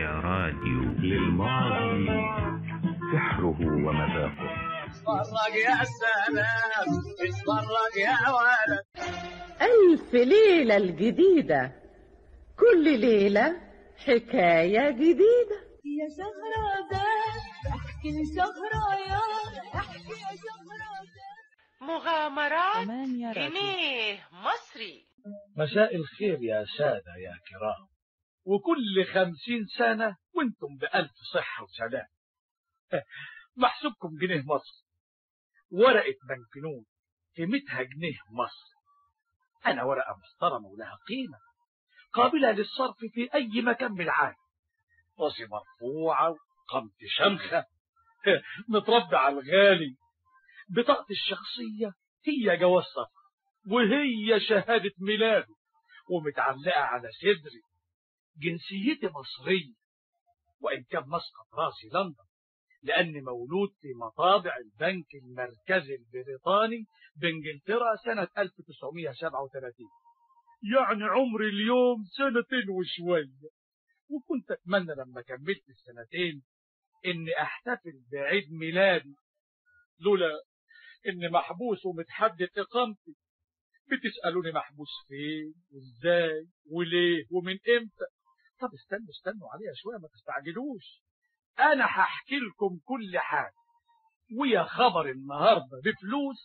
راديو للماضي سحره ومذاقه اتفرج يا سلام اتفرج يا ولد ألف ليلة الجديدة كل ليلة حكاية جديدة يا شهرزاد احكي لشهريار احكي يا شهرزاد مغامرات جنيه مصري مساء الخير يا سادة يا كرام وكل خمسين سنة وانتم بألف صحة وسلام محسوبكم جنيه مصر ورقة بنكنون قيمتها جنيه مصر أنا ورقة محترمة ولها قيمة قابلة للصرف في أي مكان بالعالم راسي مرفوعة وقامتي شمخة متربي على الغالي بطاقتي الشخصية هي جواز سفر وهي شهادة ميلاده ومتعلقة على صدري جنسيتي مصرية وإن كان مسقط راسي لندن لأني مولود في مطابع البنك المركزي البريطاني بإنجلترا سنة 1937 يعني عمري اليوم سنتين وشوية وكنت أتمنى لما كملت السنتين إني أحتفل بعيد ميلادي لولا إني محبوس ومتحدد إقامتي بتسألوني محبوس فين وإزاي وليه ومن إمتى طب استنوا استنوا عليها شوية ما تستعجلوش أنا هحكي لكم كل حاجة ويا خبر النهاردة بفلوس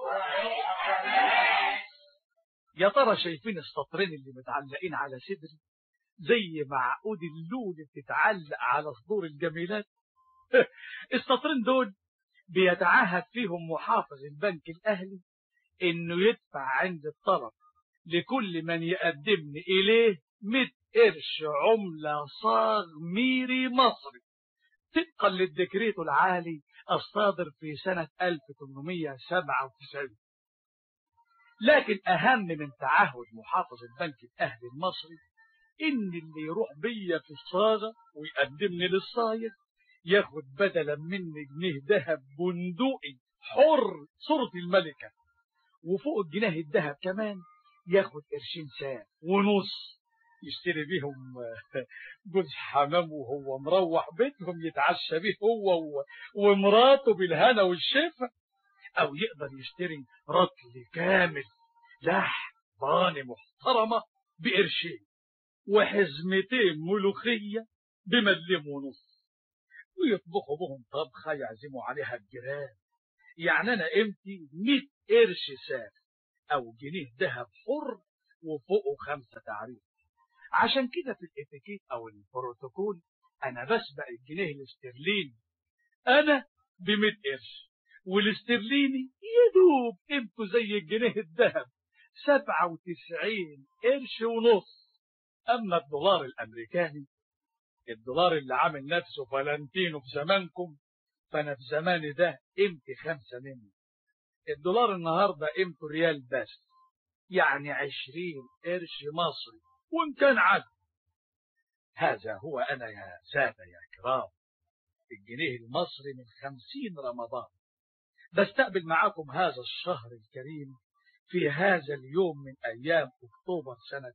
يا ترى شايفين السطرين اللي متعلقين على صدري زي معقود اللول اللي بتتعلق على صدور الجميلات السطرين دول بيتعهد فيهم محافظ البنك الأهلي إنه يدفع عند الطلب لكل من يقدمني إليه 100 قرش عملة صاغ ميري مصري طبقا للدكريت العالي الصادر في سنة 1897 لكن أهم من تعهد محافظ البنك الأهلي المصري إن اللي يروح بيا في الصاغة ويقدمني للصايغ ياخد بدلا مني جنيه ذهب بندقي حر صورة الملكة وفوق الجنيه الذهب كمان ياخد قرشين ساعة ونص يشتري بيهم جوز حمام وهو مروح بيتهم يتعشى بيه هو ومراته بالهنا والشفا او يقدر يشتري رطل كامل لحم ضاني محترمة بقرشين وحزمتين ملوخية بملم ونص ويطبخوا بهم طبخة يعزموا عليها الجيران يعني أنا قيمتي 100 قرش ساف أو جنيه ذهب حر وفوقه خمسة تعريف عشان كده في الاتيكيت أو البروتوكول أنا بسبق الجنيه الاسترليني أنا ب 100 قرش والاسترليني يدوب قيمته زي الجنيه الذهب 97 قرش ونص أما الدولار الأمريكاني الدولار اللي عامل نفسه فالنتينو في زمانكم فأنا في زماني ده قيمتي خمسة منه الدولار النهاردة قيمته ريال بس يعني عشرين قرش مصري وإن كان عدل هذا هو أنا يا سادة يا كرام الجنيه المصري من خمسين رمضان بستقبل معاكم هذا الشهر الكريم في هذا اليوم من أيام أكتوبر سنة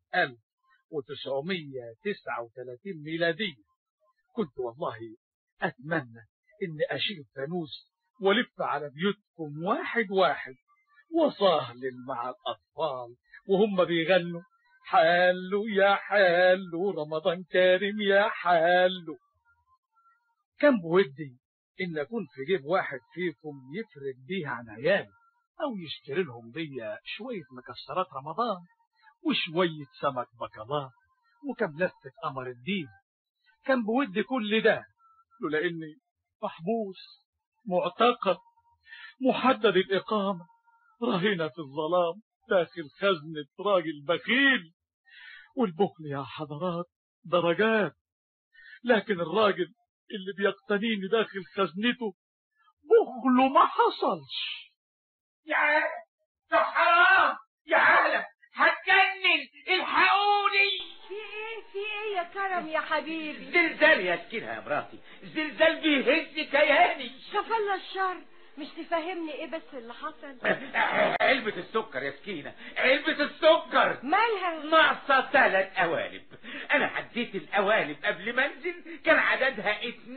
1939 ميلادية كنت والله أتمنى إني أشيل فانوس ولف على بيوتكم واحد واحد وصاهل مع الأطفال وهم بيغنوا حالو يا حالو رمضان كريم يا حالو كان بودي إن أكون في جيب واحد فيكم يفرق بيها عن عيالي أو يشتري لهم بيا شوية مكسرات رمضان وشوية سمك بكالات وكم لفة قمر الدين كان بودي كل ده لولا إني محبوس معتقل محدد الإقامة رهينة في الظلام داخل خزنة راجل بخيل والبخل يا حضرات درجات لكن الراجل اللي بيقتنيني داخل خزنته بخله ما حصلش يا ده حرام يا عالم هتجنن الحقوني في ايه في ايه يا كرم يا حبيبي زلزال يسكنها يا مراتي زلزال بيهز كياني كفل الشر مش تفهمني ايه بس اللي حصل علبة السكر يا سكينة علبة السكر مالها ناقصة ثلاث قوالب أنا عديت القوالب قبل ما أنزل كان عددها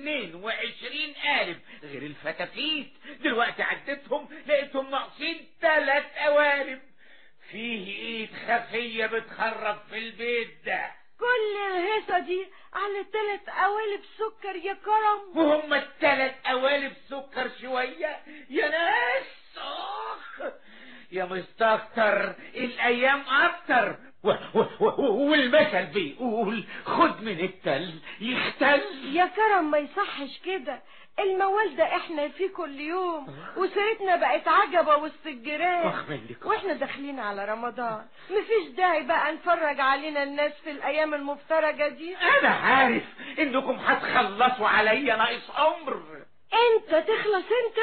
22 قالب غير الفتافيت دلوقتي عديتهم لقيتهم ناقصين ثلاث قوالب فيه إيد خفية بتخرب في البيت ده كل الهيصة دي على ثلاث قوالب سكر يا كرم وهم الثلاث قوالب سكر شوية يا ناس آخ يا مستكتر الأيام أكتر و و و والمثل بيقول خد من التل يختل يا كرم ما يصحش كده الموال ده احنا فيه كل يوم وسيرتنا بقت عجبة وسط الجيران واخ منك واحنا داخلين على رمضان مفيش داعي بقى نفرج علينا الناس في الايام المفترجة دي أنا عارف إنكم هتخلصوا عليا ناقص عمر انت تخلص انت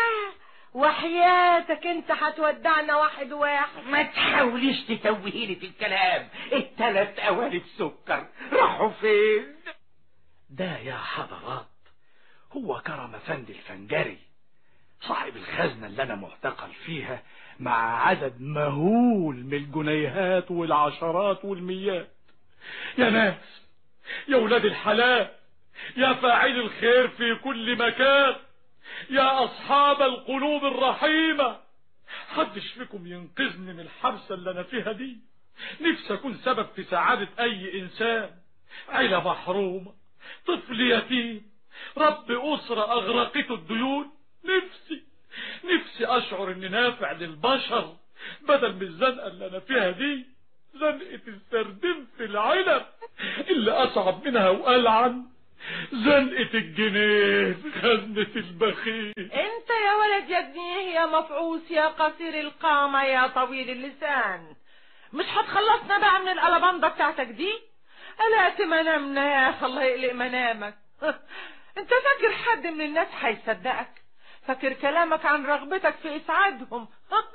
وحياتك انت هتودعنا واحد واحد ما تحاوليش تتوهيني في الكلام التلات قوالب سكر راحوا فين ده يا حضرات هو كرم افندي الفنجري صاحب الخزنة اللي أنا معتقل فيها مع عدد مهول من الجنيهات والعشرات والميات يا ناس يا ولاد الحلال يا فاعل الخير في كل مكان يا أصحاب القلوب الرحيمة حدش فيكم ينقذني من الحبسة اللي أنا فيها دي نفسي أكون سبب في سعادة أي إنسان عيلة محرومة طفل يتيم رب أسرة أغرقته الديون نفسي نفسي أشعر إني نافع للبشر بدل من الزنقة اللي أنا فيها دي زنقة السردين في العنب اللي أصعب منها وألعن زنقة الجنيه في خزنة البخيل انت يا ولد يا جنيه يا مفعوس يا قصير القامة يا طويل اللسان مش هتخلصنا بقى من القلبانده بتاعتك دي قلقت منامنا يا اخي الله يقلق منامك انت فاكر حد من الناس هيصدقك فاكر كلامك عن رغبتك في اسعادهم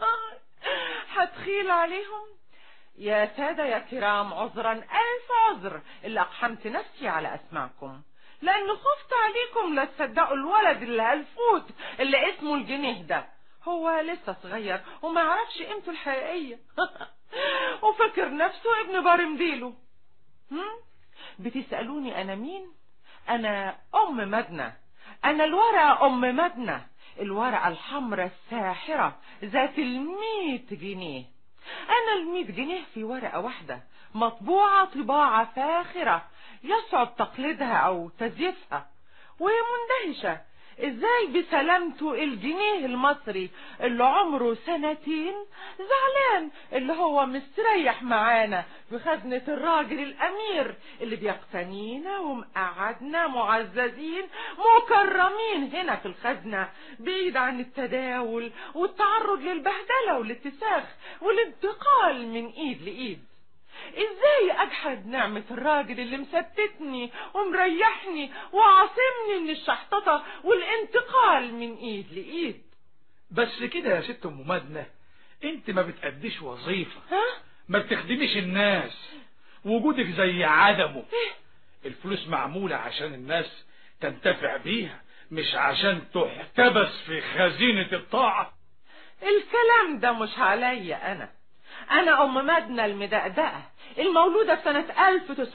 هتخيل عليهم يا سادة يا كرام عذرا ألف عذر اللي أقحمت نفسي على أسماعكم لأنه خفت عليكم لا تصدقوا الولد اللي هالفوت اللي اسمه الجنيه ده هو لسه صغير وما يعرفش قيمته الحقيقية وفاكر نفسه ابن بارمديله هم؟ بتسألوني أنا مين؟ أنا أم مدنة أنا الورقة أم مدنة الورقة الحمراء الساحرة ذات الميت جنيه أنا الميت جنيه في ورقة واحدة مطبوعة طباعة فاخرة يصعب تقليدها أو تزييفها ومندهشة ازاي بسلامته الجنيه المصري اللي عمره سنتين زعلان اللي هو مستريح معانا في خزنة الراجل الأمير اللي بيقتنينا ومقعدنا معززين مكرمين هنا في الخزنة بعيد عن التداول والتعرض للبهدلة والاتساخ والانتقال من ايد لايد ازاي اجحد نعمة الراجل اللي مستتني ومريحني وعاصمني من الشحططة والانتقال من ايد لايد بس كده يا ست ام مدنة انت ما بتأديش وظيفة ها؟ ما بتخدميش الناس وجودك زي عدمه الفلوس معمولة عشان الناس تنتفع بيها مش عشان تحتبس في خزينة الطاعة الكلام ده مش عليا انا انا ام مدنة المدقدقة المولودة في سنة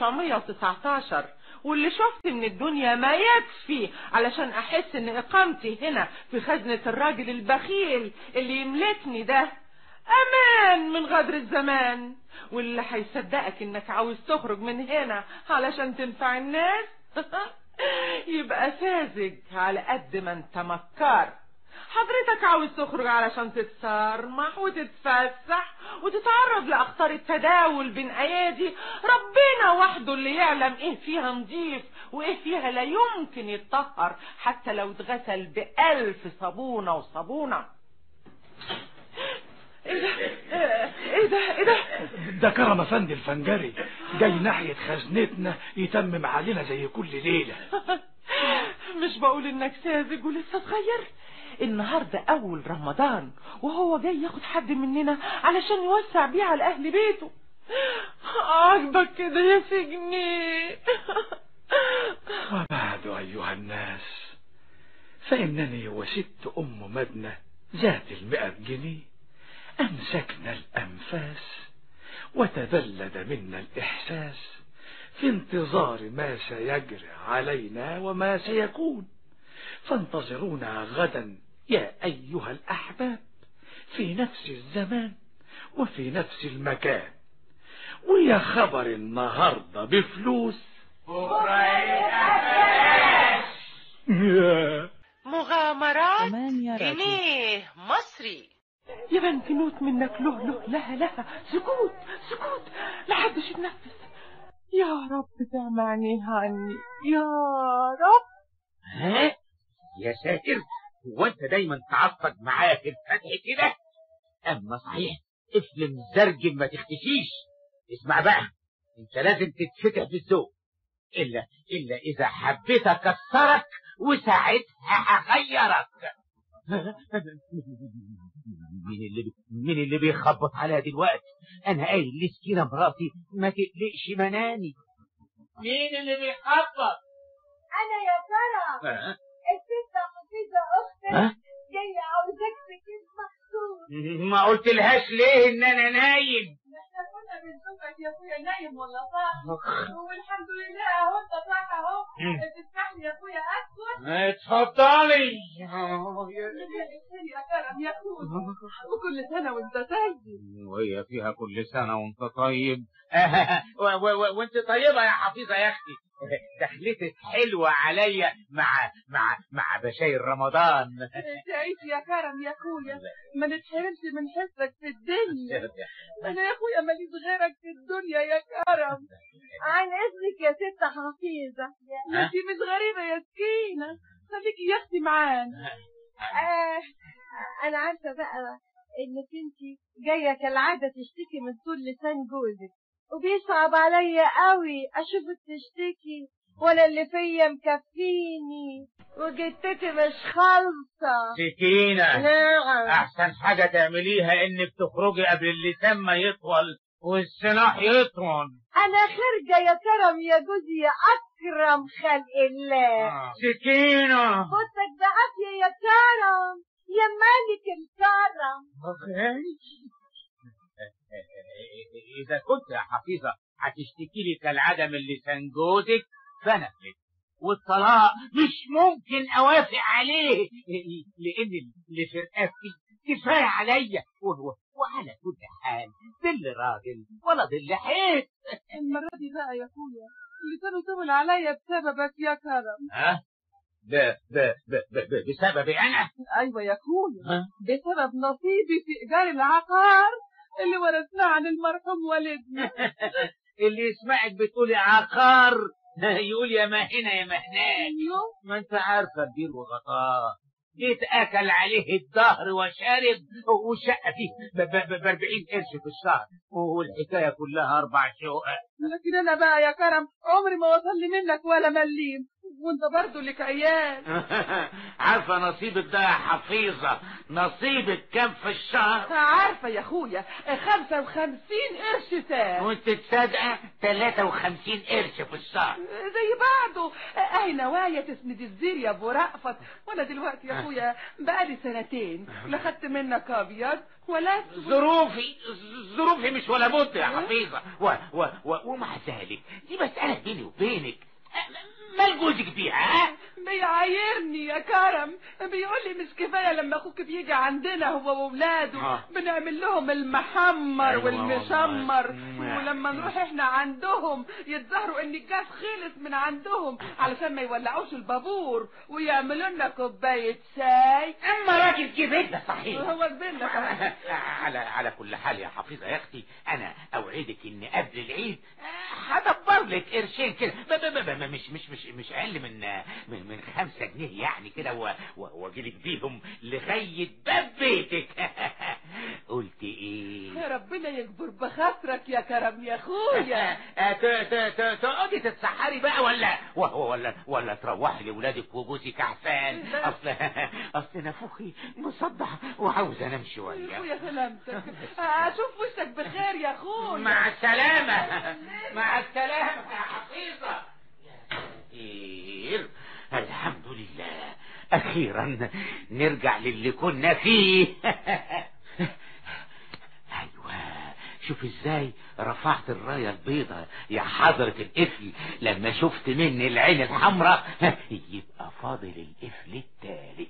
1919 واللي شفت من الدنيا ما يكفي علشان احس ان اقامتي هنا في خزنة الراجل البخيل اللي يملكني ده امان من غدر الزمان واللي هيصدقك انك عاوز تخرج من هنا علشان تنفع الناس يبقى ساذج على قد ما انت مكار حضرتك عاوز تخرج علشان تتصرمح وتتفسح وتتعرض لأخطار التداول بين أيادي ربنا وحده اللي يعلم ايه فيها نظيف وايه فيها لا يمكن يتطهر حتى لو اتغسل بألف صابونة وصابونة ايه ده ايه ده ايه ده ده كرم افندي الفنجري جاي ناحية خزنتنا يتمم علينا زي كل ليلة مش بقول انك ساذج ولسه صغير النهاردة أول رمضان وهو جاي ياخد حد مننا علشان يوسع بيه على أهل بيته عاجبك كده يا سجني وبعد أيها الناس فإنني وست أم مدنة ذات المئة جنيه أمسكنا الأنفاس وتبلد منا الإحساس في انتظار ما سيجري علينا وما سيكون فانتظرونا غدا يا أيها الأحباب في نفس الزمان وفي نفس المكان ويا خبر النهاردة بفلوس يا مغامرات جنيه مصري يا بنكنوت منك له له لها لها سكوت سكوت لحدش يتنفس يا رب سامعنيها عني يا رب ها يا ساتر هو انت دايما تعصب معايا في الفتح كده اما صحيح افلم زرجم ما تختشيش اسمع بقى انت لازم تتفتح في الذوق الا الا اذا حبيت اكسرك وساعتها هغيرك مين اللي بي... مين اللي بيخبط عليا دلوقتي انا قايل لسكينه مراتي ما تقلقش مناني مين اللي بيخبط انا يا ترى ها؟ الست حفيظه اختك ها؟ جايه عاوزاك في كيس مخصوص ما قلت لهاش ليه ان انا نايم احنا كنا بنشوفك يا اخويا نايم ولا صاحي والحمد لله اهو انت صاحي اهو مم. تسمح لي يا اخويا اسكت اتفضلي يا كرم يا اخويا وكل سنه وانت طيب وهي فيها كل سنة وانت طيب و- و- و- وانت طيبة يا حفيظة يا اختي دخلتك حلوة عليا مع مع مع بشاير رمضان تعيش يا كرم يا اخويا ما نتحرمش من حسك في الدنيا انا يا اخويا ماليش غيرك في الدنيا يا كرم عن اذنك يا ست حفيظه ها؟ انت مش غريبه يا سكينه خليكي يا اختي معانا آه انا عارفه بقى انك انت جايه كالعاده تشتكي من طول لسان جوزك وبيصعب عليا قوي اشوفك تشتكي وانا اللي فيا مكفيني وجدتي مش خالصه سكينة نعم احسن حاجة تعمليها انك تخرجي قبل اللسان ما يطول والسلاح يطول انا خارجه يا كرم يا جوزي يا اكرم خلق الله سكينة بصك بعافيه يا كرم يا ملك الكرم إذا كنت يا حفيظة هتشتكي لي كالعادة من لسان جوزك فنفذ والطلاق مش ممكن أوافق عليه لأن اللي في رقبتي كفاية عليا وهو وعلى كل حال ظل راجل ولا ظل حيط المره دي بقى يا اخويا اللي كانوا طول عليا بسببك يا كرم ها؟ ب ب ب ب ب بسببي أنا؟ ايوه يا اخويا ها؟ بسبب نصيبي في ايجار العقار اللي ورثناه عن المرحوم والدنا اللي يسمعك بتقولي عقار يقول يا ما هنا يا ما هناك أيوه. ما انت عارفه البير وغطاه جيت اكل عليه الظهر وشارب والشقه فيه ب 40 قرش في الشهر والحكايه كلها اربع شقق لكن انا بقى يا كرم عمري ما وصل لي منك ولا مليم وانت برضه لك عيال عارفه نصيبك ده يا حفيظه نصيبك كام في الشهر عارفة يا اخويا خمسة وخمسين قرش ساعة وانت تصدق 53 قرش في الشهر زي بعضه اهي نوايا تسند الزير يا ابو رأفت وانا دلوقتي يا اخويا بقالي سنتين لا خدت منك ابيض ولا أسود. ظروفي ظروفي مش ولا بد يا حفيظة و و و ومع ذلك دي مسألة بيني وبينك مال جوزك بيها ها؟ بيعايرني يا كرم بيقول لي مش كفايه لما اخوك بيجي عندنا هو واولاده آه. بنعمل لهم المحمر أيوة والمشمر والله. ولما نروح احنا عندهم يتظاهروا ان الجاز خلص من عندهم علشان ما يولعوش البابور ويعملوا لنا كوبايه شاي اما راجل جبت صحيح هو كبرنا كمان. على على كل حال يا حفيظة يا اختي انا اوعدك ان قبل العيد هدبر لك قرشين كده ب- ب- ب- مش مش مش مش اقل من من من خمسة جنيه يعني كده و- و- واجيلك بيهم لغاية باب بيتك قلت ايه ربنا يكبر بخاطرك يا كرم يا اخويا آه، ت- ت- ت- تقعدي تتسحري بقى ولا ولا ولا, ولا تروحي لاولادك وجوزك احسن اصل اصل نفوخي مصدع وعاوز انام شويه يا سلامتك اشوف وشك بخير يا اخويا مع السلامة مع السلامة يا حفيظة يا كتير الحمد لله اخيرا نرجع للي كنا فيه ايوه شوف ازاي رفعت الرايه البيضاء يا حضرة القفل لما شفت مني العين الحمراء يبقى فاضل القفل التالت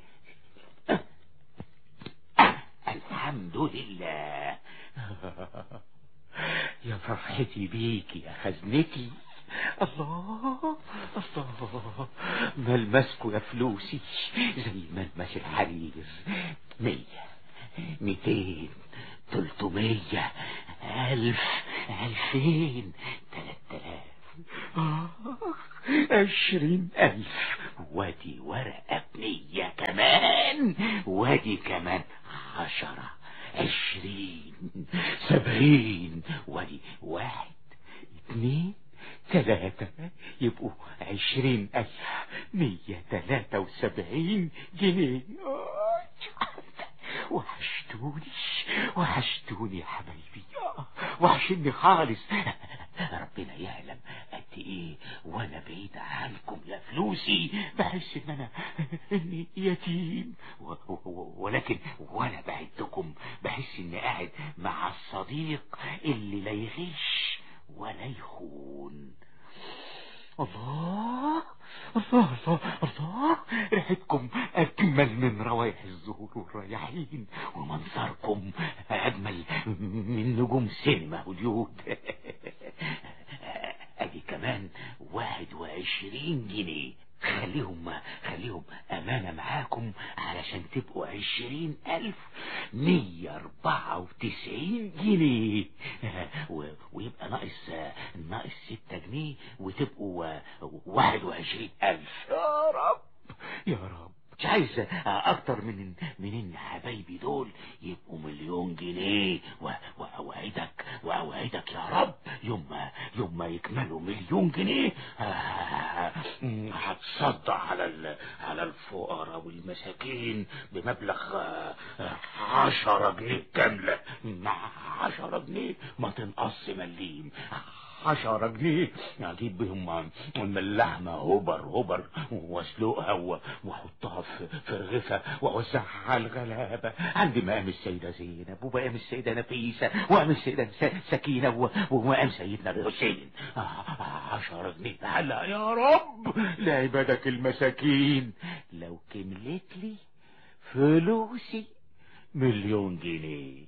الحمد لله يا فرحتي بيك يا خزنتي الله الله ملمسكوا يا فلوسي زي ملمس الحرير مية ميتين تلتمية ألف ألفين تلات آلاف آه، عشرين ألف وادي ورقة بنية كمان وادي كمان عشرة عشرين سبعين وادي واحد اتنين تلاتة يبقوا عشرين ألف مية تلاتة وسبعين جنيه وحشتوني وحشتوني يا حبايبي وحشني خالص ربنا يعلم قد ايه وانا بعيد عنكم يا فلوسي بحس ان انا اني يتيم و- و- ولكن وانا بعدكم بحس اني قاعد مع الصديق اللي لا يغش ولا يخون الله الله الله الله ريحتكم أجمل من روايح الزهور والرياحين ومنظركم أجمل من نجوم سينما هوليود أدي كمان واحد وعشرين جنيه خليهم خليهم أمانة معاكم علشان تبقوا عشرين ألف مية أربعة وتسعين جنيه و- ويبقى ناقص ناقص ستة جنيه وتبقوا واحد وعشرين ألف يا رب يا رب مش عايز اكتر من من ان حبايبي دول يبقوا مليون جنيه و- واوعدك واوعدك يا رب يوم ما يوم ما يكملوا مليون جنيه آه، هتصدق على ال- على الفقراء والمساكين بمبلغ آه، عشرة جنيه كاملة مع عشرة جنيه ما تنقص مليم عشرة جنيه اجيب بهم من اللحمة هبر هبر واسلقها و- واحطها في في رغيفة واوزعها على الغلابة عند مقام السيدة زينب ومقام السيدة نفيسة ومقام السيدة س- سكينة و- ومقام سيدنا الحسين آه، عشرة جنيه هلا يا رب لعبادك المساكين لو كملت لي فلوسي مليون جنيه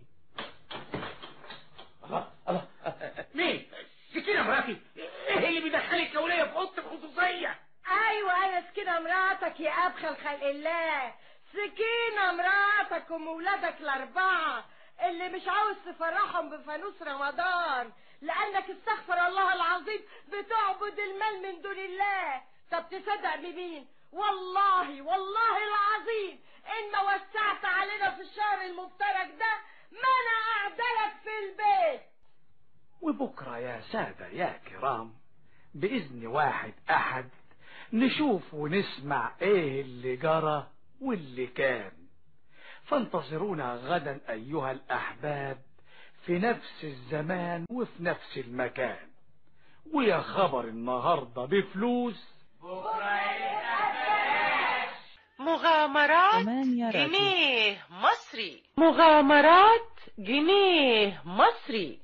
الله الله مين سكينة مراتي ايه اللي بيدخلك يا ولية في اوضتك خصوصية ايوه انا سكينة مراتك يا ابخل خلق الله سكينة مراتك ام ولادك الاربعة اللي مش عاوز تفرحهم بفانوس رمضان لانك استغفر الله العظيم بتعبد المال من دون الله طب تصدق بمين والله والله العظيم ان ما وسعت علينا في الشهر المفترج ده ما انا قاعده لك في البيت وبكرة يا سادة يا كرام بإذن واحد أحد نشوف ونسمع إيه اللي جرى واللي كان فانتظرونا غدا أيها الأحباب في نفس الزمان وفي نفس المكان ويا خبر النهاردة بفلوس مغامرات ثمانية راديو. جنيه مصري مغامرات جنيه مصري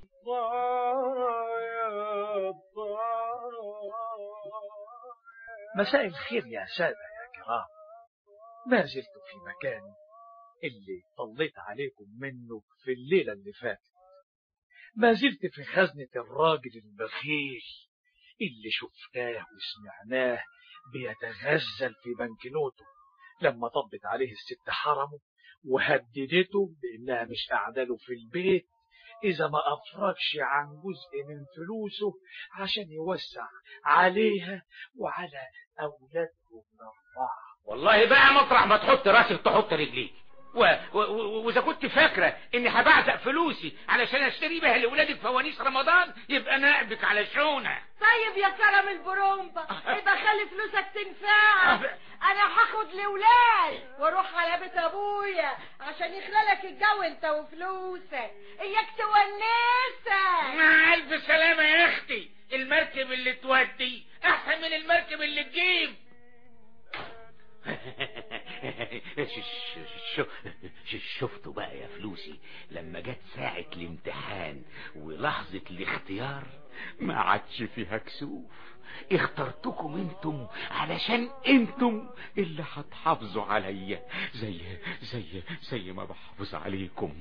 مساء الخير يا سادة يا كرام ما زلت في مكاني اللي طليت عليكم منه في الليلة اللي فاتت ما زلت في خزنة الراجل البخيل اللي شفناه وسمعناه بيتغزل في بنكنوته لما طبت عليه الست حرمه وهددته بإنها مش قاعدة له في البيت إذا ما أفرجش عن جزء من فلوسه عشان يوسع عليها وعلى أولادهم الأربعة والله بقى مطرح ما تحط راسك تحط رجليك و- و- و- واذا كنت فاكره اني هبعزق فلوسي علشان اشتري بيها لاولادك فوانيس رمضان يبقى نقبك على شونه طيب يا كرم البرومبا يبقى خلي فلوسك تنفعك انا هاخد لولاد واروح على بيت ابويا عشان يخلالك الجو انت وفلوسك اياك تونسك مع الف سلامه يا اختي المركب اللي تودي احسن من المركب اللي تجيب ش- ش- ش- شفتوا بقى يا فلوسي لما جت ساعة الامتحان ولحظة الاختيار ما عادش فيها كسوف اخترتكم انتم علشان انتم اللي هتحافظوا عليا زي زي زي ما بحافظ عليكم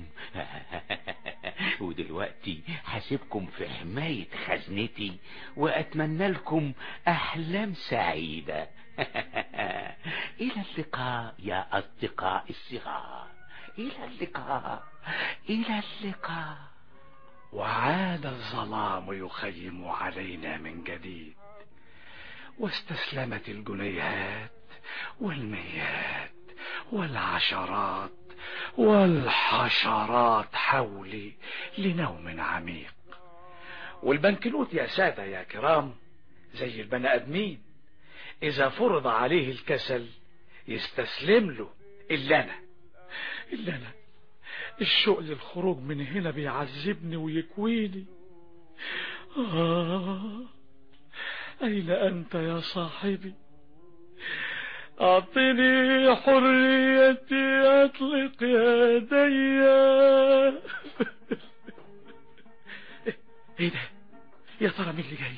ودلوقتي هسيبكم في حماية خزنتي واتمنى لكم احلام سعيدة الى اللقاء يا اصدقاء الصغار الى اللقاء الى اللقاء وعاد الظلام يخيم علينا من جديد واستسلمت الجنيهات والميات والعشرات والحشرات حولي لنوم عميق والبنكنوت يا سادة يا كرام زي البني آدمين إذا فرض عليه الكسل يستسلم له إلا أنا إلا أنا الشوق للخروج من هنا بيعذبني ويكويني آه أين أنت يا صاحبي أعطني حريتي أطلق يدي إيه ده يا ترى مين اللي جاي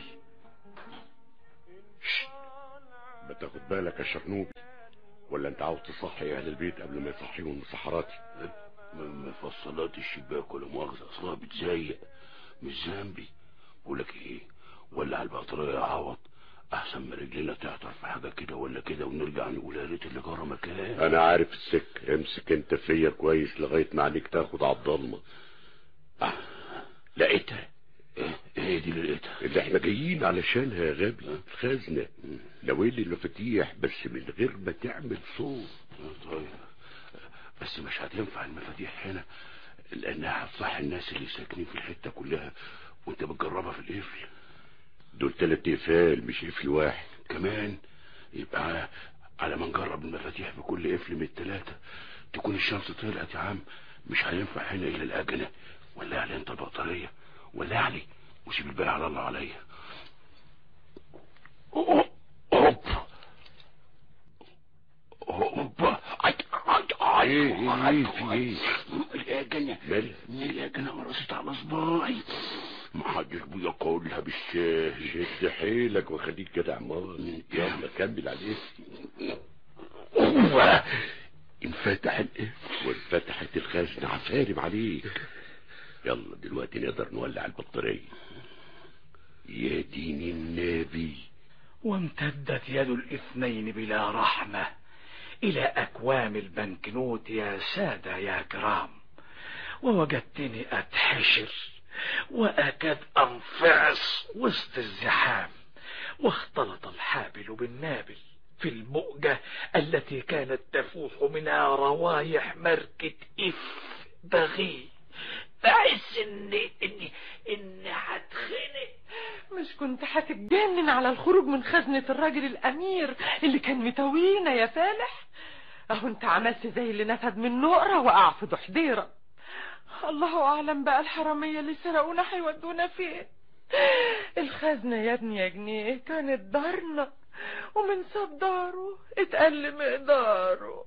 بتاخد بالك يا شرنوبي ولا انت عاوز تصحي اهل البيت قبل ما يصحيهم من سحراتي مفصلات الشباك ولا مؤاخذة اصلها بتزيق مش ذنبي بقولك ايه ولع البطارية يا عوض احسن ما رجلنا تعطر في حاجة كده ولا كده ونرجع نقول يا ريت اللي جرى مكان انا عارف السك امسك انت فيا كويس لغايه ما عليك تاخد على الضلمه آه، لقيتها ايه ايه دي اللي لقيتها اللي احنا جايين علشانها يا غبي الخزنه ناويلي المفاتيح بس من غير ما تعمل صوت طيب بس مش هتنفع المفاتيح هنا لانها هتصحي الناس اللي ساكنين في الحتة كلها وانت بتجربها في القفل دول تلات اقفال مش قفل واحد كمان يبقى على ما نجرب المفاتيح بكل قفل من التلاتة تكون الشمس طلعت يا عم مش هينفع هنا الا الاجنة ولا علي انت البطارية ولا علي وسيب الباقي على الله عليا أوب. أوب. عي- عي- عي- ايه ايه ايه في ايه الأجنة مالها الأجنة مرست على صباعي محدش بيقولها بالساهل شد حيلك وخليك جدع مال يلا كمل على الاسم انفتح القفل وانفتحت الخزنة عفارم عليك يلا دلوقتي نقدر نولع البطارية يا دين النبي وامتدت يد الاثنين بلا رحمة إلى أكوام البنكنوت يا سادة يا كرام ووجدتني أتحشر وأكاد أنفعص وسط الزحام واختلط الحابل بالنابل في المؤجة التي كانت تفوح منها روايح ماركة إف بغي بحس إني إني إني هتخنق مش كنت هتتجنن على الخروج من خزنة الراجل الأمير اللي كان متوينا يا فالح أهو أنت عملت زي اللي نفد من نقرة وقع في دحديرة الله أعلم بقى الحرامية اللي سرقونا هيودونا فين الخزنة يا ابني يا جنيه كانت دارنا ومن ساب داره اتقل مقداره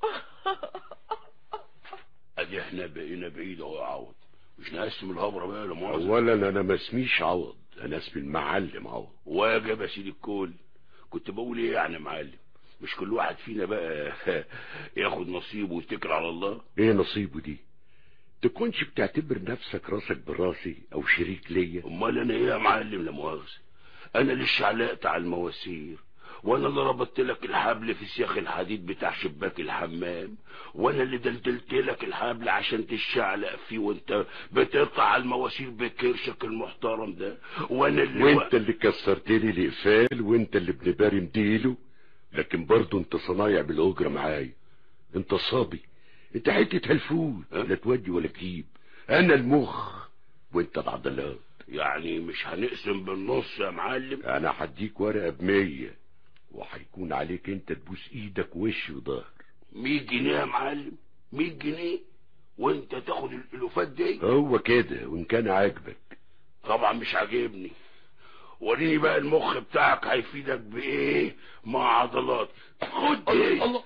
ادي احنا بقينا بعيد اهو يا عوض مش نقسم الهبرة بقى لا مؤاخذة اولا انا ما اسميش عوض انا اسمي المعلم عوض واجب يا سيدي الكل كنت بقول ايه يعني يا معلم مش كل واحد فينا بقى ياخد نصيبه ويتكل على الله ايه نصيبه دي تكونش بتعتبر نفسك راسك براسي او شريك ليا امال انا ايه يا معلم لا مؤاخذة انا اللي شعلقت على المواسير وانا اللي ربطت لك الحبل في سياخ الحديد بتاع شباك الحمام وانا اللي دلدلت لك الحبل عشان تشعلق فيه وانت بتقطع المواسير بكرشك المحترم ده وانا اللي وانت اللي كسرت لي الاقفال وانت اللي ابن باري مديله لكن برضه انت صنايع بالاجره معايا انت صابي انت حته هلفول لا تودي ولا تجيب انا المخ وانت العضلات يعني مش هنقسم بالنص يا معلم انا هديك ورقه بمية وهيكون عليك انت تبوس ايدك وش وظهر 100 جنيه يا معلم 100 جنيه وانت تاخد الالوفات دي هو كده وان كان عاجبك طبعا مش عاجبني وريني بقى المخ بتاعك هيفيدك بايه مع عضلات خد ايه الله الله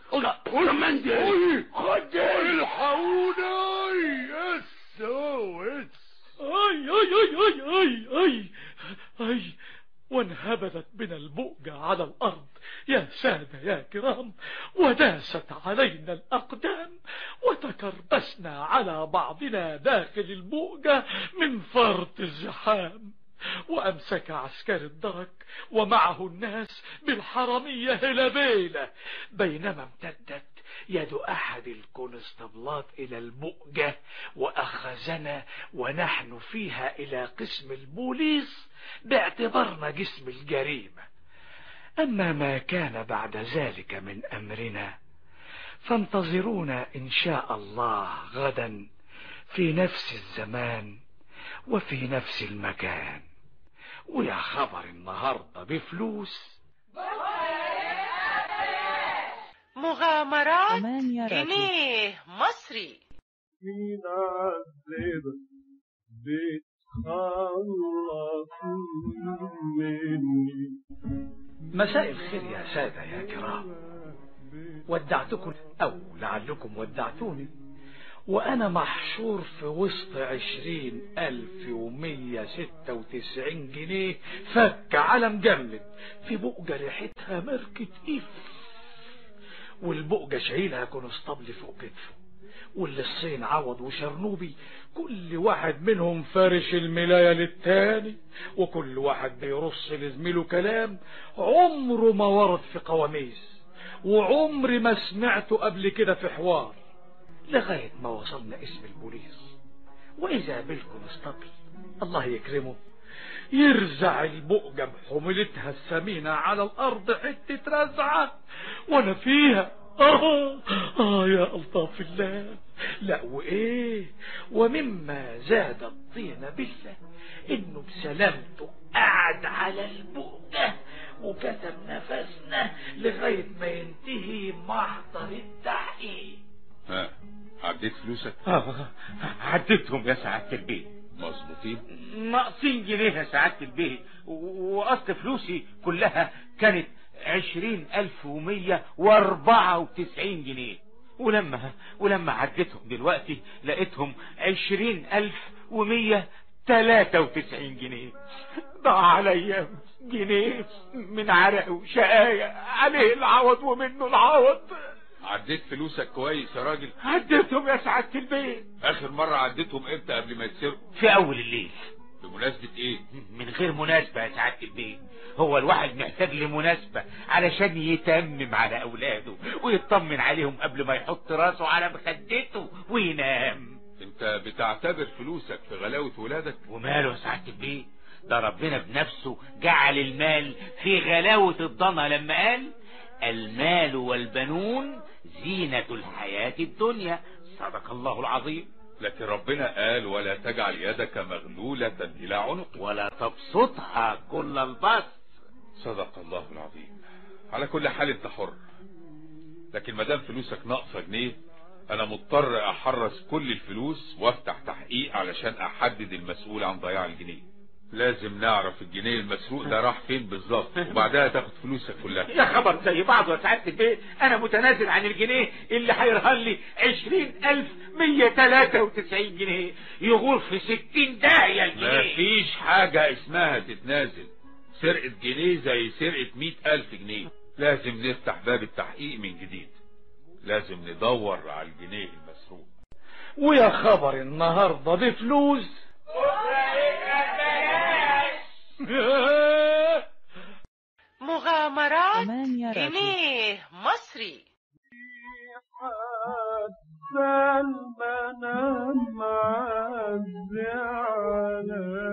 كمان ده خد ده الحقوني يس اي اي اي اي اي اي اي وانهبلت بنا البؤجة على الأرض يا سادة يا كرام وداست علينا الأقدام وتكربسنا على بعضنا داخل البؤجة من فرط الزحام وأمسك عسكري الدرك ومعه الناس بالحرمية هلبيلة بينما امتدت يد أحد الكونستبلات إلى البؤجة وأخذنا ونحن فيها إلى قسم البوليس باعتبارنا جسم الجريمة أما ما كان بعد ذلك من أمرنا فانتظرونا إن شاء الله غدا في نفس الزمان وفي نفس المكان ويا خبر النهاردة بفلوس مغامرات كمان يا راجل. جنيه مصري مين عذبك بتخلص مني مساء الخير يا سادة يا كرام ودعتكم أو لعلكم ودعتوني وأنا محشور في وسط عشرين ألف ومية ستة وتسعين جنيه فك على مجمد في بؤجة ريحتها ماركة إف والبؤجة شايلها كونستابل فوق كتفه واللي الصين عوض وشرنوبي كل واحد منهم فارش الملاية للتاني وكل واحد بيرص لزميله كلام عمره ما ورد في قواميس وعمري ما سمعته قبل كده في حوار لغاية ما وصلنا اسم البوليس وإذا بالكونستابل الله يكرمه يرزع البؤجة بحمولتها الثمينة على الأرض حتة رزعة وأنا فيها آه, آه يا ألطاف الله لا وإيه ومما زاد الطين بالله إنه بسلامته قعد على البؤجة وكتم نفسنا لغاية ما ينتهي محضر التحقيق ها عديت فلوسك آه عديتهم يا سعادة البيت مظبوطين ناقصين جنيه يا سعادة البيت و- وأصل فلوسي كلها كانت عشرين ألف ومية واربعة وتسعين جنيه ولما ولما عديتهم دلوقتي لقيتهم عشرين ألف ومية تلاتة وتسعين جنيه ضاع عليا جنيه من عرق وشقاية عليه العوض ومنه العوض عديت فلوسك كويس يا راجل عديتهم يا سعادة البيت اخر مرة عديتهم امتى قبل ما يتسرقوا في أول الليل بمناسبة ايه من غير مناسبة يا سعادة البيت هو الواحد محتاج لمناسبة علشان يتمم على أولاده ويطمن عليهم قبل ما يحط راسه على مخدته وينام انت بتعتبر فلوسك في غلاوة ولادك وماله يا سعادة البيت ده ربنا بنفسه جعل المال في غلاوة الضنا لما قال المال والبنون زينة الحياة الدنيا صدق الله العظيم لكن ربنا قال ولا تجعل يدك مغلولة إلى عنقك ولا تبسطها كل البسط صدق الله العظيم على كل حال انت حر لكن ما دام فلوسك ناقصه جنيه انا مضطر احرص كل الفلوس وافتح تحقيق علشان احدد المسؤول عن ضياع الجنيه لازم نعرف الجنيه المسروق ده راح فين بالظبط وبعدها تاخد فلوسك كلها يا خبر زي بعض يا سعادة البيت انا متنازل عن الجنيه اللي هيرهن لي عشرين الف مية تلاتة وتسعين جنيه يغور في ستين داهية الجنيه مفيش حاجة اسمها تتنازل سرقة جنيه زي سرقة مئة ألف جنيه لازم نفتح باب التحقيق من جديد لازم ندور على الجنيه المسروق ويا خبر النهاردة بفلوس مغامرات كمان يا راجل. جنيه مصري حتى المنام معز علي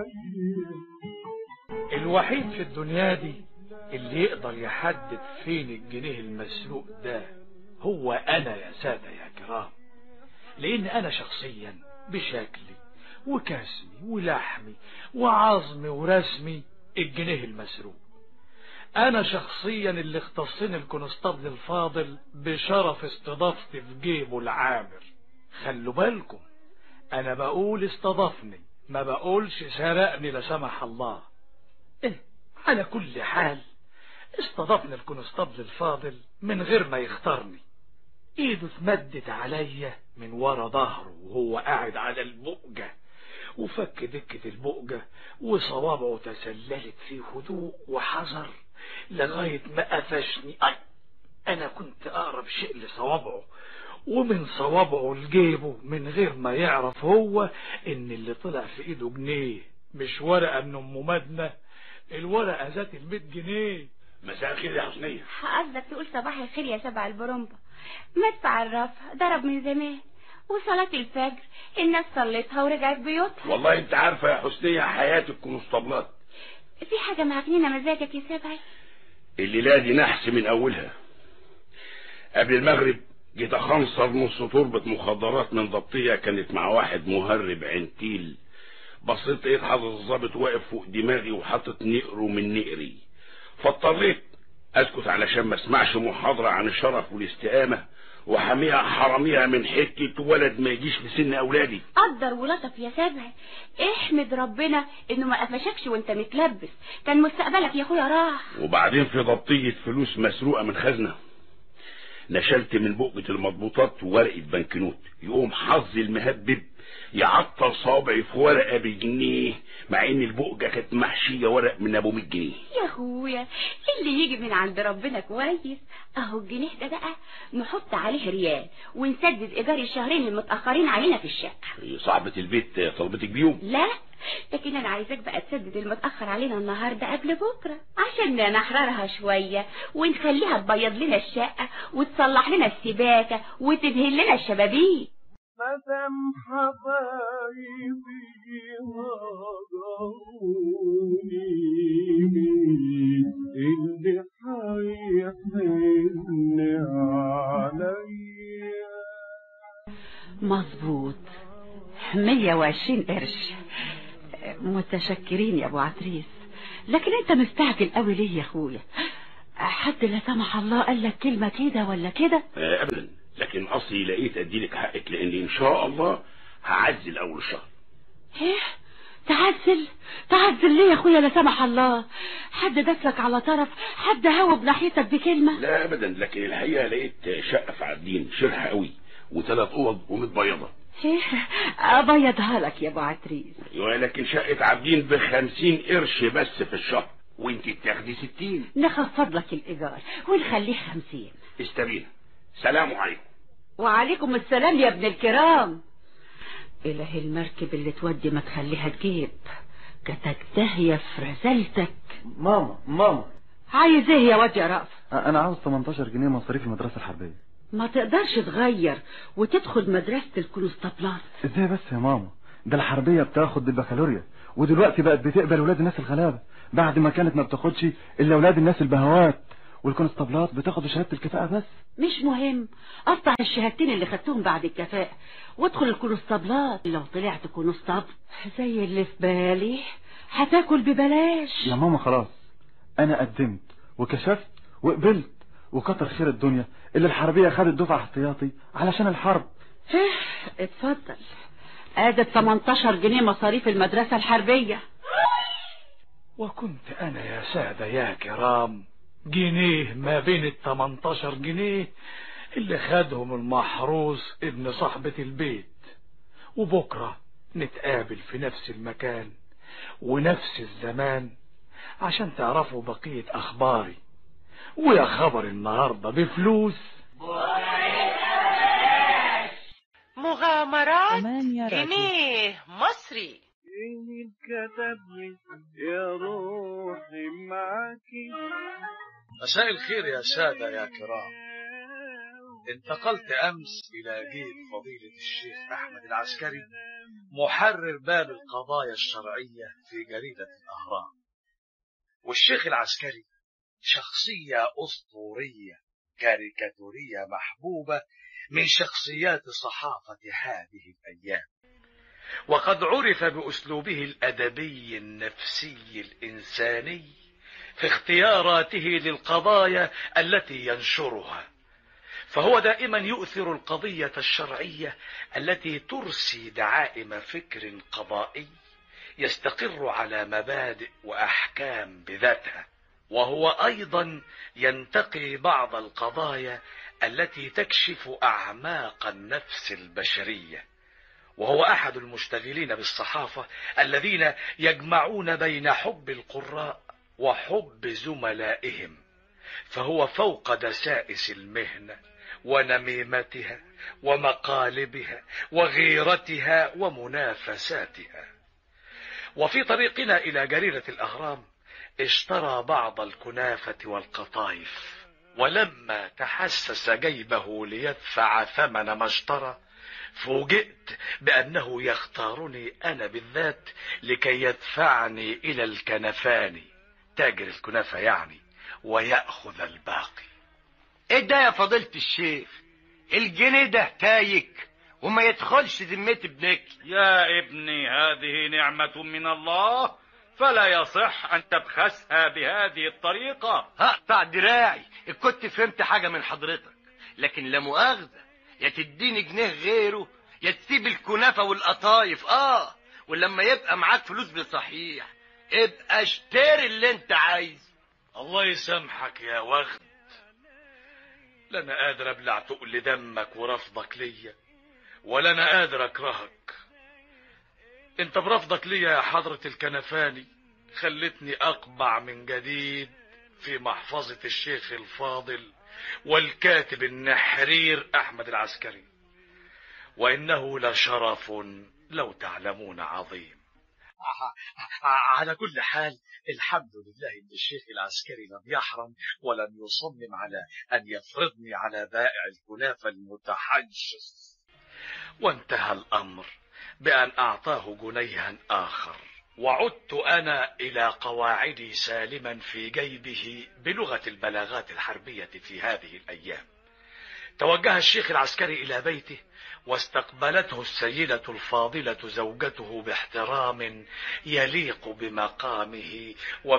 الوحيد في الدنيا دي اللي يقدر يحدد فين الجنيه المسروق ده هو انا يا سادة يا كرام لان انا شخصيا بشكلي وكسمي ولحمي وعظمي ورسمي الجنيه المسروق انا شخصيا اللي اختصني الكونستابل الفاضل بشرف استضافتي في جيبه العامر خلوا بالكم انا بقول استضافني ما بقولش سرقني لا سمح الله إيه على كل حال استضافني الكونستابل الفاضل من غير ما يختارني ايده اتمدت عليا من ورا ظهره وهو قاعد على البؤجة وفك دكة البؤجة وصوابعه تسللت في هدوء وحذر لغاية ما قفشني أي أنا كنت أقرب شيء لصوابعه ومن صوابعه لجيبه من غير ما يعرف هو إن اللي طلع في إيده جنيه مش ورقة من أم مدنة الورقة ذات الميت جنيه مساء الخير يا حسنية قصدك تقول صباح الخير يا سبع البرمبة مدفع الرفع ضرب من زمان وصلاة الفجر الناس صلتها ورجعت بيوتها والله انت عارفة يا حسنية حياة الكونستابلات في حاجة معجنينة مزاجك يا سبعي الليلة دي نحس من أولها قبل المغرب جيت أخنصر نص تربة مخدرات من ضبطية كانت مع واحد مهرب عنتيل بصيت لقيت حضرة الظابط واقف فوق دماغي وحاطط نقره من نقري فاضطريت اسكت علشان ما اسمعش محاضرة عن الشرف والاستقامة وحاميها حراميها من حتة ولد ما يجيش في سن اولادي قدر ولطف يا سبعي احمد ربنا انه ما قفشكش وانت متلبس كان مستقبلك يا اخويا راح وبعدين في ضبطية فلوس مسروقة من خزنة نشلت من بقة المضبوطات ورقة بنكنوت يقوم حظي المهبب يعطل صابعي في ورقة بجنيه مع ان البقجة كانت محشية ورق من ابو 100 جنيه يا اخويا اللي يجي من عند ربنا كويس اهو الجنيه ده بقى نحط عليه ريال ونسدد ايجار الشهرين المتاخرين علينا في الشقه صاحبة البيت طلبتك بيهم لا لكن انا عايزاك بقى تسدد المتاخر علينا النهارده قبل بكره عشان نحررها شويه ونخليها تبيض لنا الشقه وتصلح لنا السباكه وتدهن لنا الشبابيك مدام حبايبي هجروني مين اللي هيحن عليا مظبوط مية وعشرين قرش متشكرين يا ابو عتريس لكن انت مستعجل قوي ليه يا اخويا حد لا سمح الله قال لك كلمة كده ولا كده آه، ابدا لكن اصلي لقيت اديلك حقك لاني ان شاء الله هعزل اول الشهر ايه تعزل تعزل ليه يا اخويا لا سمح الله حد دفلك على طرف حد هوب ناحيتك بكلمة لا ابدا لكن الحقيقه لقيت شقه في عابدين شرحه قوي وثلاث اوض ومتبيضه ايه ابيضها لك يا ابو عتريس ولكن شقه عابدين بخمسين قرش بس في الشهر وانت بتاخدي ستين نخفض لك الايجار ونخليه خمسين استبينا سلام عليكم وعليكم السلام يا ابن الكرام إله المركب اللي تودي ما تخليها تجيب كتك داهية في رسالتك ماما ماما عايز ايه يا واد يا رأف انا عاوز 18 جنيه مصاريف المدرسه الحربيه ما تقدرش تغير وتدخل مدرسة الكونستابلات ازاي بس يا ماما ده الحربيه بتاخد بالبكالوريا ودلوقتي بقت بتقبل ولاد الناس الغلابه بعد ما كانت ما بتاخدش الا ولاد الناس البهوات والكونستابلات بتاخد شهاده الكفاءه بس مش مهم قطع الشهادتين اللي خدتهم بعد الكفاءة وادخل الكونستابلات لو طلعت كونستابل زي اللي في بالي هتاكل ببلاش يا ماما خلاص انا قدمت وكشفت وقبلت وكتر خير الدنيا اللي الحربيه خدت دفعه احتياطي علشان الحرب اتفضل ادي 18 جنيه مصاريف المدرسة الحربية وكنت أنا يا سادة يا كرام جنيه ما بين ال 18 جنيه اللي خدهم المحروس ابن صاحبة البيت وبكرة نتقابل في نفس المكان ونفس الزمان عشان تعرفوا بقية أخباري ويا خبر النهاردة بفلوس مغامرات ثمانية جنيه مصري ايه الكتب لي يا روحي معاكي مساء الخير يا سادة يا كرام انتقلت أمس إلى جيب فضيلة الشيخ أحمد العسكري محرر باب القضايا الشرعية في جريدة الأهرام والشيخ العسكري شخصية أسطورية كاريكاتورية محبوبة من شخصيات صحافة هذه الأيام وقد عرف بأسلوبه الأدبي النفسي الإنساني في اختياراته للقضايا التي ينشرها فهو دائما يؤثر القضية الشرعية التي ترسي دعائم فكر قضائي يستقر على مبادئ وأحكام بذاتها وهو أيضا ينتقي بعض القضايا التي تكشف أعماق النفس البشرية وهو أحد المشتغلين بالصحافة الذين يجمعون بين حب القراء وحب زملائهم فهو فوق دسائس المهنة ونميمتها ومقالبها وغيرتها ومنافساتها وفي طريقنا إلى جريرة الأهرام اشترى بعض الكنافة والقطايف ولما تحسس جيبه ليدفع ثمن ما اشترى فوجئت بأنه يختارني أنا بالذات لكي يدفعني إلى الكنفاني تاجر الكنافة يعني ويأخذ الباقي ايه ده يا فضيلة الشيخ الجنيه ده تايك وما يدخلش ذمة ابنك يا ابني هذه نعمة من الله فلا يصح أن تبخسها بهذه الطريقة هقطع دراعي إن كنت فهمت حاجة من حضرتك لكن لا مؤاخذة يا تديني جنيه غيره يا تسيب الكنافة والقطايف اه ولما يبقى معاك فلوس بصحيح ابقى اشتري اللي انت عايزه الله يسامحك يا وغد لا انا قادر ابلع تقل دمك ورفضك ليا ولا انا قادر اكرهك انت برفضك ليا يا حضرة الكنفاني خلتني اقبع من جديد في محفظة الشيخ الفاضل والكاتب النحرير احمد العسكري وانه لشرف لو تعلمون عظيم على كل حال الحمد لله ان الشيخ العسكري لم يحرم ولم يصمم على ان يفرضني على بائع الكنافة المتحجس وانتهى الامر بان اعطاه جنيها اخر وعدت انا الى قواعدي سالما في جيبه بلغة البلاغات الحربية في هذه الايام توجه الشيخ العسكري الى بيته واستقبلته السيدة الفاضلة زوجته باحترام يليق بمقامه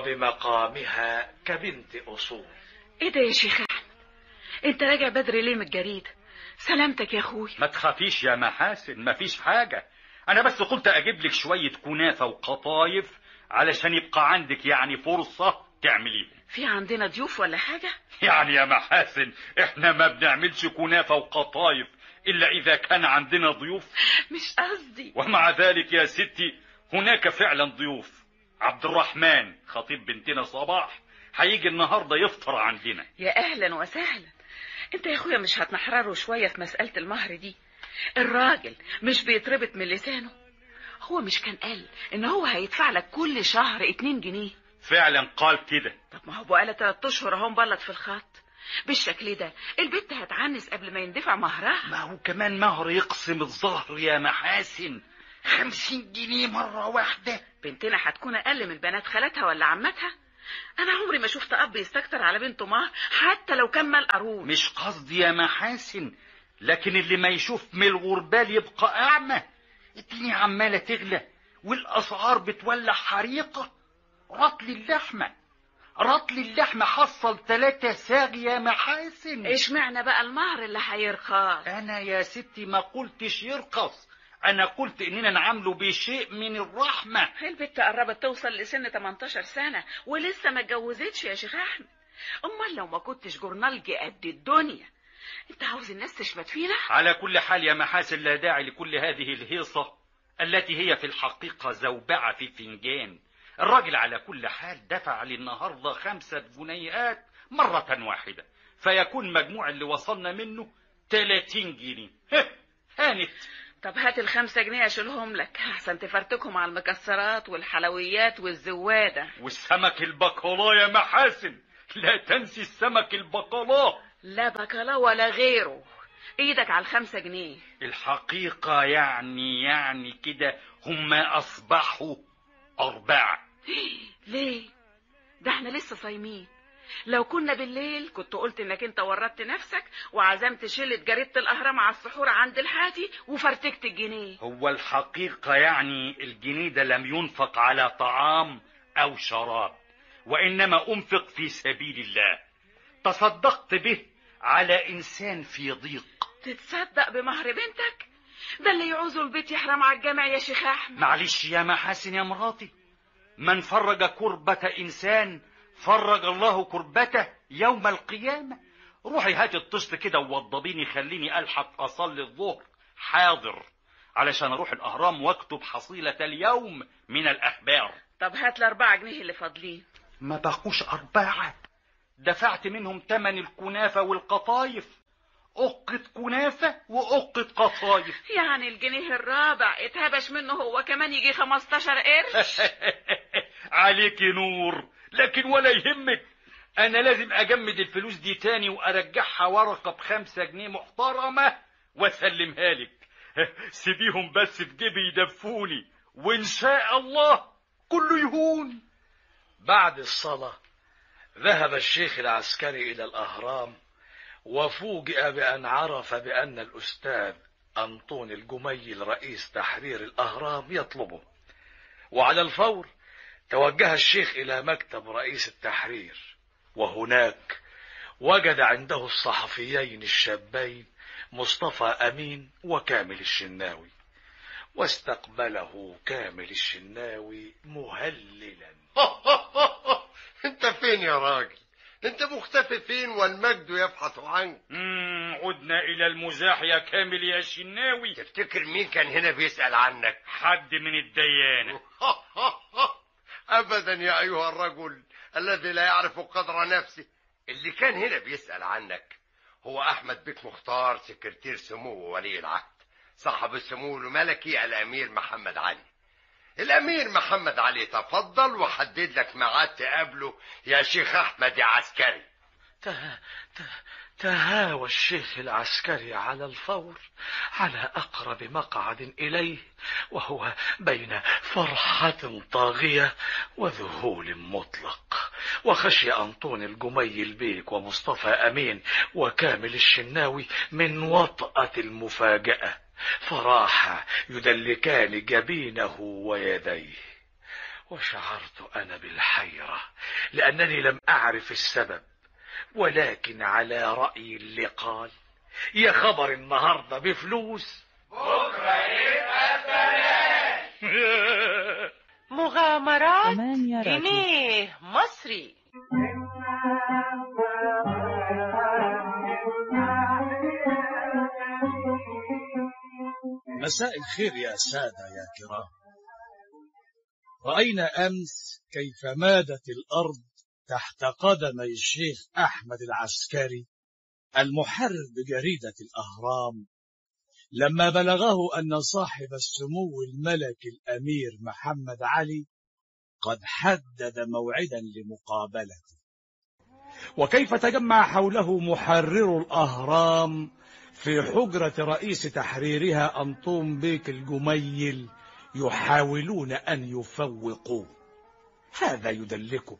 وبمقامها كبنت أصول ايه ده يا شيخ احمد انت راجع بدري ليه من الجريدة سلامتك يا اخوي ما تخافيش يا محاسن ما فيش حاجة أنا بس قلت أجيب لك شوية كنافة وقطايف علشان يبقى عندك يعني فرصة تعمليهم في عندنا ضيوف ولا حاجة يعني يا محاسن احنا ما بنعملش كنافة وقطايف إلا إذا كان عندنا ضيوف مش قصدي ومع ذلك يا ستي هناك فعلا ضيوف عبد الرحمن خطيب بنتنا صباح هيجي النهارده يفطر عندنا يا اهلا وسهلا انت يا اخويا مش هتنحرره شوية في مسألة المهر دي الراجل مش بيتربط من لسانه هو مش كان قال ان هو هيدفع لك كل شهر اتنين جنيه فعلا قال كده طب ما هو بقاله تلات اشهر اهو مبلط في الخط بالشكل ده البت هتعنس قبل ما يندفع مهرها ما هو كمان مهر يقسم الظهر يا محاسن خمسين جنيه مرة واحدة بنتنا هتكون اقل من بنات خالتها ولا عمتها انا عمري ما شفت اب يستكتر على بنته مهر حتى لو كان مال قارون مش قصدي يا محاسن لكن اللي ما يشوف من الغربال يبقى اعمى الدنيا عمالة تغلى والاسعار بتولع حريقة رطل اللحمة رطل اللحمة حصل ثلاثة ساغ يا محاسن ايش معنى بقى المهر اللي هيرخص انا يا ستي ما قلتش يرخص انا قلت اننا نعامله بشيء من الرحمة البت قربت توصل لسن 18 سنة ولسه ما اتجوزتش يا شيخ احمد امال لو ما كنتش جورنالجي قد الدنيا انت عاوز الناس تشمت فينا على كل حال يا محاسن لا داعي لكل هذه الهيصة التي هي في الحقيقة زوبعة في فنجان الراجل على كل حال دفع لي النهاردة خمسة جنيهات مرة واحدة فيكون مجموع اللي وصلنا منه 30 جنيه هانت طب هات الخمسة جنيه اشيلهم لك احسن تفرتكهم على المكسرات والحلويات والزوادة والسمك البقلاء يا محاسن لا تنسي السمك البقلاء لا بكلا ولا غيره ايدك على الخمسة جنيه الحقيقة يعني يعني كده هم أصبحوا أربعة ليه ده احنا لسه صايمين لو كنا بالليل كنت قلت انك انت وردت نفسك وعزمت شلة جريدة الاهرام على السحور عند الحاتي وفرتكت الجنيه هو الحقيقة يعني الجنيه ده لم ينفق على طعام أو شراب وإنما أنفق في سبيل الله تصدقت به على إنسان في ضيق تتصدق بمهر بنتك ده اللي يعوزه البيت يحرم على الجامع يا شيخ احمد معلش يا محاسن يا مراتي من فرج كربة إنسان فرج الله كربته يوم القيامة روحي هاتي الطشت كده ووضبيني خليني ألحق أصلي الظهر حاضر علشان أروح الأهرام واكتب حصيلة اليوم من الأخبار طب هات الأربعة جنيه اللي فاضلين ما بقوش أربعة دفعت منهم تمن الكنافة والقطايف أقة كنافة وأقة قطايف يعني الجنيه الرابع اتهبش منه هو كمان يجي 15 قرش عليك نور لكن ولا يهمك أنا لازم أجمد الفلوس دي تاني وأرجعها ورقة بخمسة جنيه محترمة وأسلمها لك سيبيهم بس في جيبي يدفوني وإن شاء الله كله يهون بعد الصلاة ذهب الشيخ العسكري إلى الأهرام وفوجئ بأن عرف بأن الأستاذ أنطون الجميل رئيس تحرير الأهرام يطلبه وعلى الفور توجه الشيخ إلى مكتب رئيس التحرير وهناك وجد عنده الصحفيين الشابين مصطفى أمين وكامل الشناوي واستقبله كامل الشناوي مهللا انت فين يا راجل انت مختفي فين والمجد يبحث عنك مم، عدنا إلى المزاح يا كامل يا شناوي تفتكر مين كان هنا بيسأل عنك حد من الديانة ابدا يا ايها الرجل الذي لا يعرف قدر نفسه اللي كان هنا بيسأل عنك هو احمد بيك مختار سكرتير سمو ولي العهد صاحب السمو الملكي الامير محمد علي الامير محمد علي تفضل وحدد لك ميعاد تقابله يا شيخ احمد يا عسكري تهاوى الشيخ العسكري على الفور على أقرب مقعد إليه وهو بين فرحة طاغية وذهول مطلق وخشي أنطون الجميل بيك ومصطفى أمين وكامل الشناوي من وطأة المفاجأة فراح يدلكان جبينه ويديه وشعرت أنا بالحيرة لأنني لم أعرف السبب ولكن على رأي اللي قال يا خبر النهاردة بفلوس بكرة يبقى ببلاش مغامرات كمان يا راجل. جنيه مصري مساء الخير يا سادة يا كرام رأينا أمس كيف مادت الأرض تحت قدمي الشيخ أحمد العسكري المحرر بجريدة الأهرام لما بلغه أن صاحب السمو الملك الأمير محمد علي قد حدد موعدا لمقابلته وكيف تجمع حوله محرر الأهرام في حجرة رئيس تحريرها أنطون بيك الجميل يحاولون أن يفوقوه هذا يدلكه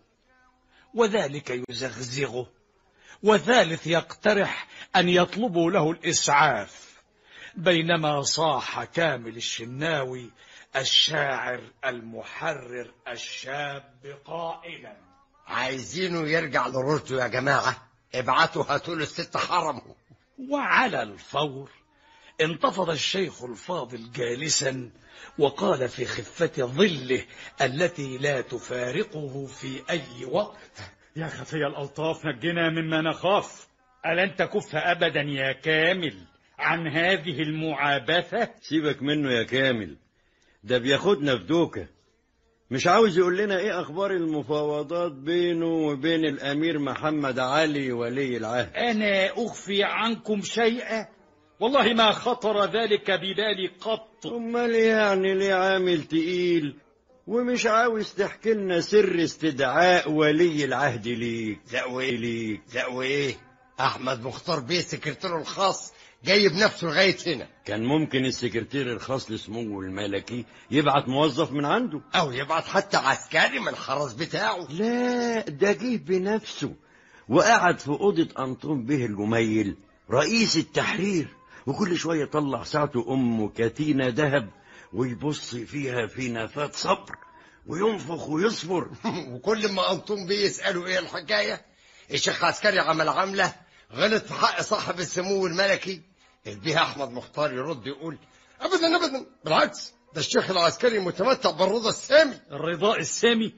وذلك يزغزغه وثالث يقترح أن يطلبوا له الإسعاف بينما صاح كامل الشناوي الشاعر المحرر الشاب قائلا عايزينه يرجع لرشده يا جماعة ابعتوا هاتوا له الست حرمه وعلى الفور انتفض الشيخ الفاضل جالسا وقال في خفة ظله التي لا تفارقه في أي وقت يا خفي الألطاف نجنا مما نخاف ألن تكف أبدا يا كامل عن هذه المعابثة سيبك منه يا كامل ده بياخدنا في دوكة مش عاوز يقول لنا ايه اخبار المفاوضات بينه وبين الامير محمد علي ولي العهد أنا أخفي عنكم شيئا والله ما خطر ذلك ببالي قط امال يعني ليه عامل تقيل ومش عاوز تحكي لنا سر استدعاء ولي العهد ليك لا وايه ليك لا وايه احمد مختار بيه سكرتيره الخاص جاي بنفسه لغايه هنا كان ممكن السكرتير الخاص لسموه الملكي يبعت موظف من عنده او يبعت حتى عسكري من الحرس بتاعه لا ده جه بنفسه وقعد في أوضة أنطون به الجميل رئيس التحرير وكل شوية طلع ساعته أمه كتينة ذهب ويبص فيها في نفات صبر وينفخ ويصبر وكل ما انطون بيه يسالوا ايه الحكايه الشيخ عسكري عمل عمله غلط في حق صاحب السمو الملكي البيه احمد مختار يرد يقول ابدا ابدا بالعكس ده الشيخ العسكري متمتع بالرضا السامي الرضاء السامي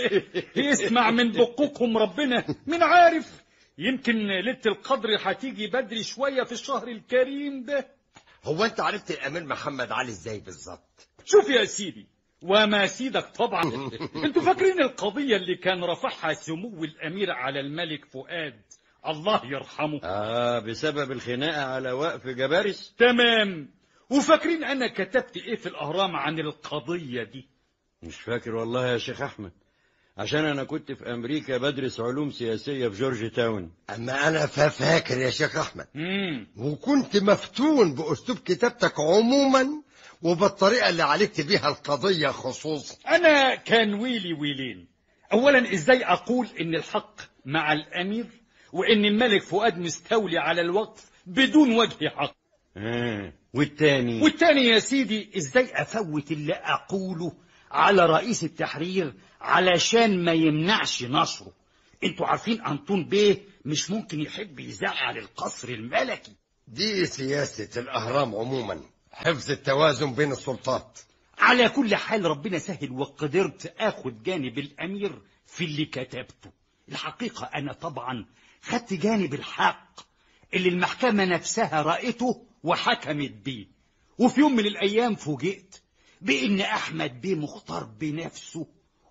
يسمع من بقكم ربنا من عارف يمكن ليلة القدر هتيجي بدري شوية في الشهر الكريم ده هو انت عرفت الامير محمد علي ازاي بالظبط شوف يا سيدي وما سيدك طبعا انتوا فاكرين القضية اللي كان رفعها سمو الامير على الملك فؤاد الله يرحمه آه بسبب الخناقة على وقف جبارس تمام وفاكرين انا كتبت ايه في الاهرام عن القضية دي مش فاكر والله يا شيخ أحمد عشان أنا كنت في أمريكا بدرس علوم سياسية في جورج تاون اما انا فاكر يا شيخ احمد مم. وكنت مفتون باسلوب كتابتك عموما وبالطريقه اللي عالجت بيها القضيه خصوصا انا كان ويلي ويلين اولا ازاي اقول ان الحق مع الامير وان الملك فؤاد مستولي على الوقف بدون وجه حق آه. والتاني والتاني يا سيدي ازاي افوت اللي اقوله على رئيس التحرير علشان ما يمنعش نشره انتوا عارفين انطون بيه مش ممكن يحب يزعل القصر الملكي دي سياسه الاهرام عموما حفظ التوازن بين السلطات على كل حال ربنا سهل وقدرت اخد جانب الامير في اللي كتبته الحقيقة انا طبعا خدت جانب الحق اللي المحكمة نفسها رأته وحكمت بيه وفي يوم من الايام فوجئت بان احمد بيه مختار بنفسه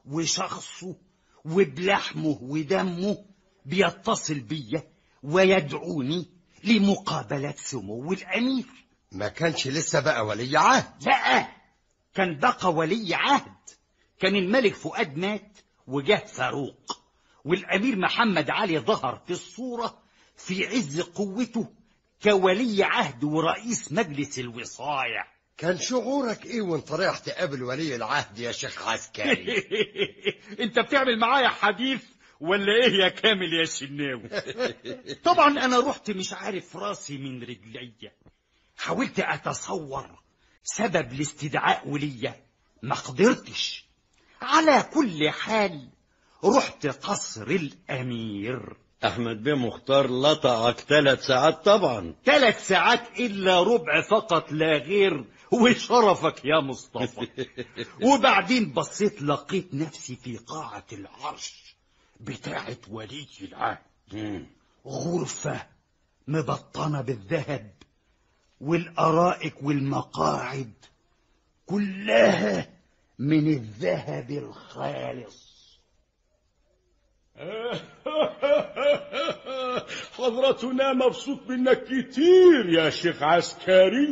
وشخصه وبلحمه ودمه بيتصل بيا ويدعوني لمقابلة سمو الامير ما كانش لسه بقى ولي عهد لا كان بقى ولي عهد كان الملك فؤاد مات وجه فاروق والامير محمد علي ظهر في الصورة في عز قوته كولي عهد ورئيس مجلس الوصاية كان شعورك ايه وانت رايح تقابل ولي العهد يا شيخ عسكري انت بتعمل معايا حديث ولا ايه يا كامل يا شناوي طبعا انا رحت مش عارف راسي من رجليا حاولت اتصور سبب الاستدعاء وليا ما قدرتش على كل حال رحت قصر الامير أحمد بيه مختار لطعك ثلاث ساعات طبعا ثلاث ساعات الا ربع فقط لا غير وشرفك يا مصطفى وبعدين بصيت لقيت نفسي في قاعة العرش بتاعة ولي العهد غرفة مبطنة بالذهب والأرائك والمقاعد كلها من الذهب الخالص حضرتنا مبسوط منك كتير يا شيخ عسكري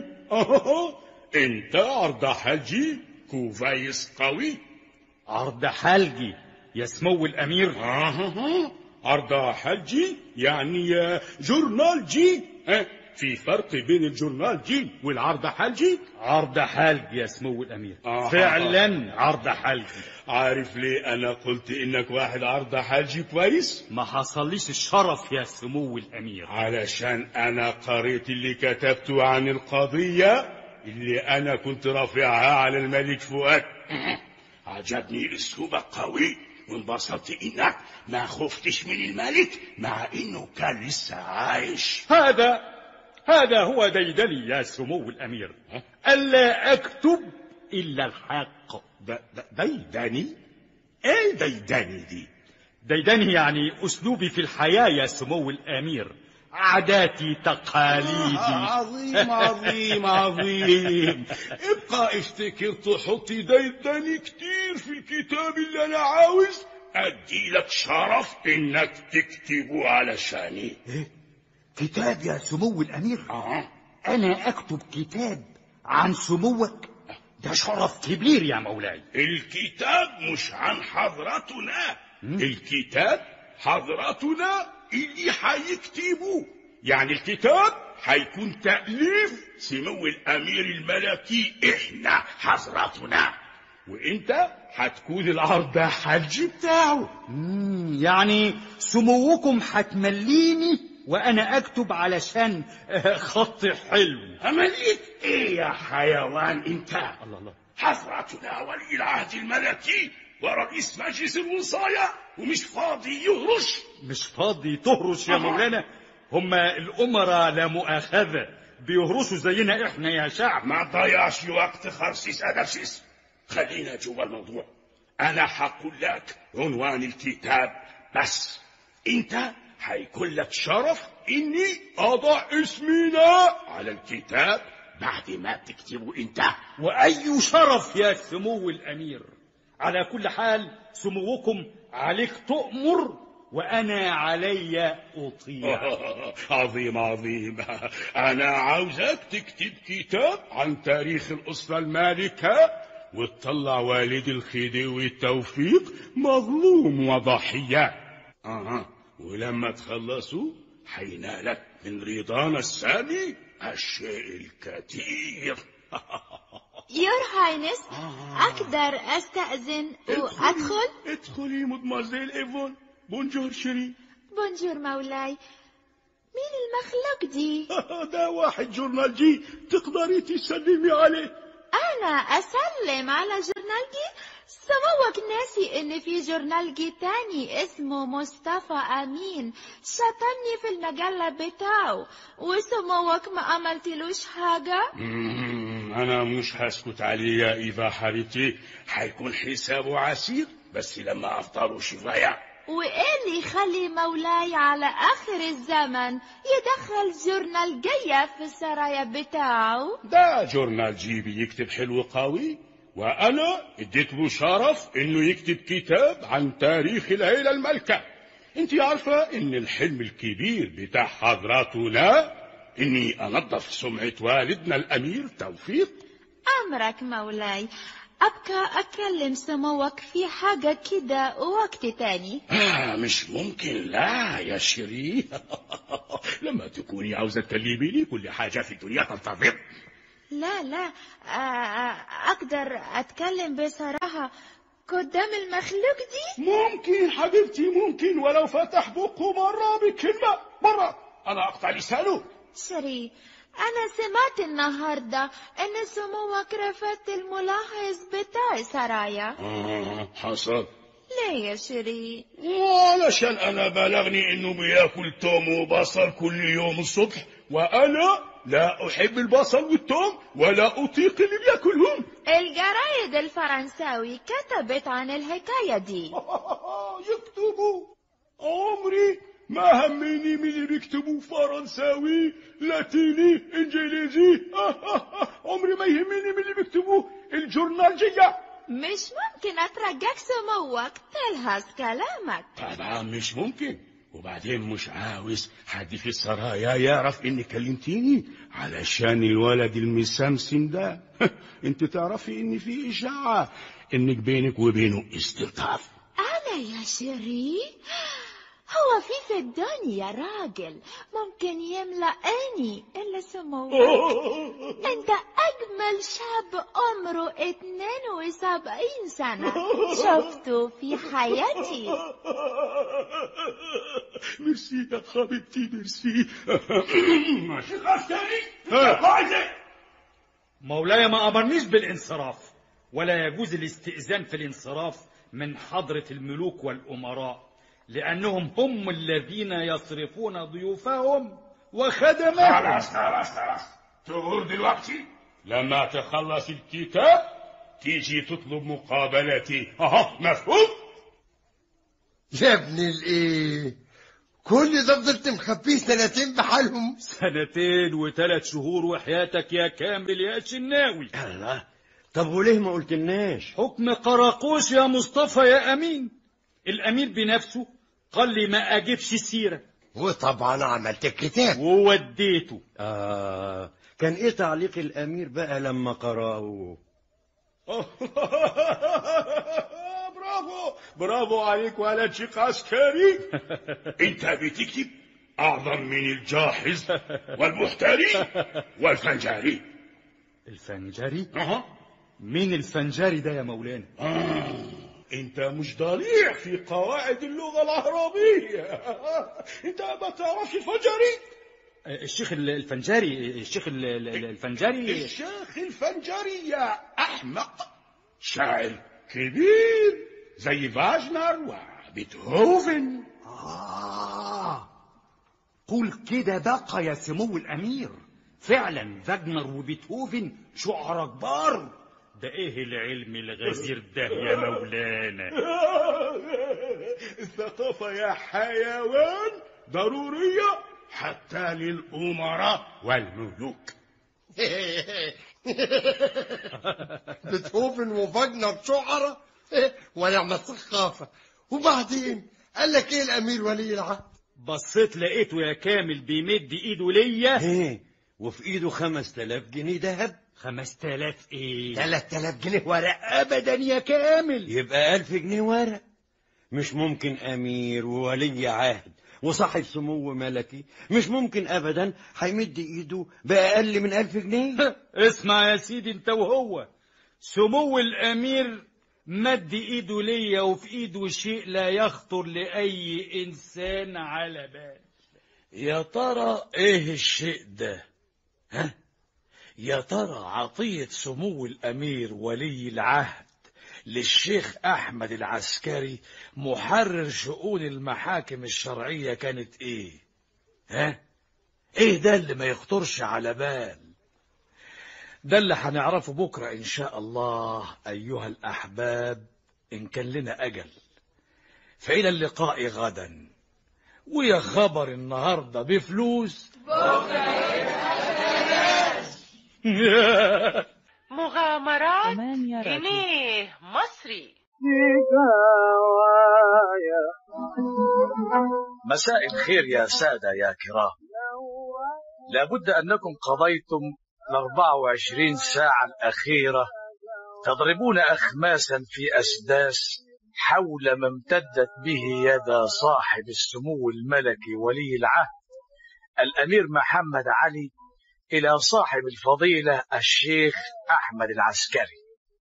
انت عرض حجي كويس قوي عرض حلقي يا سمو الأمير آه عرض حجي يعني جورنال جي ها في فرق بين الجورنال جي والعرض حلجي عرض حلقي يا سمو الأمير آه. فعلا عرض حلقي عارف ليه انا قلت انك واحد عرض حلجي كويس ما حصليش الشرف يا سمو الأمير علشان انا قريت اللي كتبته عن القضية اللي انا كنت رافعها على الملك فؤاد عجبني اسلوبك قوي وانبسطت انك ما خفتش من الملك مع انه كان لسه عايش هذا هذا هو ديدني يا سمو الأمير ألا أكتب إلا الحق ديدني ايه ديدني دي ديدني يعني أسلوبي في الحياة يا سمو الأمير عاداتي تقاليدي عظيم عظيم عظيم ابقى افتكر تحط ديدني كتير في الكتاب اللي انا عاوز ادي لك شرف انك تكتبه علشاني كتاب يا سمو الأمير أنا أكتب كتاب عن سموك ده شرف كبير يا مولاي الكتاب مش عن حضرتنا الكتاب حضرتنا اللي هيكتبوه يعني الكتاب هيكون تأليف سمو الأمير الملكي إحنا حضرتنا وإنت هتكون العرض حج بتاعه مم، يعني سموكم هتمليني وأنا أكتب علشان آه، خط حلو عملية إيه يا حيوان أنت الله الله حضرتنا ولي العهد الملكي ورئيس مجلس الوصاية ومش فاضي يهرش مش فاضي تهرش يا مولانا هما الأمراء لا مؤاخذة بيهرسوا زينا احنا يا شعب ما تضيعش وقت خرسيس أدرسيس خلينا جوا الموضوع أنا هقول لك عنوان الكتاب بس أنت هيكون لك شرف إني أضع اسمنا على الكتاب بعد ما تكتبه أنت وأي شرف يا سمو الأمير على كل حال سموكم عليك تؤمر وأنا علي أطيع عظيم عظيم أنا عاوزك تكتب كتاب عن تاريخ الأسرة المالكة وتطلع والد الخديوي توفيق مظلوم وضحية أها ولما تخلصوا حينالك من رضانا السامي الشيء الكثير يور هاينس أقدر أستأذن وأدخل ادخلي مدمازيل ايفون بونجور شيري بونجور مولاي مين المخلوق دي ده واحد جورنالجي تقدري تسلمي عليه أنا أسلم على جورنالجي سموك ناسي إن في جورنالجي تاني اسمه مصطفى أمين شتمني في المجلة بتاعه وسموك ما عملتلوش حاجة مم، أنا مش هسكت عليه يا إيفا حبيبتي هيكون حسابه عسير بس لما أفطروا شوية وإيه اللي يخلي مولاي على آخر الزمن يدخل جورنالجية في السرايا بتاعه ده جورنال جيبي يكتب حلو قوي وأنا اديت له شرف إنه يكتب كتاب عن تاريخ العيلة الملكة انت عارفة إن الحلم الكبير بتاع حضراتنا إني أنظف سمعة والدنا الأمير توفيق أمرك مولاي أبقى أكلم سموك في حاجة كده وقت تاني آه مش ممكن لا يا شيري لما تكوني عاوزة تكلميني كل حاجة في الدنيا تنتظر لا لا آه، أقدر أتكلم بصراحة قدام المخلوق دي ممكن حبيبتي ممكن ولو فتح بقه مرة بكلمة مرة أنا أقطع لسانه شري أنا سمعت النهاردة إن سموك رفضت الملاحظ بتاع سرايا آه حصل ليه يا شري علشان أنا بلغني إنه بياكل توم وبصل كل يوم الصبح وأنا لا أحب البصل والتوم ولا أطيق اللي بياكلهم الجرايد الفرنساوي كتبت عن الحكاية دي يكتبوا عمري ما همني من اللي بيكتبوا فرنساوي لاتيني انجليزي عمري ما يهمني من اللي بيكتبوا الجورنالجية مش ممكن أترجاك سموك تلهز كلامك طبعا مش ممكن وبعدين مش عاوز حد في السرايا يعرف اني كلمتيني علشان الولد المسمسم ده انت تعرفي ان في اشاعة انك بينك وبينه استلطاف أنا يا شري هو في في الدنيا راجل ممكن يملأني إلا سموك أنت أجمل شاب عمره 72 سنة شفته في حياتي ميرسي يا حبيبتي ميرسي ماشي خلاص تاني مولاي ما أمرنيش بالانصراف ولا يجوز الاستئذان في الانصراف من حضرة الملوك والأمراء لأنهم هم الذين يصرفون ضيوفهم وخدمهم خلاص خلاص خلاص تقول دلوقتي لما تخلص الكتاب تيجي تطلب مقابلتي اها مفهوم يا ابن الايه كل ده فضلت مخبيه سنتين بحالهم سنتين وثلاث شهور وحياتك يا كامل يا شناوي الله طب وليه ما قلتلناش حكم قراقوش يا مصطفى يا أمين الأمير بنفسه قال لي ما أجيبش السيرة وطبعا عملت الكتاب ووديته آه كان ايه تعليق الامير بقى لما قرأه برافو برافو عليك ولد شيخ عسكري انت بتكتب اعظم من الجاحظ والمحتري والفنجاري الفنجري اها مين الفنجاري ده يا مولانا آه. انت مش ضليع في قواعد اللغة العربية انت ما تعرفش الفنجاري الشيخ الفنجاري الشيخ ال- ال- الفنجاري الشيخ الفنجاري يا احمق شاعر كبير زي فاجنر وبيتهوفن آه قول كده بقى يا سمو الأمير فعلا فاجنر وبيتهوفن شعراء كبار ده ايه العلم الغزير ده يا مولانا الثقافة يا حيوان ضرورية حتى للأمراء والملوك بيتهوفن وفاجنر شعراء ونعم الثقافة وبعدين قال لك ايه الامير ولي العهد بصيت لقيته يا كامل بيمد ايده ليا ايه وفي ايده خمس تلاف جنيه دهب خمس تلاف ايه تلات تلاف جنيه ورق ابدا يا كامل يبقى ألف جنيه ورق مش ممكن أمير وولي عهد وصاحب سمو ملكي مش ممكن أبدا هيمد إيده بأقل من ألف جنيه اسمع يا سيدي انت وهو سمو الامير مد ايده ليا وفي ايده شيء لا يخطر لاي انسان على بال يا ترى ايه الشيء ده ها يا ترى عطية سمو الأمير ولي العهد للشيخ أحمد العسكري محرر شؤون المحاكم الشرعية كانت إيه ها إيه ده اللي ما يخطرش على بال ده اللي هنعرفه بكرة إن شاء الله أيها الأحباب إن كان لنا أجل فإلى اللقاء غدا ويا خبر النهاردة بفلوس مغامرات جنيه مصري مساء الخير يا سادة يا كرام لابد أنكم قضيتم ال 24 ساعة الأخيرة تضربون أخماسا في أسداس حول ما امتدت به يد صاحب السمو الملكي ولي العهد الأمير محمد علي إلى صاحب الفضيلة الشيخ أحمد العسكري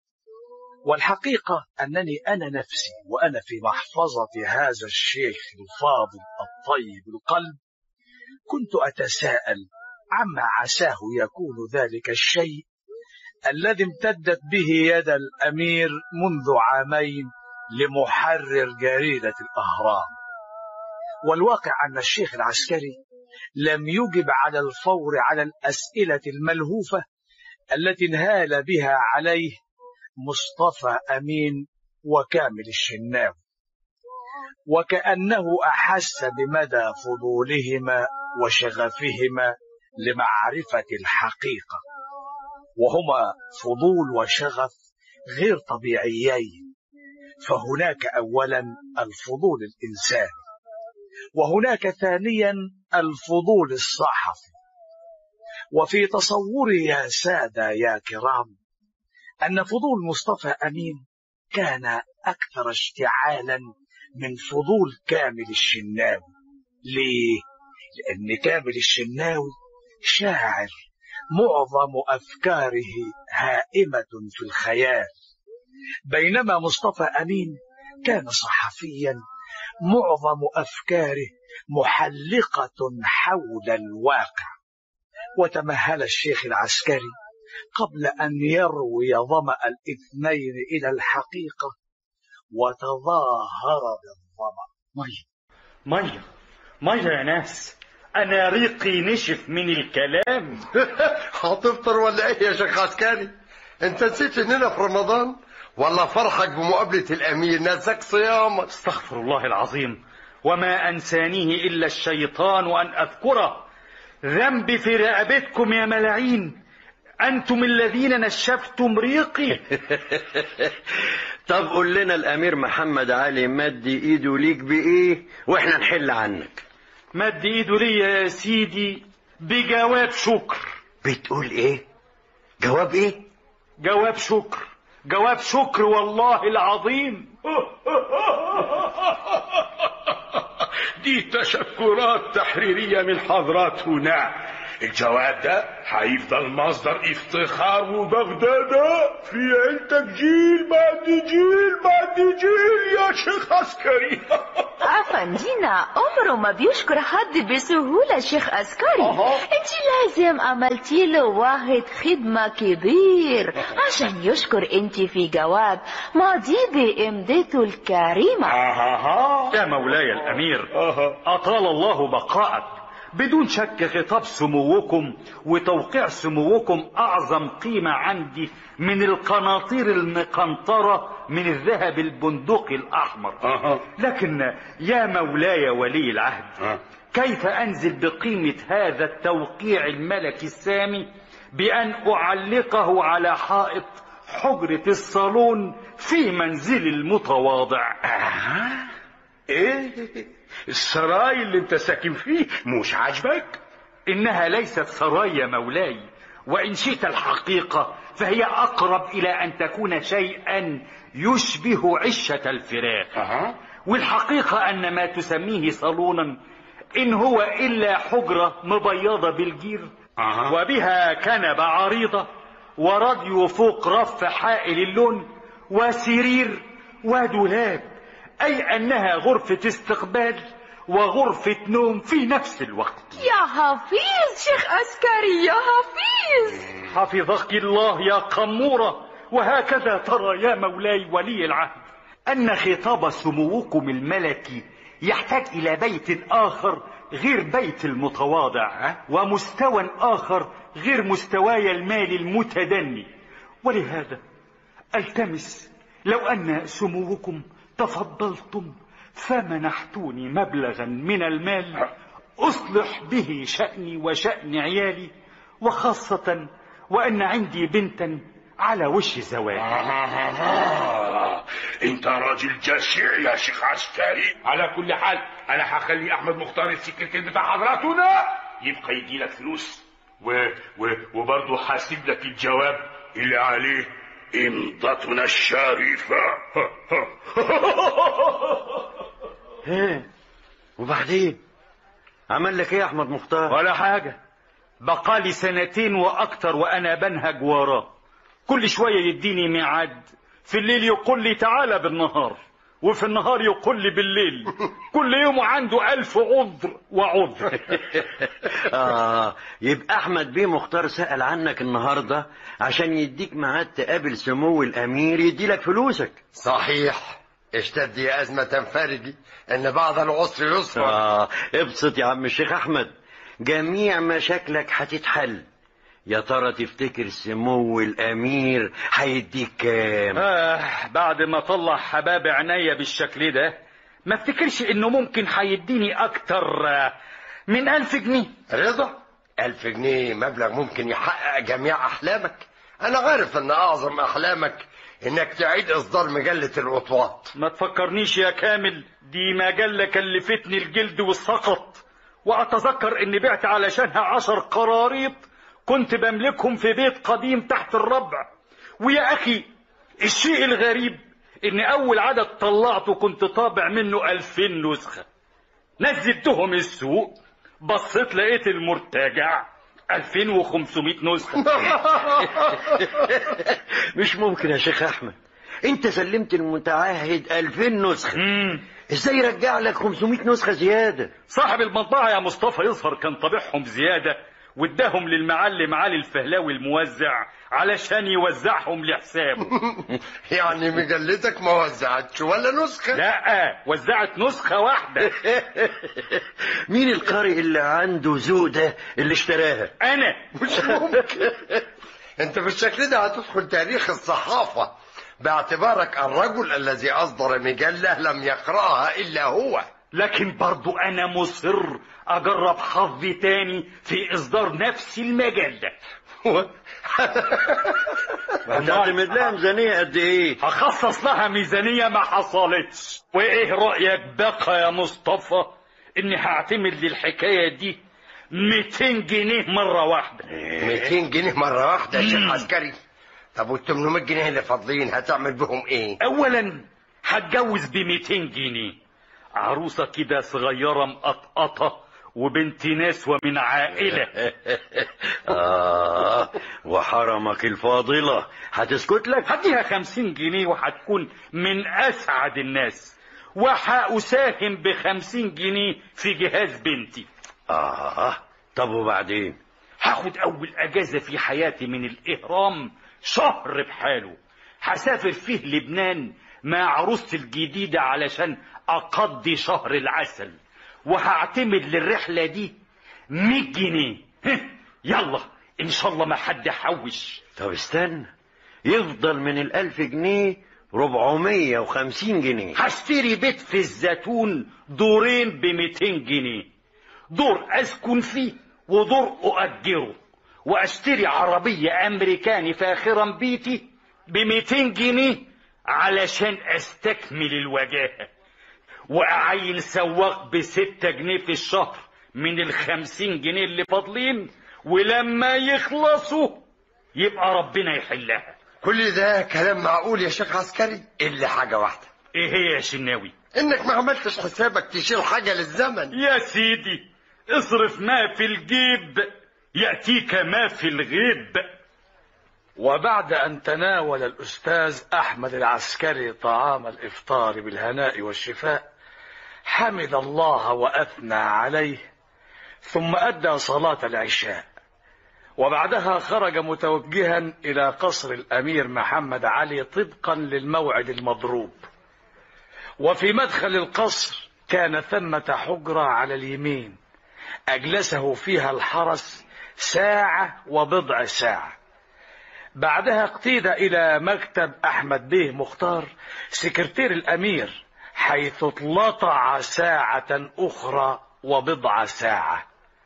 والحقيقة أنني أنا نفسي وأنا في محفظة هذا الشيخ الفاضل الطيب القلب كنت أتساءل عما عساه يكون ذلك الشيء الذي امتدت به يد الأمير منذ عامين لمحرر جريدة الأهرام والواقع أن الشيخ العسكري لم يجب على الفور على الأسئلة الملهوفة التي انهال بها عليه مصطفى أمين وكامل الشناوي وكأنه أحس بمدى فضولهما وشغفهما لمعرفة الحقيقة وهما فضول وشغف غير طبيعيين فهناك أولا الفضول الإنساني وهناك ثانيا الفضول الصحفي وفي تصوري يا سادة يا كرام أن فضول مصطفى أمين كان أكثر اشتعالا من فضول كامل الشناوي ليه؟ لأن كامل الشناوي شاعر معظم أفكاره هائمة في الخيال بينما مصطفى أمين كان صحفيا معظم أفكاره محلقة حول الواقع وتمهل الشيخ العسكري قبل أن يروي ظمأ الاثنين إلى الحقيقة وتظاهر بالظمأ مية مية مية يا ناس أنا ريقي نشف من الكلام هتفطر ولا ايه يا شيخ عسكري انت نسيت اننا في رمضان ولا فرحك بمقابلة الامير نساك صيامك استغفر الله العظيم وما أنسانيه إلا الشيطان وأن أذكره ذنبي في رقبتكم يا ملاعين أنتم الذين نشفتم ريقي طب قول لنا الأمير محمد علي مد إيده ليك بإيه وإحنا نحل عنك مد إيده ليا يا سيدي بجواب شكر بتقول إيه جواب إيه جواب شكر جواب شكر والله العظيم دي تشكرات تحريرية من حضرات هنا الجواب ده هيفضل مصدر افتخار وبغدادة في عيلتك جيل بعد جيل بعد جيل يا شيخ عسكري أفندينا عمره ما بيشكر حد بسهولة شيخ عسكري انت لازم عملتي له واحد خدمة كبير عشان يشكر انت في جواب ماضي بإمدته الكريمة يا مولاي الأمير أطال الله بقاءك بدون شك خطاب سموكم وتوقيع سموكم أعظم قيمة عندي من القناطير المقنطرة من الذهب البندقي الأحمر لكن يا مولاي ولي العهد كيف أنزل بقيمة هذا التوقيع الملكي السامي بأن أعلقه على حائط حجرة الصالون في منزل المتواضع ايه السراي اللي انت ساكن فيه مش عاجبك إنها ليست سرايا مولاي وإن شئت الحقيقة فهي أقرب إلى أن تكون شيئا يشبه عشة الفراخ أه. والحقيقة أن ما تسميه صالونا إن هو إلا حجرة مبيضة بالجير أه. وبها كنبة عريضة وراديو فوق رف حائل اللون وسرير ودولاب أي أنها غرفة استقبال وغرفة نوم في نفس الوقت يا حفيظ شيخ عسكري يا حفيظ حفظك الله يا قمورة وهكذا ترى يا مولاي ولي العهد أن خطاب سموكم الملكي يحتاج إلى بيت آخر غير بيت المتواضع ومستوى آخر غير مستواي المالي المتدني ولهذا التمس لو أن سموكم تفضلتم فمنحتوني مبلغا من المال أصلح به شأني وشأن عيالي وخاصة وأن عندي بنتا على وش زواج آه. انت راجل جشع يا شيخ عسكري على كل حال انا هخلي احمد مختار السكرتير بتاع حضراتنا يبقى يدي لك فلوس و... و... وبرضه هسيب لك الجواب اللي عليه امضتنا الشريفه ها وبعدين عمل لك ايه يا احمد مختار ولا حاجة بقالي سنتين وأكتر وأنا بنهج وراه كل شوية يديني ميعاد في الليل يقول لي تعالى بالنهار وفي النهار يقول لي بالليل كل يوم عنده ألف عذر وعذر آه يبقى أحمد بيه مختار سأل عنك النهاردة عشان يديك ميعاد تقابل سمو الأمير يديلك فلوسك صحيح اشتد يا أزمة فارجي إن بعد العسر يسرا آه ابسط يا عم الشيخ أحمد جميع مشاكلك هتتحل يا ترى تفتكر سمو الأمير هيديك كام آه بعد ما طلع حباب عينيا بالشكل ده ما افتكرش انه ممكن هيديني اكتر آه، من الف جنيه رضا ألف جنيه مبلغ ممكن يحقق جميع أحلامك أنا عارف إن أعظم أحلامك إنك تعيد إصدار مجلة الوطواط ما تفكرنيش يا كامل دي مجلة كلفتني الجلد والسقط وأتذكر إني بعت علشانها عشر قراريط كنت بملكهم في بيت قديم تحت الربع ويا أخي الشيء الغريب إن أول عدد طلعته كنت طابع منه ألفين نسخة نزلتهم السوق بصيت لقيت المرتجع 2500 نسخة مش ممكن يا شيخ أحمد أنت سلمت المتعهد 2000 نسخة ازاي يرجع لك 500 نسخة زيادة صاحب المطبعة يا مصطفى يظهر كان طابعهم زيادة واداهم للمعلم علي الفهلاوي الموزع علشان يوزعهم لحسابه يعني مجلتك ما وزعتش ولا نسخة لا وزعت نسخة واحدة مين القارئ اللي عنده ذوق ده اللي اشتراها أنا مش ممكن انت بالشكل ده هتدخل تاريخ الصحافة باعتبارك الرجل الذي أصدر مجلة لم يقرأها إلا هو لكن برضو أنا مصر أجرب حظي تاني في إصدار نفس المجلة هتعتمد لها ميزانية قد إيه؟ هخصص لها ميزانية ما حصلتش وإيه رأيك بقى يا مصطفى إني هعتمد للحكاية دي 200 جنيه مرة واحدة 200 جنيه مرة واحدة يا شيخ عسكري طب وال 800 جنيه اللي فاضلين هتعمل بهم ايه؟ أولا هتجوز ب 200 جنيه عروسة كده صغيرة مقطقطة وبنت ناس ومن عائلة آه وحرمك الفاضلة هتسكت لك هديها خمسين جنيه وهتكون من أسعد الناس وهأساهم بخمسين جنيه في جهاز بنتي آه طب وبعدين هاخد أول أجازة في حياتي من الإهرام شهر بحاله هسافر فيه لبنان مع عروستي الجديدة علشان أقضي شهر العسل وهعتمد للرحلة دي 100 جنيه يلا ان شاء الله ما حد يحوش طب استنى يفضل من الألف جنيه ربعمية وخمسين جنيه هشتري بيت في الزيتون دورين ب 200 جنيه دور اسكن فيه ودور اؤجره واشتري عربية امريكاني فاخرا بيتي ب 200 جنيه علشان استكمل الوجاهة واعين سواق بستة جنيه في الشهر من الخمسين جنيه اللي فاضلين ولما يخلصوا يبقى ربنا يحلها كل ده كلام معقول يا شيخ عسكري إلا حاجة واحدة ايه هي يا شناوي إنك ما عملتش حسابك تشيل حاجة للزمن يا سيدي اصرف ما في الجيب يأتيك ما في الغيب وبعد أن تناول الأستاذ أحمد العسكري طعام الإفطار بالهناء والشفاء حمد الله وأثنى عليه ثم أدى صلاة العشاء وبعدها خرج متوجها إلى قصر الأمير محمد علي طبقا للموعد المضروب وفي مدخل القصر كان ثمة حجرة على اليمين أجلسه فيها الحرس ساعة وبضع ساعة بعدها اقتيد إلى مكتب أحمد بيه مختار سكرتير الأمير حيث اطلطع ساعة أخرى وبضع ساعة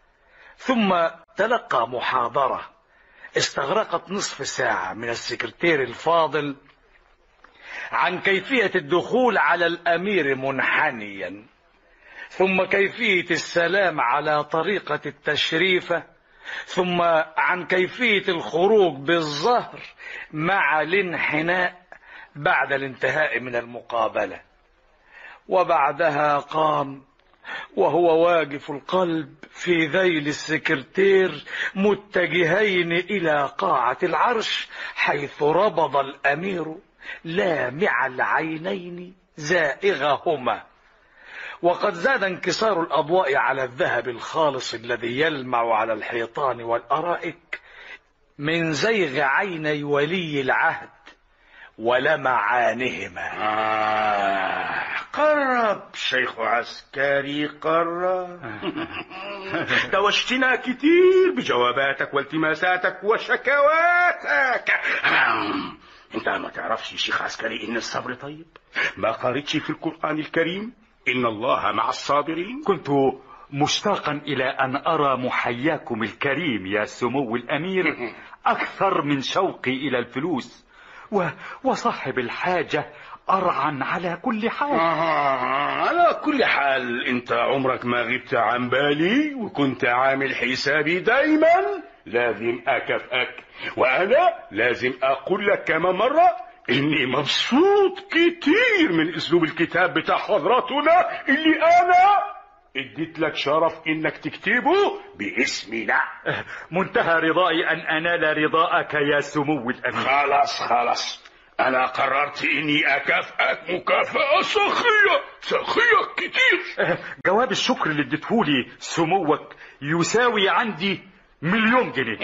ثم تلقى محاضرة استغرقت نصف ساعة من السكرتير الفاضل عن كيفية الدخول على الأمير منحنيا ثم كيفية السلام على طريقة التشريفة ثم عن كيفية الخروج بالظهر مع الانحناء بعد الانتهاء من المقابلة وبعدها قام وهو واقف القلب في ذيل السكرتير متجهين إلى قاعة العرش حيث ربض الأمير لامع العينين زائغهما وقد زاد انكسار الأضواء على الذهب الخالص الذي يلمع على الحيطان والأرائك من زيغ عيني ولي العهد ولمعانهما آه قرب شيخ عسكري قرب دوشتنا كتير بجواباتك والتماساتك وشكواتك انت ما تعرفش يا شيخ عسكري ان الصبر طيب ما قريتش في القرآن الكريم ان الله مع الصابرين كنت مشتاقا إلى أن أرى محياكم الكريم يا سمو الأمير أكثر من شوقي إلى الفلوس و... وصاحب الحاجة أرعا على كل حال آه على كل حال انت عمرك ما غبت عن بالي وكنت عامل حسابي دايما لازم اكافئك وانا لازم اقول لك كمان مرة اني مبسوط كتير من اسلوب الكتاب بتاع حضراتنا اللي انا اديت لك شرف انك تكتبه باسمنا منتهى رضائي أن أنال رضاءك يا سمو الأمير خلاص خلاص انا قررت اني اكافئك مكافأة سخية سخية كتير جواب الشكر اللي اديتهولي سموك يساوي عندي مليون جنيه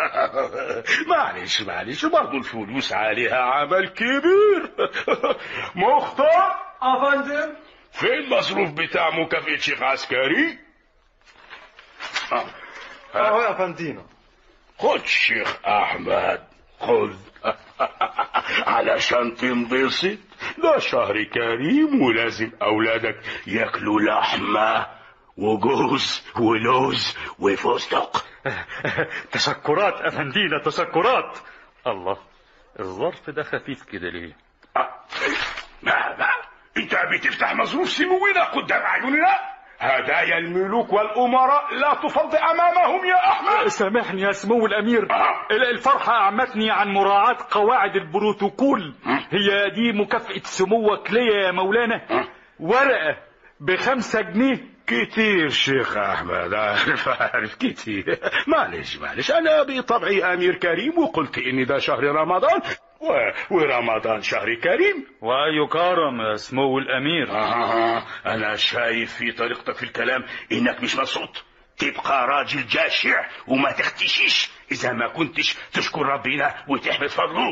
معلش معلش برضه الفلوس عليها عمل كبير مختار افندم فين المصروف بتاع مكافأة شيخ عسكري آه. اهو يا فندينا خد شيخ احمد خد علشان تنبسط ده شهر كريم ولازم اولادك ياكلوا لحمه وجوز ولوز وفستق تشكرات أفندينا تشكرات الله الظرف ده خفيف كده ليه ما ما انت بتفتح مصروف سمونا قدام عيوننا هدايا الملوك والامراء لا تفض امامهم يا احمد سامحني يا سمو الأمير الفرحة أعمتني عن مراعاة قواعد البروتوكول هي دي مكافأة سموك ليا يا مولانا ورقة بخمسة جنيه كتير شيخ احمد عارف عارف كتير معلش معلش انا بطبعي امير كريم وقلت ان ده شهر رمضان و... ورمضان شهر كريم وأي كرم يا سمو الأمير آه انا شايف في طريقتك في الكلام انك مش مبسوط تبقى راجل جاشع وما تختشيش اذا ما كنتش تشكر ربنا وتحمد فضله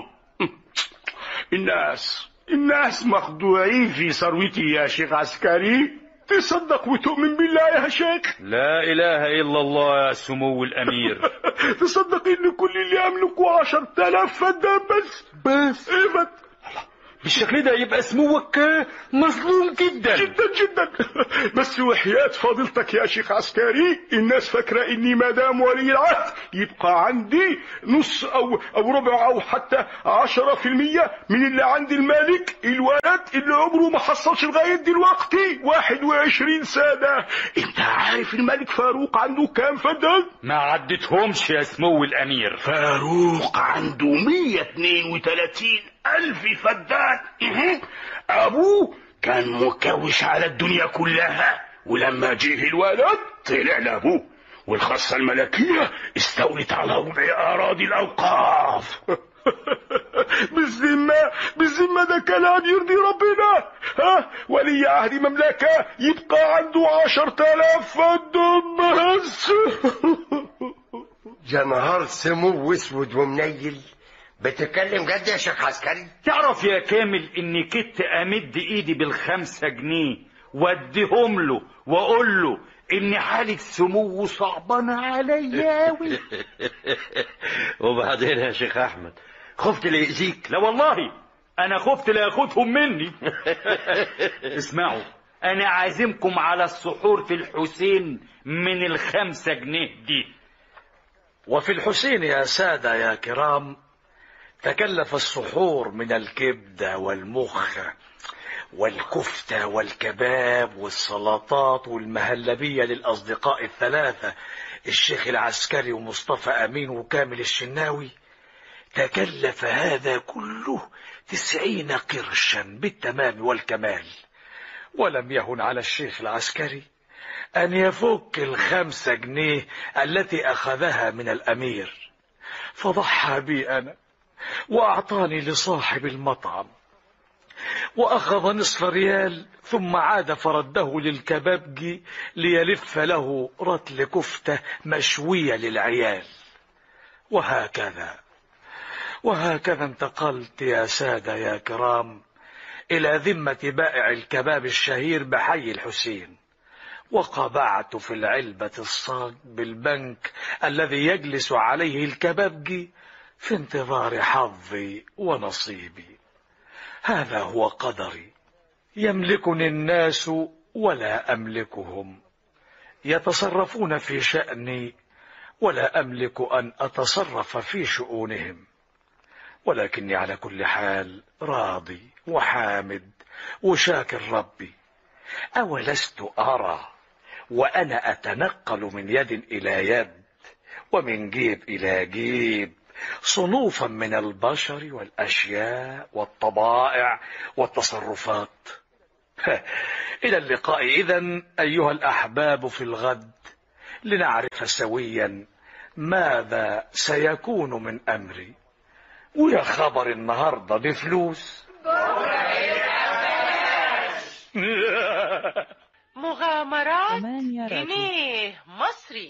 الناس الناس مخدوعين في ثروتي يا شيخ عسكري تصدق وتؤمن بالله يا شيخ لا إله إلا الله يا سمو الأمير تصدق ان كل اللي املكه عشر تلاف فدان بس بس ايه بس بالشكل ده يبقى سموك مظلوم جدا جدا جدا بس وحياة فضيلتك يا شيخ عسكري الناس فاكرة اني ما دام ولي العهد يبقى عندي نص او او ربع او حتى عشرة في المية من اللي عند الملك الولد اللي عمره ما حصلش لغاية دلوقتي واحد وعشرين سنة انت عارف الملك فاروق عنده كام فدان ما عدتهمش يا سمو الأمير فاروق عنده 132 ألف فدان إيه؟ أبوه كان مكوش على الدنيا كلها ولما جه الولد طلع لأبوه والخاصة الملكية استولت على ربع أراضي الأوقاف بالذمة بالذمة ده كلام يرضي ربنا ها ولي عهد مملكة يبقى عنده عشر تلاف فدان بس يا نهار سمو واسود ومنيل بتتكلم جد يا شيخ عسكري تعرف يا كامل اني كنت امد ايدي بالخمسة جنيه واديهم له واقول له ان حالة سمو صعبانة عليا اوي وبعدين يا شيخ احمد خفت اللي يأذيك لا والله انا خفت لا ياخدهم مني اسمعوا انا عازمكم على السحور في الحسين من الخمسة جنيه دي وفي الحسين يا سادة يا كرام تكلف السحور من الكبدة والمخ والكفتة والكباب والسلطات والمهلبية للأصدقاء الثلاثة الشيخ العسكري ومصطفى أمين وكامل الشناوي تكلف هذا كله تسعين قرشا بالتمام والكمال ولم يهن على الشيخ العسكري أن يفك الخمسة جنيه التي أخذها من الأمير فضحى بي أنا وأعطاني لصاحب المطعم وأخذ نصف ريال ثم عاد فرده للكبابجي ليلف له رتل كفتة مشوية للعيال وهكذا وهكذا انتقلت يا سادة يا كرام إلى ذمة بائع الكباب الشهير بحي الحسين وقبعت في العلبة الصاج بالبنك الذي يجلس عليه الكبابجي في انتظار حظي ونصيبي هذا هو قدري يملكني الناس ولا أملكهم يتصرفون في شأني ولا أملك أن أتصرف في شؤونهم ولكني على كل حال راضي وحامد وشاكر ربي أولست أرى وأنا أتنقل من يد إلى يد ومن جيب إلى جيب صنوفا من البشر والأشياء والطبائع والتصرفات إلى اللقاء إذا أيها الأحباب في الغد لنعرف سويا ماذا سيكون من أمري ويا خبر النهاردة بفلوس مغامرات جنيه مصري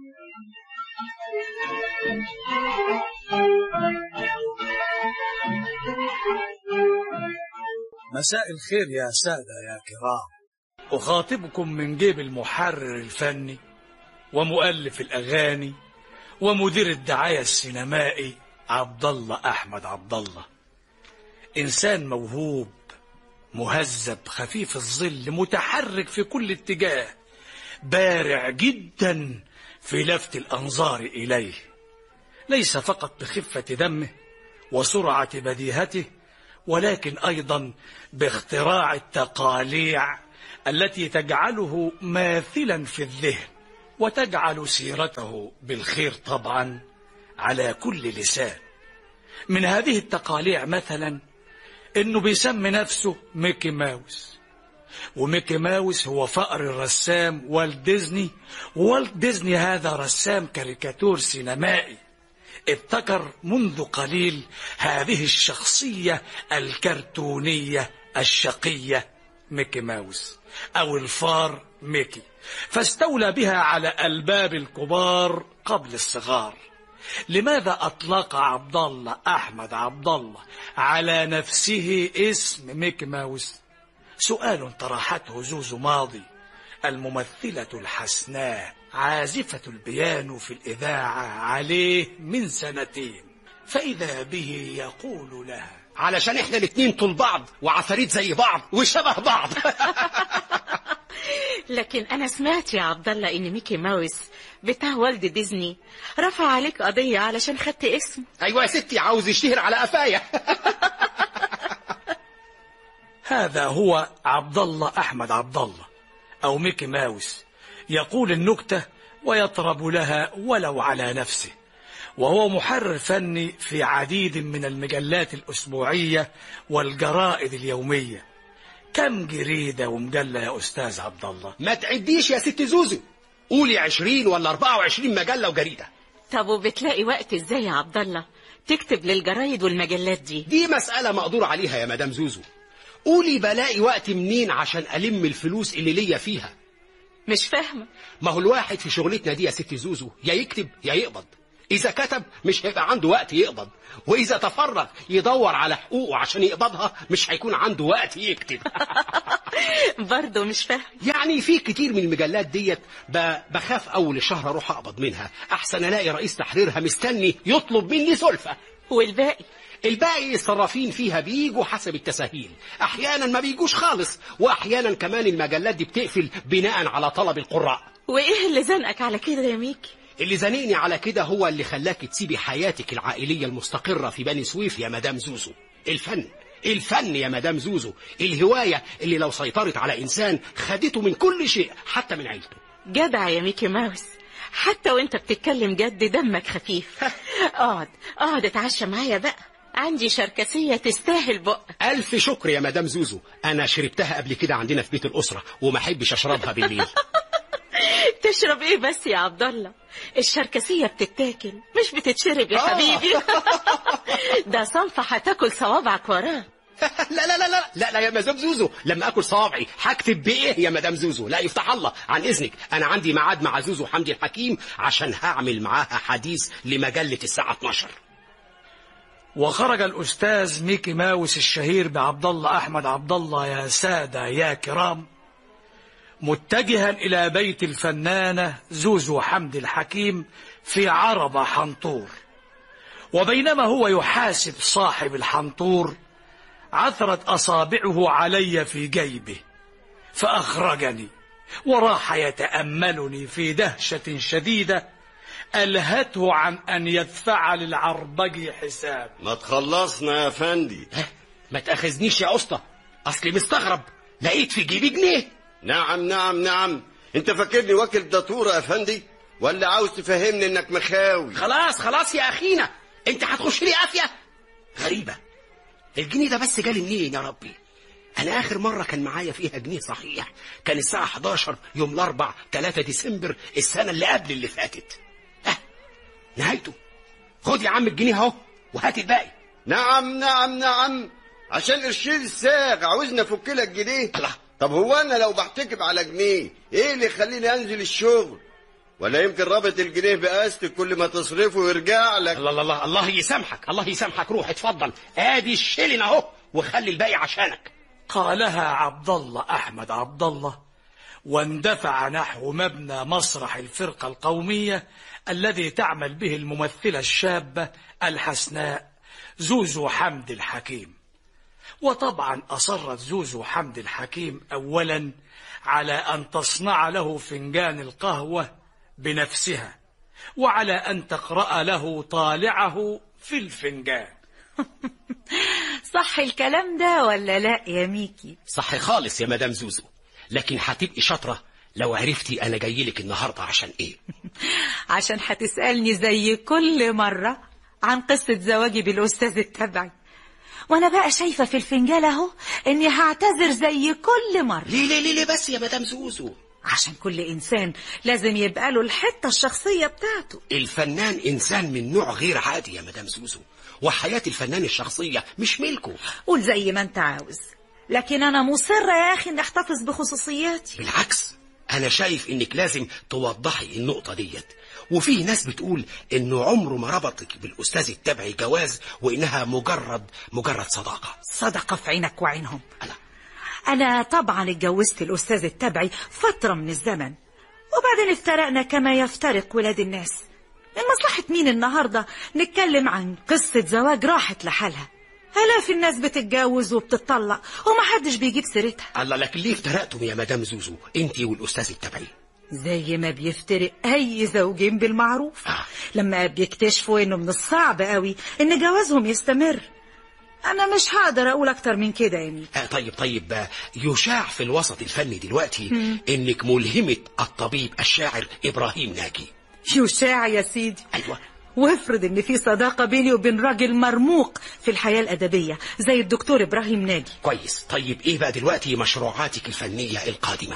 مساء الخير يا سادة يا كرام أخاطبكم من جيب المحرر الفني ومؤلف الأغاني ومدير الدعاية السينمائي عبد الله أحمد عبد الله إنسان موهوب مهذب خفيف الظل متحرك في كل اتجاه بارع جدا في لفت الأنظار إليه ليس فقط بخفة دمه وسرعة بديهته ولكن أيضا باختراع التقاليع التي تجعله ماثلا في الذهن وتجعل سيرته بالخير طبعا على كل لسان من هذه التقاليع مثلا انه بيسمي نفسه ميكي ماوس وميكي ماوس هو فأر الرسام والت ديزني والت ديزني هذا رسام كاريكاتور سينمائي ابتكر منذ قليل هذه الشخصية الكرتونية الشقية ميكي ماوس أو الفار ميكي فاستولى بها على ألباب الكبار قبل الصغار لماذا أطلق عبد الله أحمد عبد الله على نفسه اسم ميكي ماوس سؤال طرحته زوزو ماضي الممثلة الحسناء عازفة البيانو في الإذاعة عليه من سنتين فإذا به يقول لها علشان احنا الاتنين طول بعض وعفاريت زي بعض وشبه بعض لكن انا سمعت يا عبد الله ان ميكي ماوس بتاع والد ديزني رفع عليك قضية علشان خدت اسم ايوه يا ستي عاوز يشتهر على قفايا هذا هو عبد الله أحمد عبد الله أو ميكي ماوس يقول النكتة ويطرب لها ولو على نفسه وهو محرر فني في عديد من المجلات الأسبوعية والجرائد اليومية كم جريدة ومجلة يا أستاذ عبد الله ما تعديش يا ست زوزو قولي عشرين ولا أربعة وعشرين مجلة وجريدة طب وبتلاقي وقت ازاي يا عبد الله تكتب للجرايد والمجلات دي دي مسألة مقدور عليها يا مدام زوزو قولي بلاقي وقت منين عشان ألم الفلوس اللي ليا فيها مش فاهمة ما هو الواحد في شغلتنا دي يا ست زوزو يا يكتب يا يقبض إذا كتب مش هيبقى عنده وقت يقبض وإذا تفرغ يدور على حقوقه عشان يقبضها مش هيكون عنده وقت يكتب برضه مش فاهم يعني في كتير من المجلات ديت ب- بخاف أول الشهر أروح أقبض منها أحسن ألاقي رئيس تحريرها مستني يطلب مني سلفة والباقي الباقي الصرافين فيها بيجوا حسب التساهيل احيانا ما بيجوش خالص واحيانا كمان المجلات دي بتقفل بناء على طلب القراء وايه اللي زنقك على كده يا ميكي اللي زنقني على كده هو اللي خلاك تسيبي حياتك العائلية المستقرة في بني سويف يا مدام زوزو الفن الفن يا مدام زوزو الهواية اللي لو سيطرت على إنسان خدته من كل شيء حتى من عيلته جدع يا ميكي ماوس حتى وانت بتتكلم جد دمك خفيف اقعد اقعد اتعشى معايا بقى عندي شركسية تستاهل بق ألف شكر يا مدام زوزو أنا شربتها قبل كده عندنا في بيت الأسرة وما أحبش أشربها بالليل تشرب ايه بس يا عبد الله الشركسية بتتاكل مش بتتشرب يا آه. حبيبي ده صنف هتاكل صوابعك وراه لا لا لا لا لا لا يا مدام زوزو لما اكل صوابعي هكتب بايه يا مدام زوزو لا يفتح الله عن اذنك انا عندي ميعاد مع زوزو حمدي الحكيم عشان هعمل معاها حديث لمجله الساعه 12 وخرج الأستاذ ميكي ماوس الشهير بعبد الله أحمد عبد الله يا سادة يا كرام متجها إلى بيت الفنانة زوزو حمد الحكيم في عربة حنطور وبينما هو يحاسب صاحب الحنطور عثرت أصابعه علي في جيبه فأخرجني وراح يتأملني في دهشة شديدة ألهته عن أن يدفع للعربجي حساب ما تخلصنا يا فندي ما تاخذنيش يا اسطى اصلي مستغرب لقيت في جيبي جنيه نعم نعم نعم انت فاكرني واكل داتورة يا فندي ولا عاوز تفهمني انك مخاوي خلاص خلاص يا اخينا انت هتخش لي قافيه غريبه الجنيه ده بس جالي منين يا ربي انا اخر مره كان معايا فيها جنيه صحيح كان الساعه 11 يوم الاربع 3 ديسمبر السنه اللي قبل اللي فاتت اه نهايته خد يا عم الجنيه اهو وهات الباقي نعم نعم نعم عشان قرشين الساغ عاوزنا افك لك جنيه الله طب هو انا لو بحتكب على جنيه ايه اللي يخليني انزل الشغل ولا يمكن رابط الجنيه بقاستك كل ما تصرفه ويرجع لك الله الله الله الله يسامحك الله يسامحك روح اتفضل ادي الشيلين اهو وخلي الباقي عشانك قالها عبد الله أحمد عبد الله واندفع نحو مبنى مسرح الفرقة القومية الذي تعمل به الممثلة الشابة الحسناء زوزو حمد الحكيم وطبعا أصرت زوزو حمد الحكيم أولا على أن تصنع له فنجان القهوة بنفسها وعلى أن تقرأ له طالعه في الفنجان صح الكلام ده ولا لا يا ميكي صح خالص يا مدام زوزو لكن هتبقي شاطره لو عرفتي انا جاي لك النهارده عشان ايه عشان هتسألني زي كل مرة عن قصة زواجي بالأستاذ التبعي وأنا بقى شايفة في الفنجان أهو إني هعتذر زي كل مرة ليه ليه ليه, ليه بس يا مدام زوزو عشان كل إنسان لازم يبقى له الحتة الشخصية بتاعته الفنان انسان من نوع غير عادي يا مدام زوزو وحياه الفنان الشخصيه مش ملكه قول زي ما أنت عاوز لكن أنا مصرة يا أخي إني أحتفظ بخصوصياتي بالعكس انا شايف انك لازم توضحي النقطه ديت وفي ناس بتقول انه عمره ما ربطك بالاستاذ التبعي جواز وانها مجرد مجرد صداقه صدقة في عينك وعينهم أنا طبعا اتجوزت الأستاذ التبعي فترة من الزمن وبعدين افترقنا كما يفترق ولاد الناس من مصلحة مين النهاردة نتكلم عن قصة زواج راحت لحالها آلاف الناس بتتجوز وبتطلق ومحدش بيجيب سيرتها الله لكن ليه افترقتم يا مدام زوزو انت والاستاذ التبعي زي ما بيفترق أي زوجين بالمعروف لما بيكتشفوا إنه من الصعب قوي إن جوازهم يستمر أنا مش هقدر أقول أكتر من كده يا ميك آه طيب طيب آه، يشاع في الوسط الفني دلوقتي مم. انك ملهمة الطبيب الشاعر ابراهيم ناجي يشاع يا سيدي أيوة وافرض ان في صداقة بيني وبين راجل مرموق في الحياة الأدبية زي الدكتور إبراهيم ناجي كويس طيب ايه بقى دلوقتي مشروعاتك الفنية القادمة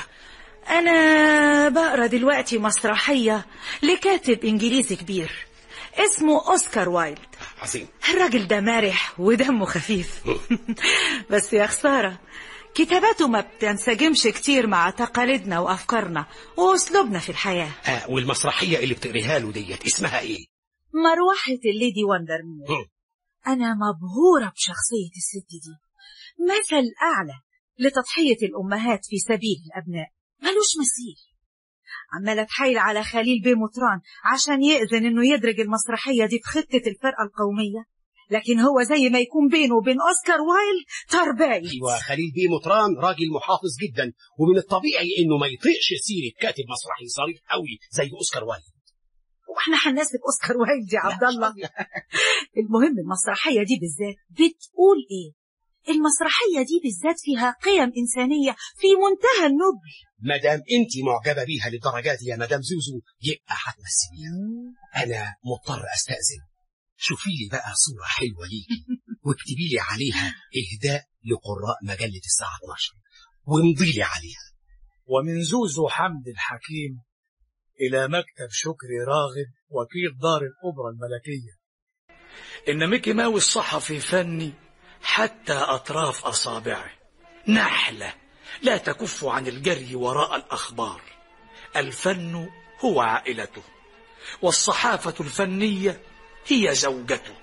أنا بقرا دلوقتي مسرحية لكاتب إنجليزي كبير اسمه أوسكار وايلد عظيم الراجل ده مرح ودمه خفيف بس يا خسارة كتاباته ما بتنسجمش كتير مع تقاليدنا وأفكارنا وأسلوبنا في الحياة آه والمسرحية اللي بتقريها له ديت اسمها ايه مروحة الليدي وندرمير مم. أنا مبهورة بشخصية الست دي مثل أعلى لتضحية الأمهات في سبيل الأبناء ملوش مثيل عمالة اتحايل على خليل بيه مطران عشان يأذن إنه يدرج المسرحية دي في خطة الفرقة القومية لكن هو زي ما يكون بينه وبين أوسكار وايلد ترباية ايوه خليل بيه مطران راجل محافظ جدا ومن الطبيعي انه ما يطيقش سيرة كاتب مسرحي صريح قوي زي اوسكار وايلد واحنا هنناسب أوسكار وايلد يا عبد الله المهم المسرحية دي بالذات بتقول إيه المسرحية دي بالذات فيها قيم إنسانية في منتهى النبل ما دام انت معجبة بيها للدرجات دي يا مدام زوزو يبقى هتمثليها انا مضطر استأذن شوفي لي بقى صورة حلوة ليكي واكتبي لي عليها اهداء لقراء مجلة الساعة 12 وامضي لي عليها ومن زوزو حمد الحكيم إلى مكتب شكري راغب وكيل دار الأوبرا الملكية إن ميكي ماوس صحفي فني حتى أطراف أصابعه نحلة لا تكف عن الجري وراء الأخبار الفن هو عائلته والصحافة الفنية هي زوجته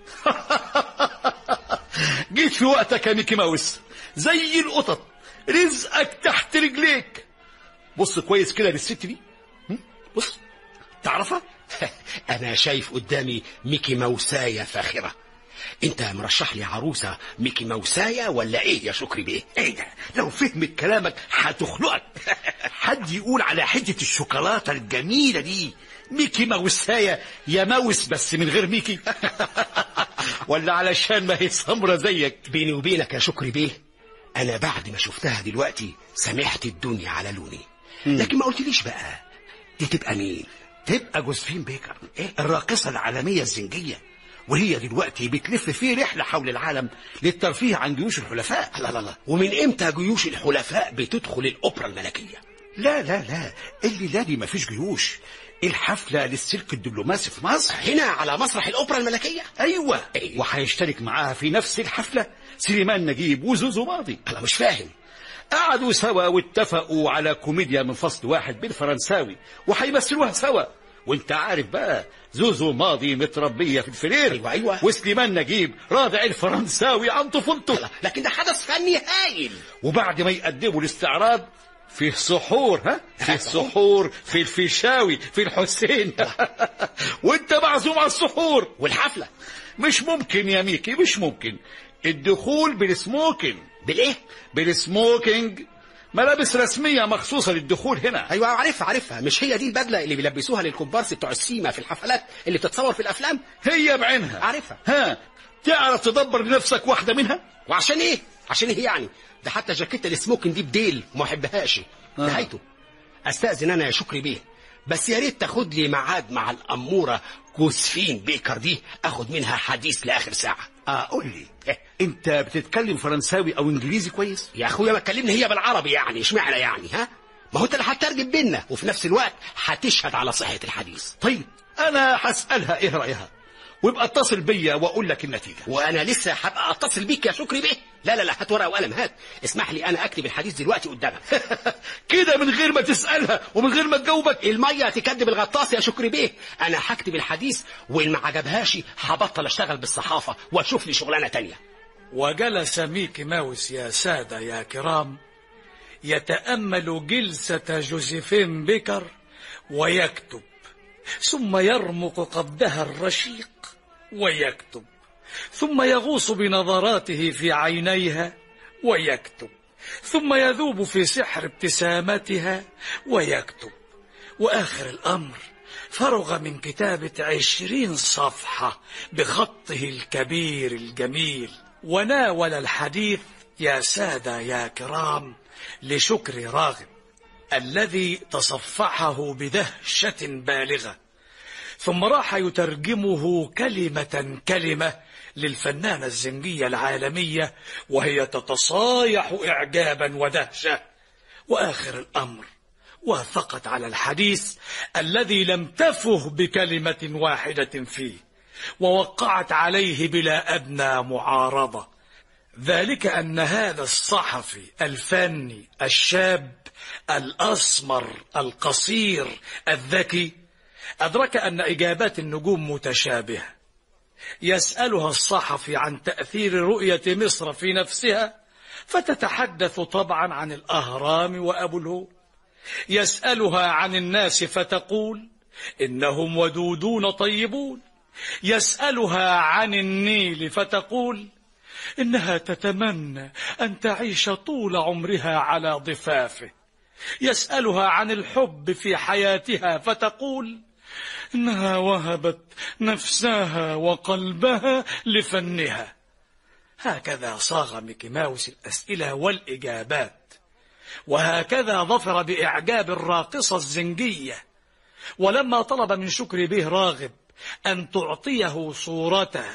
جيت في وقتك يا ميكي ماوس زي القطط رزقك تحت رجليك بص كويس كده للست دي هم؟ بص تعرفها انا شايف قدامي ميكي موساية فاخرة انت مرشح لي عروسة ميكي موساية ولا ايه يا شكري بيه ايه ده لو فهمت كلامك هتخلقك حد يقول على حتة الشوكولاتة الجميلة دي ميكي موساية يا موس بس من غير ميكي ولا علشان ما هي سمرة زيك بيني وبينك يا شكري بيه انا بعد ما شفتها دلوقتي سمحت الدنيا على لوني لكن ما قلتليش بقى دي تبقى مين تبقى جوزفين بيكر إيه؟ الراقصة العالمية الزنجية وهي دلوقتي بتلف في رحلة حول العالم للترفيه عن جيوش الحلفاء لا لا لا ومن امتى جيوش الحلفاء بتدخل الاوبرا الملكية لا لا لا الليلة دي مفيش جيوش الحفلة للسلك الدبلوماسي في مصر هنا على مسرح الأوبرا الملكية أيوة, أيوة. وهيشترك معاها في نفس الحفلة سليمان نجيب وزوزو ماضي أنا مش فاهم قعدوا سوا واتفقوا على كوميديا من فصل واحد بالفرنساوي وهيمثلوها سوا وانت عارف بقى زوزو ماضي متربية في الفرير أيوة أيوة وسليمان نجيب رادع الفرنساوي عن طفولته لكن ده حدث فني هايل وبعد ما يقدموا الاستعراض في سحور ها في السحور في الفيشاوي في الحسين وانت معزوم على السحور والحفلة مش ممكن يا ميكي مش ممكن الدخول بالسموكينج بالايه بالسموكينج ملابس رسمية مخصوصة للدخول هنا ايوه عارفها عارفها مش هي دي البدلة اللي بيلبسوها للكومبارس بتوع السيما في الحفلات اللي بتتصور في الافلام هي بعينها عارفها ها تعرف تدبر لنفسك واحدة منها وعشان ايه عشان ايه يعني ده حتى جاكيتة السموكن دي بديل ما احبهاش آه. نهايته استاذن انا يا شكري بيه بس يا ريت تاخد لي ميعاد مع الاموره جوزفين بيكر دي اخد منها حديث لاخر ساعه اه قول لي إيه؟ انت بتتكلم فرنساوي او انجليزي كويس يا اخويا ما تكلمني هي بالعربي يعني اشمعنى يعني ها ما هو انت اللي هتترجم بينا وفي نفس الوقت هتشهد على صحه الحديث طيب انا هسالها ايه رايها وابقى اتصل بيا واقول لك النتيجه وانا لسه هبقى اتصل بيك يا شكري بيه لا لا لا هات ورقه وقلم هات اسمح لي انا اكتب الحديث دلوقتي قدامك كده من غير ما تسالها ومن غير ما تجاوبك الميه تكدب الغطاس يا شكري بيه انا هكتب الحديث وان ما عجبهاش هبطل اشتغل بالصحافه واشوف لي شغلانه تانية وجلس ميكي ماوس يا سادة يا كرام يتأمل جلسة جوزيفين بيكر ويكتب ثم يرمق قبضها الرشيق ويكتب ثم يغوص بنظراته في عينيها ويكتب ثم يذوب في سحر ابتسامتها ويكتب وآخر الأمر فرغ من كتابة عشرين صفحة بخطه الكبير الجميل وناول الحديث يا سادة يا كرام لشكر راغب الذي تصفحه بدهشة بالغة ثم راح يترجمه كلمة كلمة للفنانة الزنجية العالمية وهي تتصايح إعجابا ودهشة وآخر الأمر وافقت على الحديث الذي لم تفه بكلمة واحدة فيه ووقعت عليه بلا أدنى معارضة ذلك أن هذا الصحفي الفني الشاب الأسمر القصير الذكي أدرك أن إجابات النجوم متشابهة يسألها الصحفي عن تأثير رؤية مصر في نفسها فتتحدث طبعا عن الأهرام وأبو الهول يسألها عن الناس فتقول إنهم ودودون طيبون يسألها عن النيل فتقول إنها تتمنى أن تعيش طول عمرها على ضفافه يسألها عن الحب في حياتها فتقول إنها وهبت نفسها وقلبها لفنها هكذا صاغ ميكي ماوس الأسئلة والإجابات وهكذا ظفر بإعجاب الراقصة الزنجية ولما طلب من شكر به راغب أن تعطيه صورتها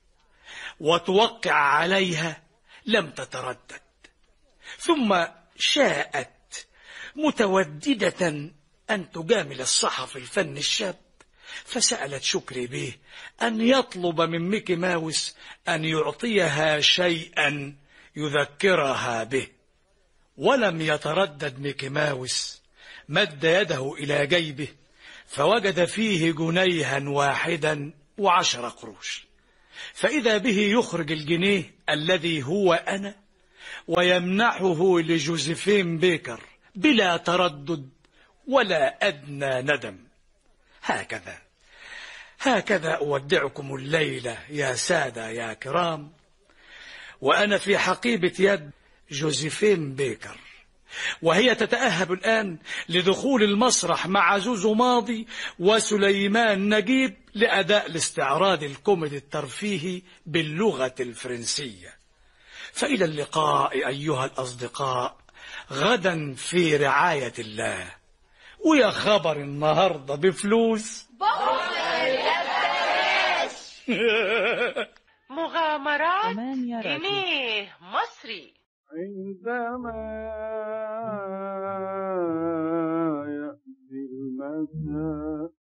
وتوقع عليها لم تتردد ثم شاءت متوددة أن تجامل الصحفي الفن الشاب فسألت شكري به أن يطلب من ميكي ماوس أن يعطيها شيئا يذكرها به ولم يتردد ميكي ماوس مد يده إلى جيبه فوجد فيه جنيها واحدا وعشر قروش فإذا به يخرج الجنيه الذي هو أنا ويمنحه لجوزيفين بيكر بلا تردد ولا أدنى ندم هكذا هكذا أودعكم الليلة يا سادة يا كرام وأنا في حقيبة يد جوزيفين بيكر وهي تتأهب الآن لدخول المسرح مع زوزو ماضي وسليمان نجيب لأداء الاستعراض الكوميدي الترفيهي باللغة الفرنسية فإلى اللقاء أيها الأصدقاء غدا في رعاية الله ويا خبر النهاردة بفلوس مغامرات جنيه مصري عندما يأتي المساء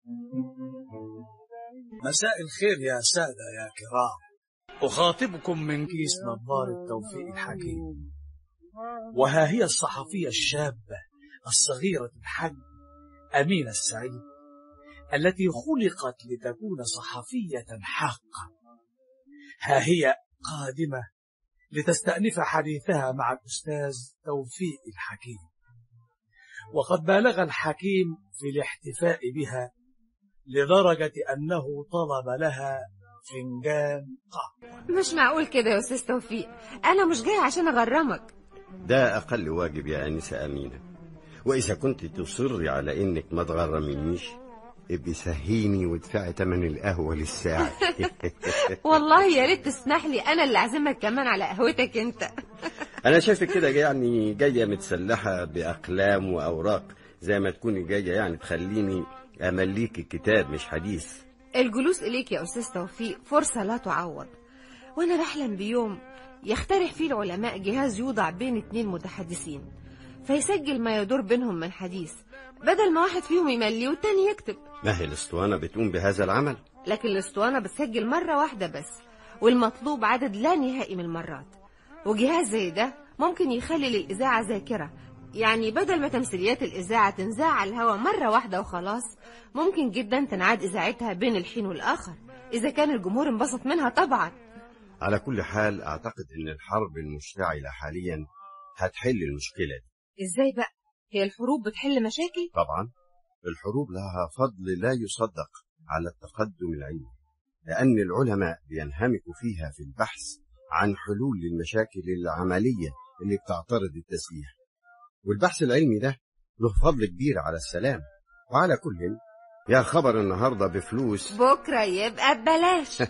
مساء الخير يا سادة يا كرام أخاطبكم من كيس نظار التوفيق الحكيم وها هي الصحفية الشابة الصغيرة الحجم أمينة السعيد التي خلقت لتكون صحفية حقا ها هي قادمة لتستأنف حديثها مع الأستاذ توفيق الحكيم وقد بالغ الحكيم في الاحتفاء بها لدرجة أنه طلب لها فنجان قهوة مش معقول كده يا أستاذ توفيق أنا مش جاي عشان أغرمك ده أقل واجب يا أنسة أمينة وإذا كنت تصري على إنك ما تغرمينيش ابقي سهيني وادفعي تمن القهوة للساعة والله يا ريت تسمح لي أنا اللي أعزمك كمان على قهوتك أنت أنا شايفك كده يعني جاية متسلحة بأقلام وأوراق زي ما تكوني جاية يعني تخليني أمليك الكتاب مش حديث الجلوس إليك يا أستاذ توفيق فرصة لا تعوض وأنا بحلم بيوم يخترع فيه العلماء جهاز يوضع بين اتنين متحدثين فيسجل ما يدور بينهم من حديث بدل ما واحد فيهم يملي والتاني يكتب ما هي الاسطوانة بتقوم بهذا العمل لكن الاسطوانة بتسجل مرة واحدة بس والمطلوب عدد لا نهائي من المرات وجهاز زي ده ممكن يخلي للإذاعة ذاكرة يعني بدل ما تمثيليات الإذاعة تنذاع على الهواء مرة واحدة وخلاص ممكن جدا تنعاد إذاعتها بين الحين والآخر إذا كان الجمهور انبسط منها طبعا على كل حال أعتقد إن الحرب المشتعلة حاليا هتحل المشكلة دي ازاي بقى هي الحروب بتحل مشاكل طبعا الحروب لها فضل لا يصدق على التقدم العلمي لأن العلماء بينهمكوا فيها في البحث عن حلول للمشاكل العملية اللي بتعترض التسليح والبحث العلمي ده له فضل كبير على السلام وعلى كل يا خبر النهارده بفلوس بكرة يبقى ببلاش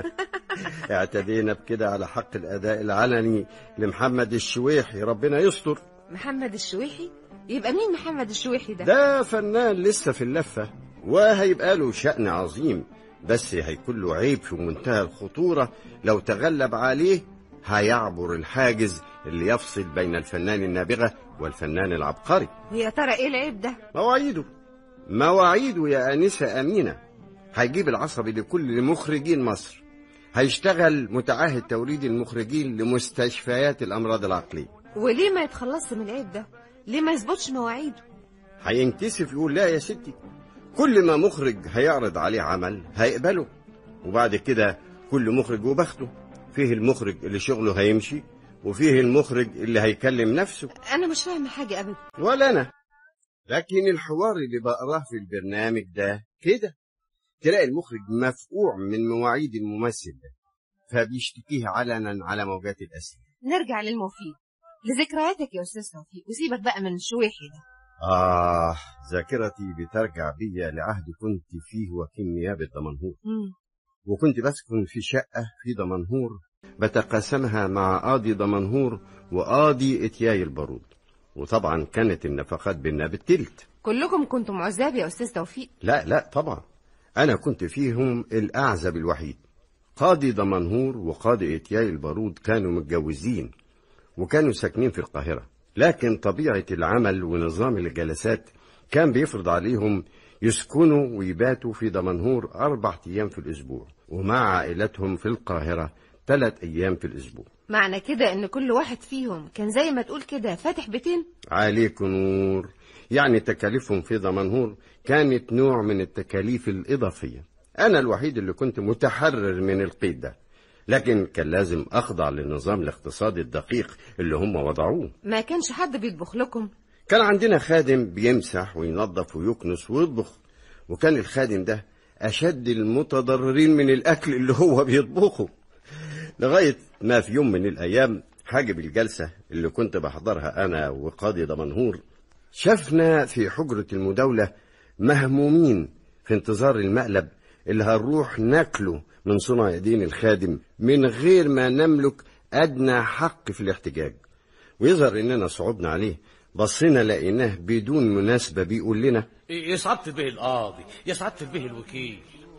اعتدينا بكده على حق الأداء العلني لمحمد الشويحي ربنا يستر محمد الشويحي يبقى مين محمد الشويحي ده ده فنان لسه في اللفة وهيبقى له شأن عظيم بس هيكون له عيب في منتهى الخطورة لو تغلب عليه هيعبر الحاجز اللي يفصل بين الفنان النابغة والفنان العبقري ويا ترى ايه العيب ده مواعيده مواعيده يا آنسة أمينة هيجيب العصبي لكل مخرجين مصر هيشتغل متعاهد توريد المخرجين لمستشفيات الأمراض العقلية وليه ما يتخلصش من العيب ده ليه ما يظبطش مواعيده هينكسف يقول لا يا ستي كل ما مخرج هيعرض عليه عمل هيقبله وبعد كده كل مخرج وبخته فيه المخرج اللي شغله هيمشي وفيه المخرج اللي هيكلم نفسه انا مش فاهمه حاجه ابدا ولا انا لكن الحوار اللي بقراه في البرنامج ده كده تلاقي المخرج مفقوع من مواعيد الممثل ده فبيشتكيه علنا على موجات الأسئلة نرجع للمفيد لذكرياتك يا استاذ توفيق وسيبك بقى من الشويحي ده آه ذاكرتي بترجع بيا لعهد كنت فيه وكيل نيابة دمنهور مم. وكنت بسكن في شقة في دمنهور بتقاسمها مع قاضي دمنهور وقاضي اتياي البارود وطبعا كانت النفقات بينا بالتلت كلكم كنتم عزاب يا استاذ توفيق لا لا طبعا أنا كنت فيهم الأعزب الوحيد قاضي دمنهور وقاضي اتياي البارود كانوا متجوزين وكانوا ساكنين في القاهرة لكن طبيعة العمل ونظام الجلسات كان بيفرض عليهم يسكنوا ويباتوا في دمنهور أربع أيام في الأسبوع ومع عائلتهم في القاهرة ثلاث أيام في الأسبوع معنى كده ان كل واحد فيهم كان زي ما تقول كده فاتح بيتين عليك نور يعني تكاليفهم في دمنهور كانت نوع من التكاليف الإضافية أنا الوحيد اللي كنت متحرر من القيد ده لكن كان لازم أخضع للنظام الاقتصادي الدقيق اللي هم وضعوه ما كانش حد بيطبخ لكم كان عندنا خادم بيمسح وينظف ويكنس ويطبخ وكان الخادم ده أشد المتضررين من الأكل اللي هو بيطبخه لغاية ما في يوم من الأيام حاجب الجلسة اللي كنت بحضرها أنا وقاضي دمنهور شافنا في حجرة المداولة مهمومين في انتظار المقلب اللي هنروح ناكله من صنع يدين الخادم من غير ما نملك أدنى حق في الاحتجاج ويظهر إننا صعبنا عليه بصينا لقيناه بدون مناسبة بيقول لنا يا سعادة به القاضي يا سعادة به الوكيل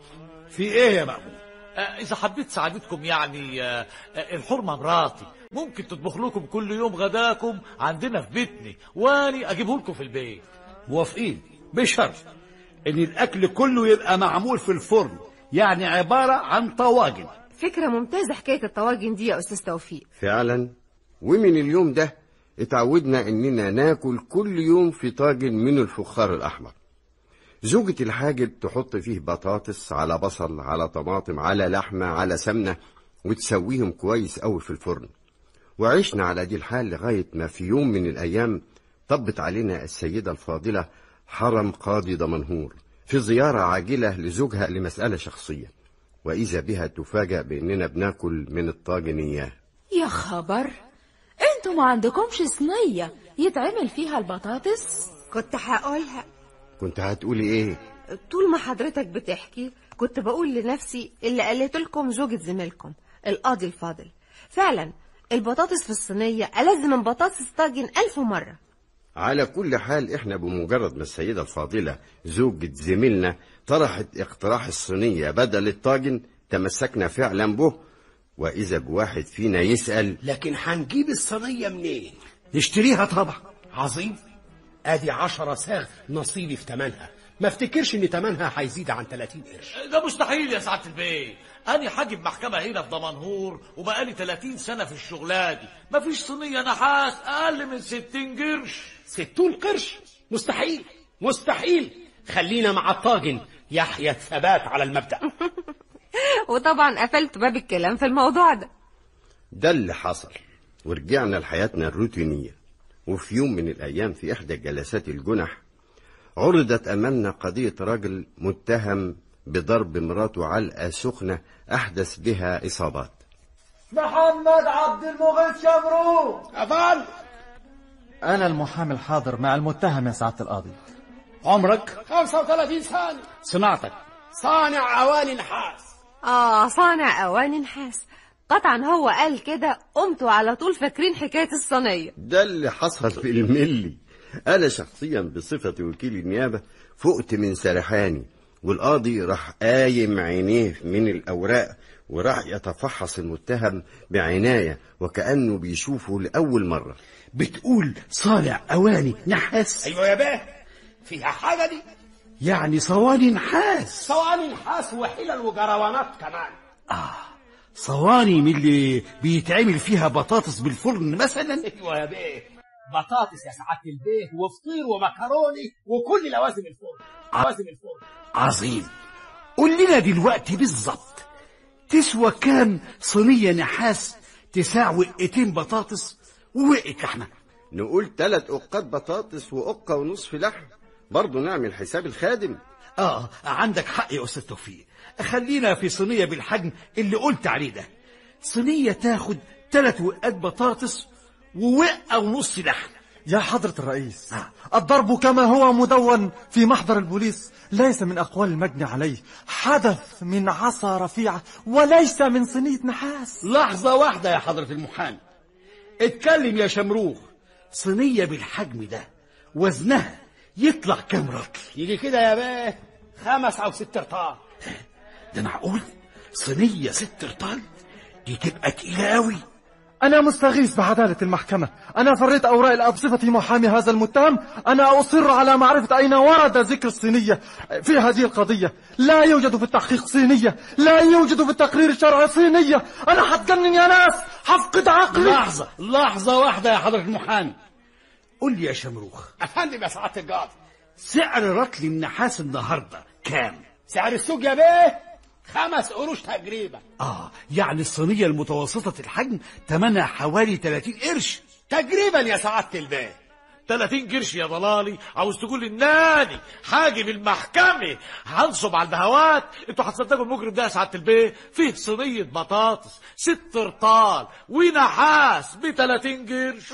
في ايه يا مأمون آه، إذا حبيت سعادتكم يعني آه، آه، الحرمة مراتي ممكن تطبخ لكم كل يوم غداكم عندنا في بيتنا واني أجيبه لكم في البيت موافقين بشرط ان الاكل كله يبقى معمول في الفرن يعني عبارة عن طواجن فكرة ممتازة حكاية الطواجن دي يا استاذ توفيق فعلا ومن اليوم ده اتعودنا اننا ناكل كل يوم في طاجن من الفخار الاحمر زوجة الحاجب تحط فيه بطاطس على بصل على طماطم على لحمة على سمنة وتسويهم كويس قوي في الفرن وعشنا على دي الحال لغاية ما في يوم من الأيام طبت علينا السيدة الفاضلة حرم قاضي دمنهور في زيارة عاجلة لزوجها لمسألة شخصية وإذا بها تفاجأ بأننا بناكل من الطاجن إياه يا خبر انتوا ما عندكمش صينية يتعمل فيها البطاطس كنت هقولها كنت هتقولي إيه؟ طول ما حضرتك بتحكي كنت بقول لنفسي اللي قالت لكم زوجة زميلكم القاضي الفاضل فعلا البطاطس في الصينية ألذ من بطاطس طاجن ألف مرة على كل حال احنا بمجرد ما السيدة الفاضلة زوجة زميلنا طرحت اقتراح الصينية بدل الطاجن تمسكنا فعلا به وإذا بواحد فينا يسأل لكن هنجيب الصينية منين نشتريها طبعا عظيم ادي عشرة ساغ نصيبي في تمنها ما افتكرش ان تمنها هيزيد عن 30 قرش ده مستحيل يا سعادة البيه أنا حاجب محكمة هنا في دمنهور وبقالي 30 سنة في الشغلة دي مفيش صينية نحاس أقل من 60 قرش 60 قرش مستحيل مستحيل خلينا مع الطاجن يحيى الثبات على المبدأ وطبعا قفلت باب الكلام في الموضوع ده ده اللي حصل ورجعنا لحياتنا الروتينية وفي يوم من الأيام في إحدى جلسات الجنح عرضت أمامنا قضية راجل متهم بضرب مراته علقة سخنة أحدث بها إصابات محمد عبد المغيث شمرو أفعل أنا المحامي الحاضر مع المتهم يا سعادة القاضي عمرك 35 سنة صناعتك صانع أواني نحاس آه صانع أواني نحاس قطعا هو قال كده قمتوا على طول فاكرين حكاية الصينية ده اللي حصل في الملي أنا شخصيا بصفتي وكيل النيابة فقت من سرحاني والقاضي راح قايم عينيه من الأوراق وراح يتفحص المتهم بعناية وكأنه بيشوفه لأول مرة بتقول صانع أواني نحاس أيوة يا باه فيها حاجة دي يعني صواني نحاس صواني نحاس وحلل وجروانات كمان آه صواني من اللي بيتعمل فيها بطاطس بالفرن مثلا ايوه يا بيه بطاطس يا سعاده البيه وفطير ومكروني وكل لوازم الفرن لوازم الفرن عظيم قول لنا دلوقتي بالظبط تسوى كام صينية نحاس تساع وقتين بطاطس ووقت لحمة نقول تلات أقات بطاطس وأقة ونصف لحم برضه نعمل حساب الخادم آه عندك حق يا أستاذ توفيق خلينا في صينية بالحجم اللي قلت عليه ده صينية تاخد تلات وقات بطاطس ووقة ونص لحم يا حضرة الرئيس آه. الضرب كما هو مدون في محضر البوليس ليس من أقوال المجني عليه حدث من عصا رفيعة وليس من صينية نحاس لحظة واحدة يا حضرة المحامي اتكلم يا شمروخ صينية بالحجم ده وزنها يطلع كام رطل يجي كده يا بيه خمس أو ست رطال ده معقول صينية ست رطال دي تبقى تقيلة قوي أنا مستغيث بعدالة المحكمة أنا فريت أوراق الأبصفة محامي هذا المتهم أنا أصر على معرفة أين ورد ذكر الصينية في هذه القضية لا يوجد في التحقيق صينية لا يوجد في التقرير الشرعي صينية أنا هتجنن يا ناس هفقد عقلي لحظة لحظة واحدة يا حضرة المحامي قول لي يا شمروخ أفندم يا سعادة القاضي سعر رطل النحاس النهاردة كام سعر السوق يا بيه خمس قروش تقريبا آه يعني الصينية المتوسطة الحجم تمنها حوالي 30 قرش تقريبا يا سعادة البيه 30 قرش يا ضلالي عاوز تقول للنادي حاجب المحكمة هنصب على البهوات انتوا هتصدقوا المجرم ده يا سعادة البيه فيه صينية بطاطس ست رطال ونحاس ب 30 قرش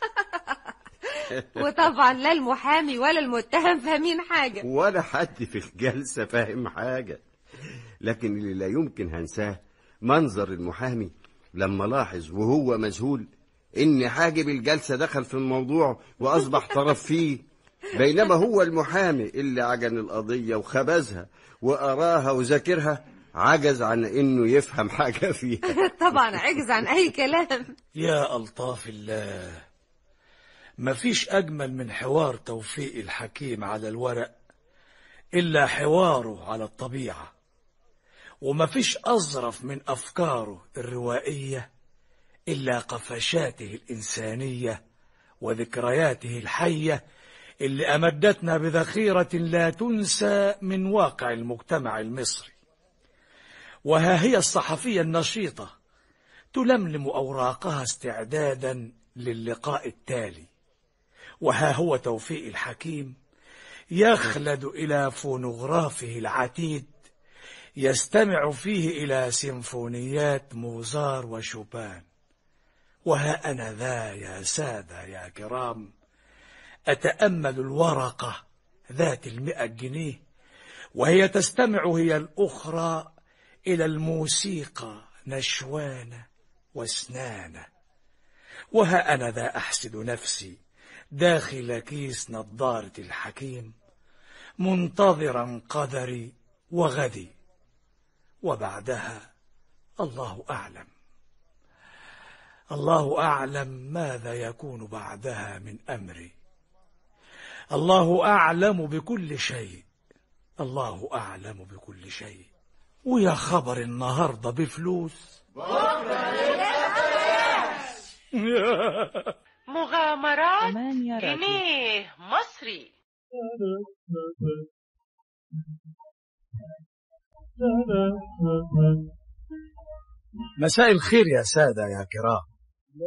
وطبعا لا المحامي ولا المتهم فاهمين حاجة ولا حد في الجلسة فاهم حاجة لكن اللي لا يمكن هنساه منظر المحامي لما لاحظ وهو مذهول ان حاجب الجلسة دخل في الموضوع واصبح طرف فيه بينما هو المحامي اللي عجن القضية وخبزها وقراها وذاكرها عجز عن انه يفهم حاجة فيها طبعا عجز عن اي كلام يا ألطاف الله مفيش أجمل من حوار توفيق الحكيم على الورق إلا حواره على الطبيعة ومفيش أظرف من أفكاره الروائية إلا قفشاته الإنسانية وذكرياته الحية اللي أمدتنا بذخيرة لا تنسى من واقع المجتمع المصري وها هي الصحفية النشيطة تلملم أوراقها استعدادا للقاء التالي وها هو توفيق الحكيم يخلد إلى فونوغرافه العتيد يستمع فيه إلى سيمفونيات موزار وشوبان وها أنا ذا يا سادة يا كرام أتأمل الورقة ذات المئة جنيه وهي تستمع هي الأخرى إلى الموسيقى نشوانة وسنانة وها أنا ذا أحسد نفسي داخل كيس نظارة الحكيم منتظرا قدري وغدي وبعدها الله أعلم الله أعلم ماذا يكون بعدها من أمري الله أعلم بكل شيء الله أعلم بكل شيء ويا خبر النهاردة بفلوس مغامرات جنيه مصري مساء الخير يا سادة يا كرام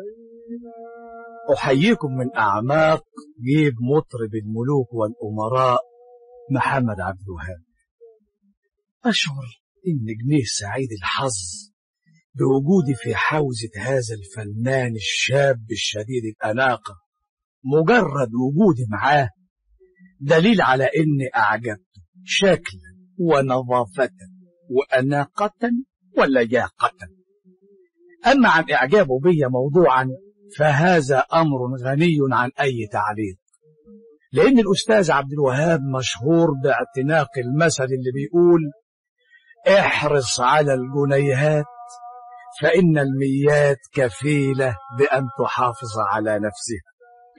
أحييكم من أعماق جيب مطرب الملوك والأمراء محمد عبد الوهاب أشعر إن جنيه سعيد الحظ بوجودي في حوزة هذا الفنان الشاب الشديد الأناقة مجرد وجودي معاه دليل على إني أعجبته شكلا ونظافة وأناقة ولياقة أما عن إعجابه بي موضوعا فهذا أمر غني عن أي تعليق لأن الأستاذ عبد الوهاب مشهور باعتناق المثل اللي بيقول احرص على الجنيهات فإن الميات كفيلة بأن تحافظ على نفسها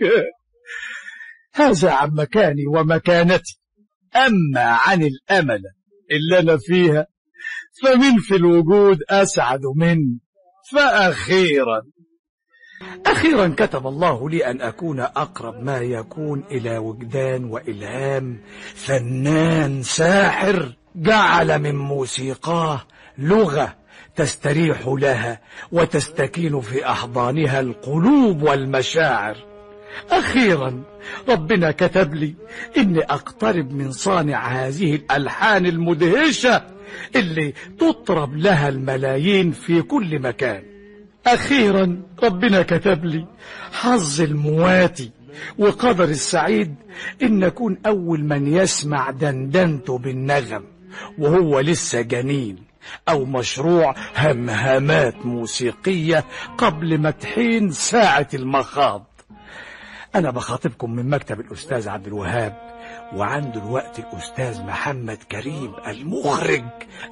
هذا عن مكاني ومكانتي أما عن الأمل اللي أنا فيها فمن في الوجود أسعد مني فأخيرا أخيرا كتب الله لي أن أكون أقرب ما يكون إلى وجدان وإلهام فنان ساحر جعل من موسيقاه لغة تستريح لها وتستكين في أحضانها القلوب والمشاعر أخيرا ربنا كتب لي إني أقترب من صانع هذه الألحان المدهشة اللي تطرب لها الملايين في كل مكان أخيرا ربنا كتب لي حظ المواتي وقدر السعيد إن أكون أول من يسمع دندنته بالنغم وهو لسه جنين أو مشروع همهمات موسيقية قبل ما تحين ساعة المخاض أنا بخاطبكم من مكتب الأستاذ عبد الوهاب وعنده الوقت الأستاذ محمد كريم المخرج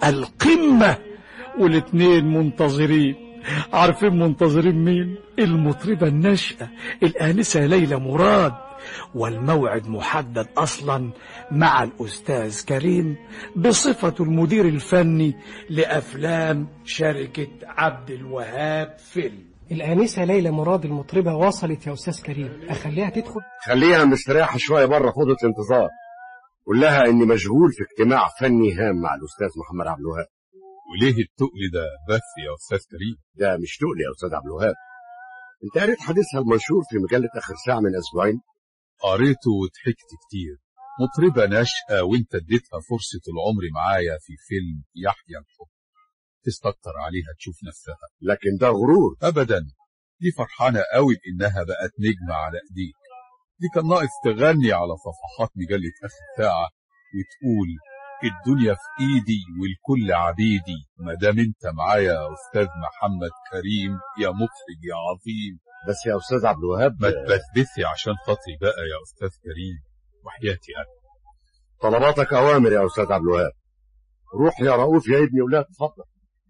القمة والاتنين منتظرين عارفين منتظرين مين المطربة الناشئة الآنسة ليلى مراد والموعد محدد أصلا مع الأستاذ كريم بصفة المدير الفني لأفلام شركة عبد الوهاب فيلم الآنسة ليلى مراد المطربة وصلت يا أستاذ كريم أخليها تدخل خليها مستريحة شوية بره في أوضة الانتظار قول لها إني مشغول في اجتماع فني هام مع الأستاذ محمد عبد الوهاب وليه التقل ده بس يا أستاذ كريم ده مش تقل يا أستاذ عبد الوهاب أنت قريت حديثها المنشور في مجلة آخر ساعة من أسبوعين قريته وضحكت كتير مطربة ناشئة وانت اديتها فرصة العمر معايا في فيلم يحيى الحب تستكتر عليها تشوف نفسها لكن ده غرور أبدا دي فرحانة قوي بإنها بقت نجمة على إيديك دي كان ناقص تغني على صفحات مجلة آخر ساعة وتقول الدنيا في إيدي والكل عبيدي ما دام أنت معايا يا أستاذ محمد كريم يا مخرج يا عظيم بس يا أستاذ عبد الوهاب ما تبثبثي عشان خاطري بقى يا أستاذ كريم وحياتي أنا طلباتك أوامر يا أستاذ عبد الوهاب روح يا رؤوف يا ابني ولا اتفضل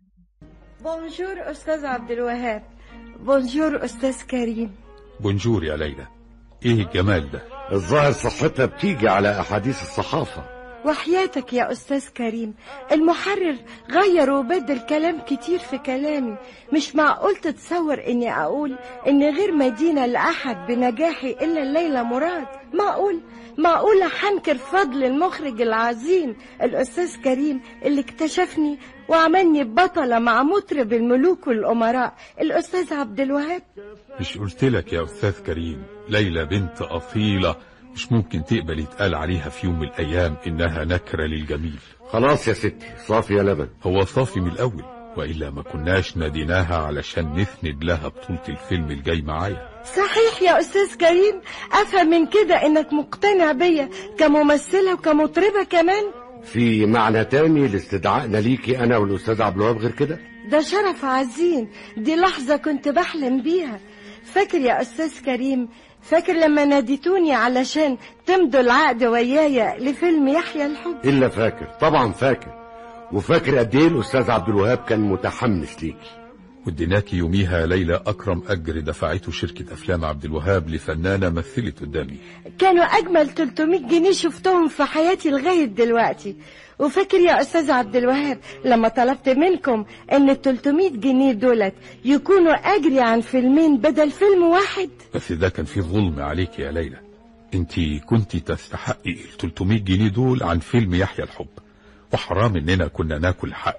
بونجور أستاذ عبد الوهاب بونجور أستاذ كريم بونجور يا ليلى إيه الجمال ده الظاهر صحتها بتيجي على أحاديث الصحافة وحياتك يا أستاذ كريم المحرر غير وبدل كلام كتير في كلامي مش معقول تتصور إني أقول إن غير مدينة لأحد بنجاحي إلا الليلة مراد معقول معقولة حنكر فضل المخرج العظيم الأستاذ كريم اللي اكتشفني وعملني بطلة مع مطرب الملوك والأمراء الأستاذ عبد الوهاب مش قلت لك يا أستاذ كريم ليلى بنت أصيلة مش ممكن تقبل يتقال عليها في يوم من الأيام إنها نكرة للجميل خلاص يا ستي صافي يا لبن هو صافي من الأول وإلا ما كناش ناديناها علشان نسند لها بطولة الفيلم الجاي معايا صحيح يا أستاذ كريم أفهم من كده إنك مقتنع بيا كممثلة وكمطربة كمان في معنى تاني لاستدعائنا ليكي أنا والأستاذ عبد الوهاب غير كده ده شرف عظيم دي لحظة كنت بحلم بيها فاكر يا أستاذ كريم فاكر لما ناديتوني علشان تمضوا العقد ويايا لفيلم يحيى الحب إلا فاكر طبعا فاكر وفاكر قد ايه الأستاذ عبد الوهاب كان متحمس ليكي وديناكي يوميها ليلى أكرم أجر دفعته شركة أفلام عبد الوهاب لفنانة مثلت قدامي كانوا أجمل 300 جنيه شفتهم في حياتي لغاية دلوقتي وفاكر يا أستاذ عبد الوهاب لما طلبت منكم إن ال 300 جنيه دولت يكونوا أجري عن فيلمين بدل فيلم واحد بس ده كان فيه ظلم عليك يا ليلى انت كنت تستحقي ال 300 جنيه دول عن فيلم يحيى الحب وحرام اننا كنا ناكل حقك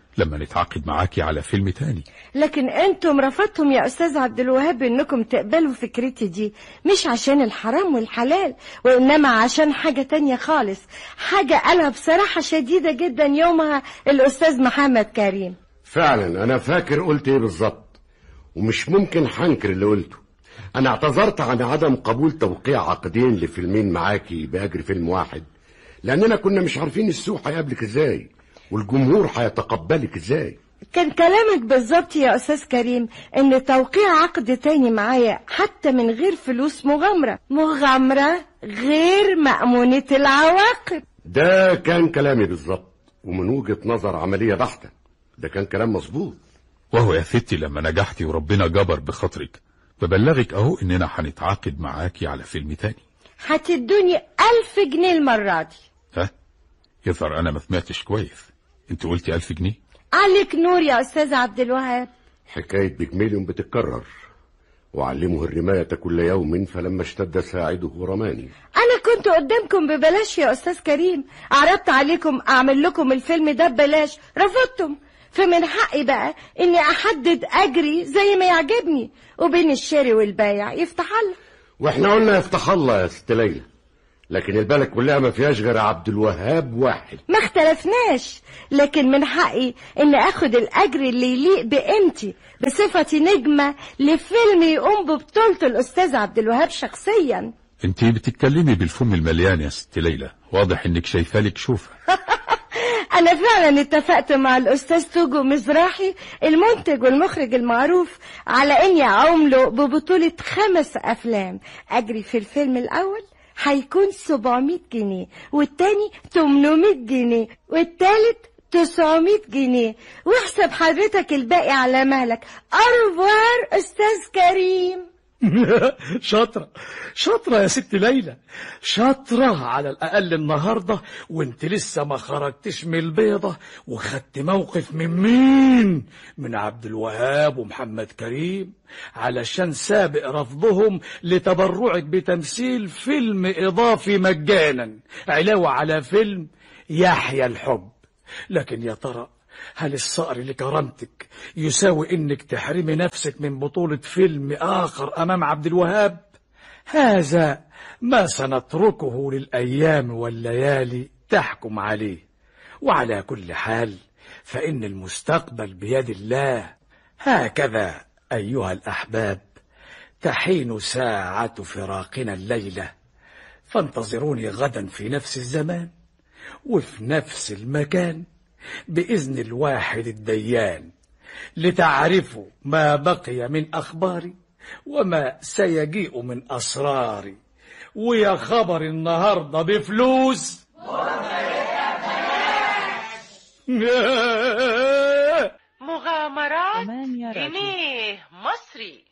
لما نتعاقد معاكي على فيلم تاني لكن انتم رفضتم يا استاذ عبد الوهاب انكم تقبلوا فكرتي دي مش عشان الحرام والحلال وانما عشان حاجة تانية خالص حاجة قالها بصراحة شديدة جدا يومها الاستاذ محمد كريم فعلا انا فاكر قلت ايه بالظبط ومش ممكن حنكر اللي قلته انا اعتذرت عن عدم قبول توقيع عقدين لفيلمين معاكي باجر فيلم واحد لاننا كنا مش عارفين السوق هيقابلك ازاي والجمهور هيتقبلك ازاي كان كلامك بالظبط يا استاذ كريم ان توقيع عقد تاني معايا حتى من غير فلوس مغامرة مغامرة غير مأمونة العواقب ده كان كلامي بالظبط ومن وجهة نظر عملية بحتة ده كان كلام مظبوط وهو يا ستي لما نجحتي وربنا جبر بخاطرك ببلغك اهو اننا هنتعاقد معاكي على فيلم تاني هتدوني ألف جنيه المرة دي ها يظهر انا ما سمعتش كويس انت قلتي ألف جنيه عليك نور يا أستاذ عبد الوهاب حكاية بجميليون بتتكرر وعلمه الرماية كل يوم فلما اشتد ساعده رماني أنا كنت قدامكم ببلاش يا أستاذ كريم عرضت عليكم أعمل لكم الفيلم ده ببلاش رفضتم فمن حقي بقى إني أحدد أجري زي ما يعجبني وبين الشاري والبايع يفتح الله واحنا قلنا يفتح الله يا ست ليلى لكن البلد كلها ما فيهاش غير عبد الوهاب واحد ما اختلفناش لكن من حقي إني أخد الأجر اللي يليق بقيمتي بصفتي نجمة لفيلم يقوم ببطولته الأستاذ عبد الوهاب شخصيا انت بتتكلمي بالفم المليان يا ست ليلى واضح انك شايفه لك شوفه أنا فعلا اتفقت مع الأستاذ توجو مزراحي المنتج والمخرج المعروف على إني أقوم له ببطولة خمس أفلام أجري في الفيلم الأول هيكون 700 جنيه والتاني 800 جنيه والتالت 900 جنيه واحسب حضرتك الباقي على مهلك أرفوار أستاذ كريم شاطرة شاطرة يا ست ليلى شاطرة على الأقل النهاردة وانت لسه ما خرجتش من البيضة وخدت موقف من مين من عبد الوهاب ومحمد كريم علشان سابق رفضهم لتبرعك بتمثيل فيلم إضافي مجانا علاوة على فيلم يحيى الحب لكن يا ترى هل الصقر لكرامتك يساوي انك تحرمي نفسك من بطولة فيلم اخر امام عبد الوهاب هذا ما سنتركه للايام والليالي تحكم عليه وعلى كل حال فان المستقبل بيد الله هكذا ايها الاحباب تحين ساعة فراقنا الليلة فانتظروني غدا في نفس الزمان وفي نفس المكان بإذن الواحد الديان لتعرفوا ما بقي من أخباري وما سيجيء من أسراري ويا خبر النهاردة بفلوس مغامرات جنيه مصري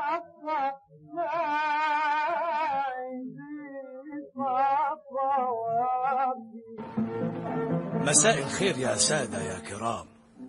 مساء الخير يا سادة يا كرام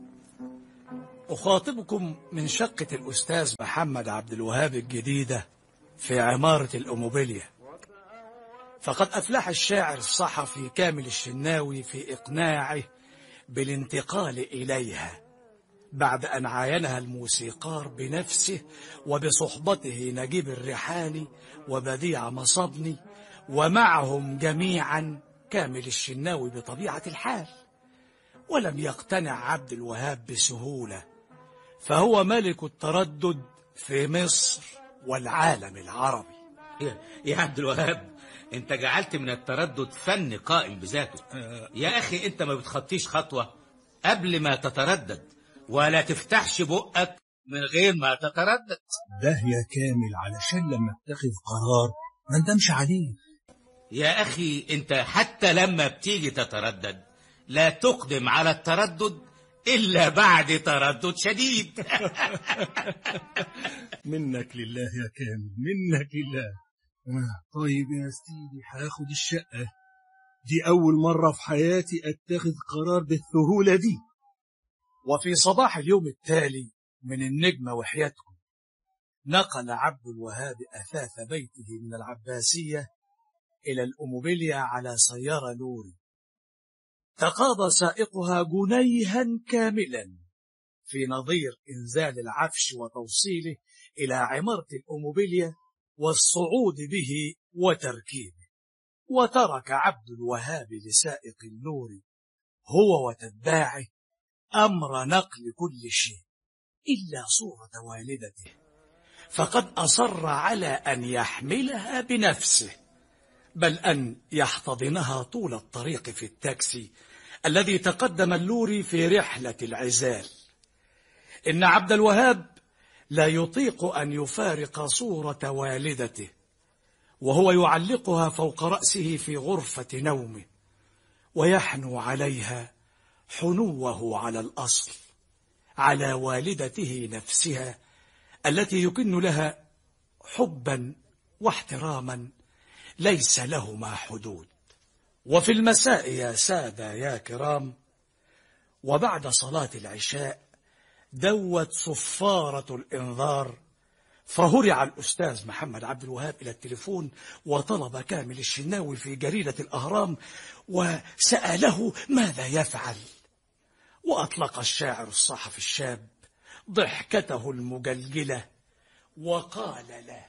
أخاطبكم من شقة الأستاذ محمد عبد الوهاب الجديدة في عمارة الأموبيليا فقد أفلح الشاعر الصحفي كامل الشناوي في إقناعه بالانتقال إليها بعد أن عاينها الموسيقار بنفسه وبصحبته نجيب الريحاني وبديع مصبني ومعهم جميعا كامل الشناوي بطبيعة الحال ولم يقتنع عبد الوهاب بسهولة فهو ملك التردد في مصر والعالم العربي يا عبد الوهاب انت جعلت من التردد فن قائم بذاته يا اخي انت ما بتخطيش خطوة قبل ما تتردد ولا تفتحش بقك من غير ما تتردد ده يا كامل علشان لما اتخذ قرار ما ندمش عليه يا أخي أنت حتى لما بتيجي تتردد لا تقدم على التردد إلا بعد تردد شديد منك لله يا كامل منك لله طيب يا سيدي هاخد الشقة دي أول مرة في حياتي أتخذ قرار بالسهولة دي وفي صباح اليوم التالي من النجمة وحياتكم نقل عبد الوهاب أثاث بيته من العباسية إلى الأموبيليا على سيارة لوري تقاضى سائقها جنيها كاملا في نظير إنزال العفش وتوصيله إلى عمارة الأوموبيليا والصعود به وتركيبه وترك عبد الوهاب لسائق اللور هو وتباعه أمر نقل كل شيء إلا صورة والدته فقد أصر على أن يحملها بنفسه بل أن يحتضنها طول الطريق في التاكسي الذي تقدم اللوري في رحلة العزال إن عبد الوهاب لا يطيق أن يفارق صورة والدته وهو يعلقها فوق رأسه في غرفة نومه ويحنو عليها حنوه على الأصل على والدته نفسها التي يكن لها حبا واحتراما ليس لهما حدود وفي المساء يا سادة يا كرام وبعد صلاة العشاء دوت صفارة الإنذار فهرع الأستاذ محمد عبد الوهاب إلى التليفون وطلب كامل الشناوي في جريدة الأهرام وسأله ماذا يفعل وأطلق الشاعر الصحفي الشاب ضحكته المجلجلة وقال له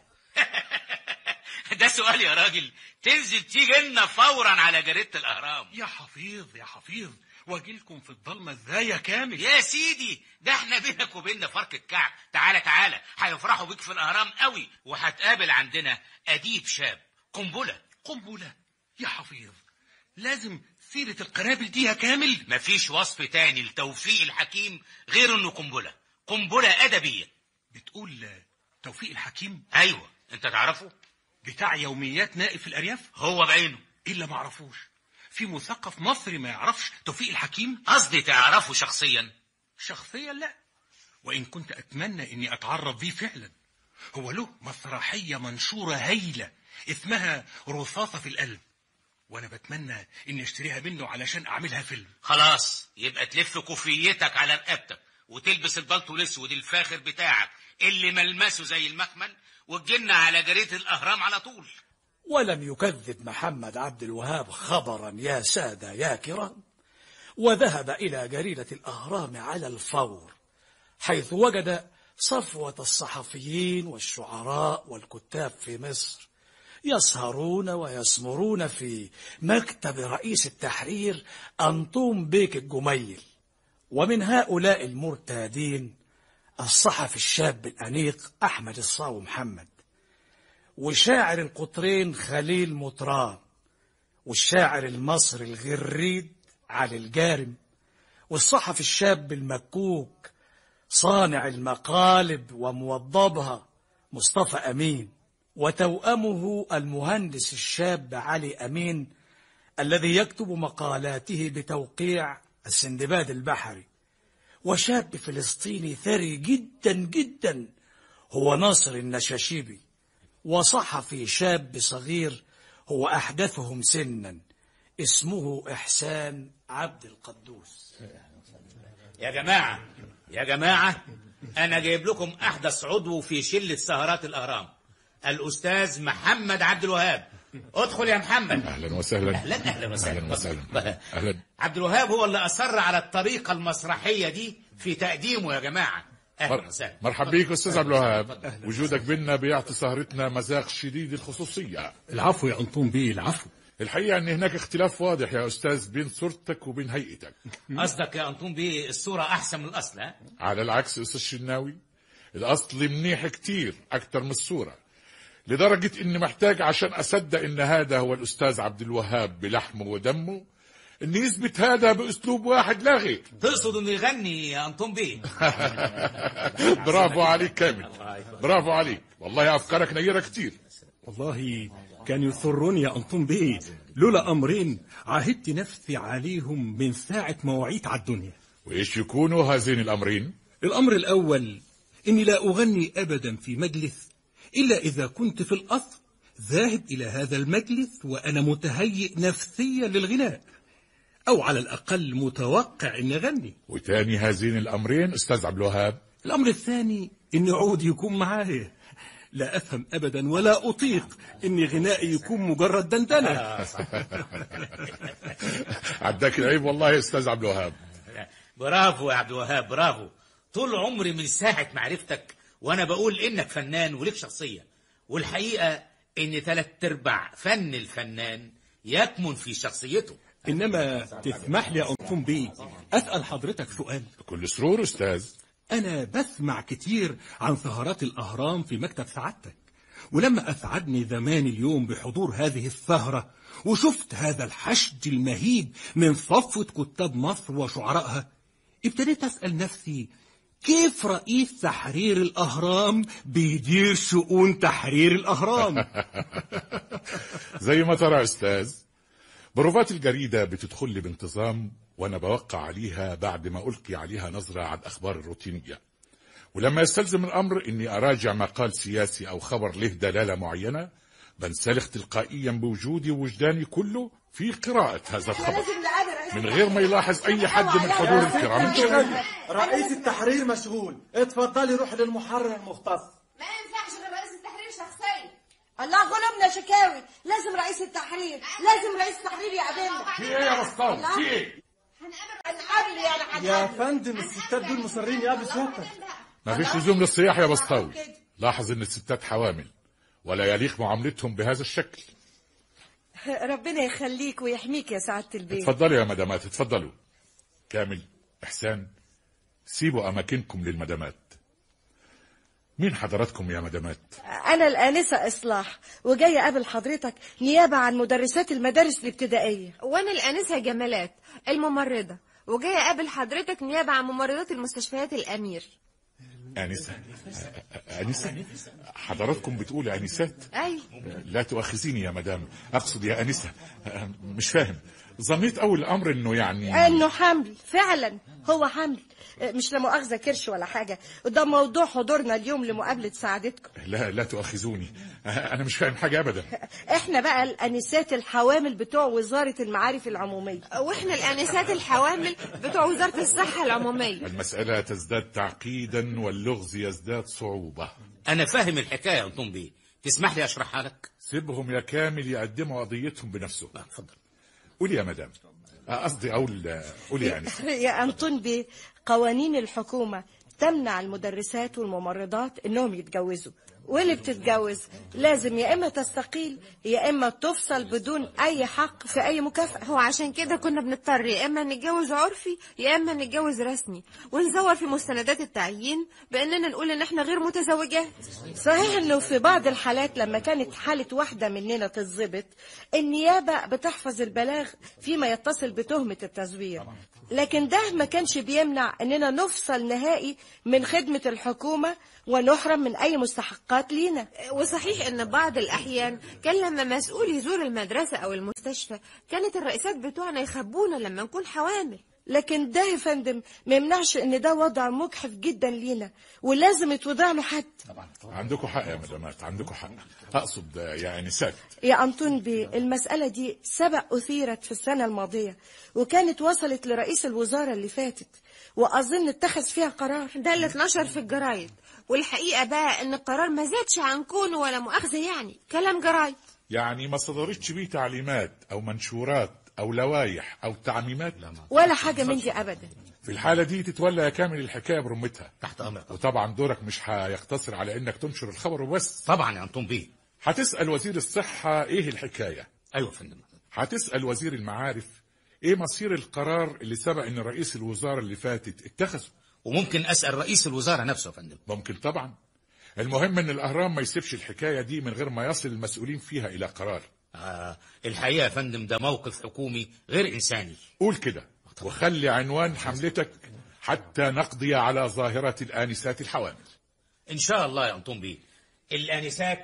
ده سؤال يا راجل تنزل تيجي لنا فورا على جريدة الأهرام يا حفيظ يا حفيظ واجيلكم في الضلمة ازاي يا كامل يا سيدي ده احنا بينك وبيننا فرق الكعب تعالى تعالى هيفرحوا بيك في الأهرام قوي وهتقابل عندنا أديب شاب قنبلة قنبلة يا حفيظ لازم سيرة القنابل دي يا كامل مفيش وصف تاني لتوفيق الحكيم غير انه قنبلة قنبلة أدبية بتقول توفيق الحكيم أيوة أنت تعرفه بتاع يوميات نائب في الأرياف هو بعينه إلا ما عرفوش في مثقف مصري ما يعرفش توفيق الحكيم قصدي تعرفه شخصيا شخصيا لا وإن كنت أتمنى إني أتعرف بيه فعلا هو له مسرحية منشورة هايلة اسمها رصاصة في القلب وأنا بتمنى إني أشتريها منه علشان أعملها فيلم خلاص يبقى تلف كوفيتك على رقبتك وتلبس البلطو الاسود الفاخر بتاعك اللي ملمسه زي المكمن وتجينا على جريدة الأهرام على طول ولم يكذب محمد عبد الوهاب خبرا يا سادة يا كرام وذهب إلى جريدة الأهرام على الفور حيث وجد صفوة الصحفيين والشعراء والكتاب في مصر يسهرون ويسمرون في مكتب رئيس التحرير أنطوم بيك الجميل ومن هؤلاء المرتادين الصحفي الشاب الأنيق أحمد الصاو محمد وشاعر القطرين خليل مطران والشاعر المصري الغريد علي الجارم والصحفي الشاب المكوك صانع المقالب وموضبها مصطفى أمين وتوأمه المهندس الشاب علي أمين الذي يكتب مقالاته بتوقيع السندباد البحري وشاب فلسطيني ثري جدا جدا هو ناصر النشاشيبي وصحفي شاب صغير هو أحدثهم سنا اسمه إحسان عبد القدوس يا جماعة يا جماعة أنا جايب لكم أحدث عضو في شلة سهرات الأهرام الأستاذ محمد عبد الوهاب ادخل يا محمد اهلا وسهلا أهلا أهلا وسهلا اهلا وسهلا اهلا عبد الوهاب هو اللي أصر على الطريقة المسرحية دي في تقديمه يا جماعة أهلا وسهلا مرحب بيك استاذ عبد الوهاب وجودك بينا بيعطي سهرتنا مذاق شديد الخصوصيه العفو يا انطون بيه العفو الحقيقه ان هناك اختلاف واضح يا استاذ بين صورتك وبين هيئتك قصدك يا أنطون بيه الصورة أحسن من الأصل ها؟ على العكس استاذ شناوي الاصل منيح كتير اكتر من الصوره لدرجه اني محتاج عشان اصدق ان هذا هو الاستاذ عبد الوهاب بلحمه ودمه ان يثبت هذا باسلوب واحد لا غير تقصد انه يغني يا أنطون بيه برافو عليك كامل برافو عليك والله افكارك نيره كتير والله كان يسرني يا أنطون بيه لولا أمرين عهدت نفسي عليهم من ساعة ما وعيت على الدنيا وايش يكونوا هذين الامرين الأمر الأول إني لا أغني أبدا في مجلس إلا إذا كنت في الأصل ذاهب إلى هذا المجلس وأنا متهيئ نفسيا للغناء أو على الأقل متوقع أن أغني وتاني هذين الامرين استاذ عبد الوهاب الأمر الثاني إن عود يكون معايا لا أفهم أبدا ولا أطيق إن غنائي يكون مجرد دندنة عداك العيب والله يا استاذ عبد الوهاب برافو يا عبد الوهاب برافو طول عمري من ساعة معرفتك وأنا بقول إنك فنان ولك شخصية والحقيقة إن ثلاث أرباع فن الفنان يكمن في شخصيته إنما تسمح لي يا أنطون بيه أسأل حضرتك سؤال بكل سرور أستاذ أنا بسمع كتير عن سهرات الأهرام في مكتب سعادتك ولما أسعدني زمان اليوم بحضور هذه السهرة وشفت هذا الحشد المهيب من صفوة كتاب مصر وشعرائها ابتديت أسأل نفسي كيف رئيس تحرير الأهرام بيدير شؤون تحرير الأهرام زي ما ترى يا استاذ بروفات الجريدة بتدخل لي بانتظام وانا بوقع عليها بعد ما القي عليها نظرة على الاخبار الروتينية ولما يستلزم الامر اني اراجع مقال سياسي او خبر له دلالة معينة بنسلخ تلقائيا بوجودي ووجداني كله في قراءة هذا الخبر من غير ما يلاحظ اي حد من حضور الكرام الشغالين رئيس التحرير مشغول اتفضلي روح للمحرر المختص ما ينفعش غير رئيس التحرير شخصيا الله غلبنا شكاوي لازم رئيس التحرير لازم رئيس التحرير يقابلنا في ايه يا بسطام في ايه هنقابل يعني يا هنقابل فندم الستات دول مصرين يقابلوا سيادتك ما فيش لزوم للصياح يا بسطاوي لاحظ ان الستات حوامل ولا يليق معاملتهم بهذا الشكل ربنا يخليك ويحميك يا سعادة البيت اتفضلوا يا مدامات اتفضلوا كامل احسان سيبوا اماكنكم للمدامات مين حضراتكم يا مدامات أنا الآنسة إصلاح وجاية أقابل حضرتك نيابة عن مدرسات المدارس الابتدائية وانا الانسه جمالات الممرضه وجايه اقابل حضرتك نيابه عن ممرضات المستشفيات الامير انسه انسه حضراتكم بتقول انسات اي لا تؤاخذيني يا مدام اقصد يا انسه مش فاهم ظنيت اول الامر انه يعني انه حمل فعلا هو حمل مش لمؤاخذة كرش ولا حاجة ده موضوع حضورنا اليوم لمقابلة سعادتكم لا لا تؤاخذوني انا مش فاهم حاجه ابدا احنا بقى الانسات الحوامل بتوع وزارة المعارف العمومية واحنا الانسات الحوامل بتوع وزاره الصحه العموميه المساله تزداد تعقيدا واللغز يزداد صعوبه أنا فاهم الحكاية يا أنطون بيه تسمح لي أشرحها لك سيبهم يا كامل يقدموا قضيتهم بنفسهم اتفضل قولي يا مدام قصدي اقول قولي يعني يا أنطون بيه قوانين الحكومة تمنع المدرسات والممرضات انهم يتجوزوا واللي بتتجوز لازم يا اما تستقيل يا اما تفصل بدون اي حق في اي مكافأة هو عشان كده كنا بنضطر يا اما نتجوز عرفي يا اما نتجوز رسمي ونزور في مستندات التعيين باننا نقول ان احنا غير متزوجات صحيح انه في بعض الحالات لما كانت حالة واحدة مننا تتظبط النيابة بتحفظ البلاغ فيما يتصل بتهمة التزوير لكن ده ما كانش بيمنع اننا نفصل نهائي من خدمة الحكومة ونحرم من اي مستحقات لينا وصحيح ان بعض الاحيان كان لما مسؤول يزور المدرسه او المستشفى كانت الرئيسات بتوعنا يخبونا لما نكون حوامل لكن ده يا فندم ما يمنعش ان ده وضع مجحف جدا لينا ولازم يتوضع له حد عندكم حق يا مدامات عندكم حق اقصد يا انسات يا أنطون بي المسألة دي سبق أثيرت في السنة الماضية وكانت وصلت لرئيس الوزارة اللي فاتت وأظن اتخذ فيها قرار ده اللي اتنشر في الجرايد والحقيقه بقى ان القرار ما زادش عن كونه ولا مؤاخذه يعني كلام جرايد يعني ما صدرتش بيه تعليمات او منشورات او لوائح او تعميمات ولا حاجة من دي أبدا في الحالة دي تتولى يا كامل الحكاية برمتها تحت أمرك وطبعا دورك مش هيقتصر على انك تنشر الخبر وبس طبعا يا أنطون بيه هتسأل وزير الصحة ايه الحكاية أيوة يا فندم هتسأل وزير المعارف ايه مصير القرار اللي سبق ان رئيس الوزارة اللي فاتت اتخذه وممكن أسأل رئيس الوزارة نفسه يا فندم ممكن طبعا المهم ان الاهرام ما يسيبش الحكاية دي من غير ما يصل المسؤولين فيها الى قرار آه الحقيقة يا فندم ده موقف حكومي غير إنساني قول كده وخلي عنوان حملتك حتى نقضي على ظاهرة الآنسات الحوامل إن شاء الله يا أنطون بيه الآنسات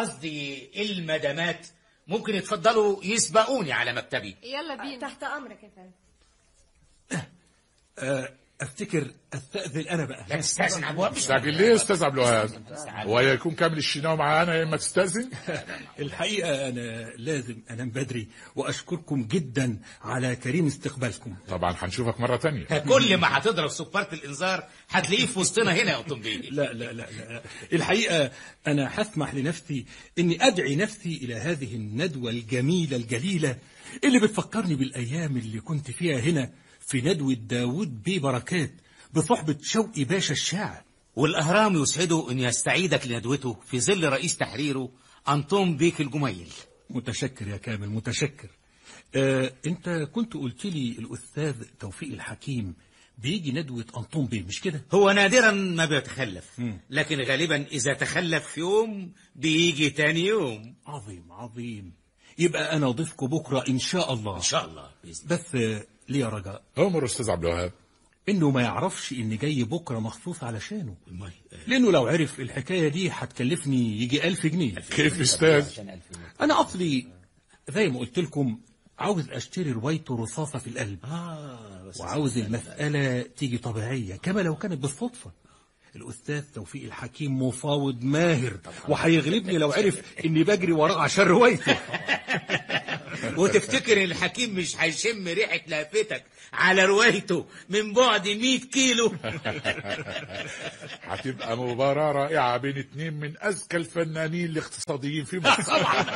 قصدي المدامات ممكن يتفضلوا يسبقوني على مكتبي يلا بينا تحت أمرك يا فندم آه افتكر استاذن انا بقى لا تستأذن عبد الوهاب مستعجل ليه يا استاذ عبد الوهاب هو يكون كامل الشناوي معانا يا اما تستاذن الحقيقة أنا لازم أنام بدري وأشكركم جدا على كريم استقبالكم طبعا هنشوفك مرة تانية كل ما هتضرب صفارة الإنذار هتلاقيه في وسطنا هنا يا قطن بيه لا لا لا لا الحقيقة أنا هسمح لنفسي إني أدعي نفسي إلى هذه الندوة الجميلة الجليلة اللي بتفكرني بالأيام اللي كنت فيها هنا في ندوة داود بيه بركات بصحبة شوقي باشا الشاعر والأهرام يسعده أن يستعيدك لندوته في ظل رئيس تحريره أنطون بيك الجميل متشكر يا كامل متشكر آه، أنت كنت قلت لي الأستاذ توفيق الحكيم بيجي ندوة أنطون بيه مش كده؟ هو نادرا ما بيتخلف لكن غالبا إذا تخلف في يوم بيجي تاني يوم عظيم عظيم يبقى أنا أضيفكم بكرة إن شاء الله إن شاء الله بإذن بس آه، ليه رجاء أمر أستاذ عبد الوهاب إنه ما يعرفش إني جاي بكرة مخصوص علشانه لأنه لو عرف الحكاية دي هتكلفني يجي ألف جنيه كيف أستاذ؟ أنا أصلي زي ما قلت لكم عاوز أشتري روايته رصاصة في القلب وعاوز المسألة تيجي طبيعية كما لو كانت بالصدفة الأستاذ توفيق الحكيم مفاوض ماهر وهيغلبني لو عرف إني بجري وراه عشان روايته وتفتكر الحكيم مش هيشم ريحة لفتك على روايته من بعد 100 كيلو هتبقى مباراة رائعة بين اتنين من أذكى الفنانين الاقتصاديين في مصر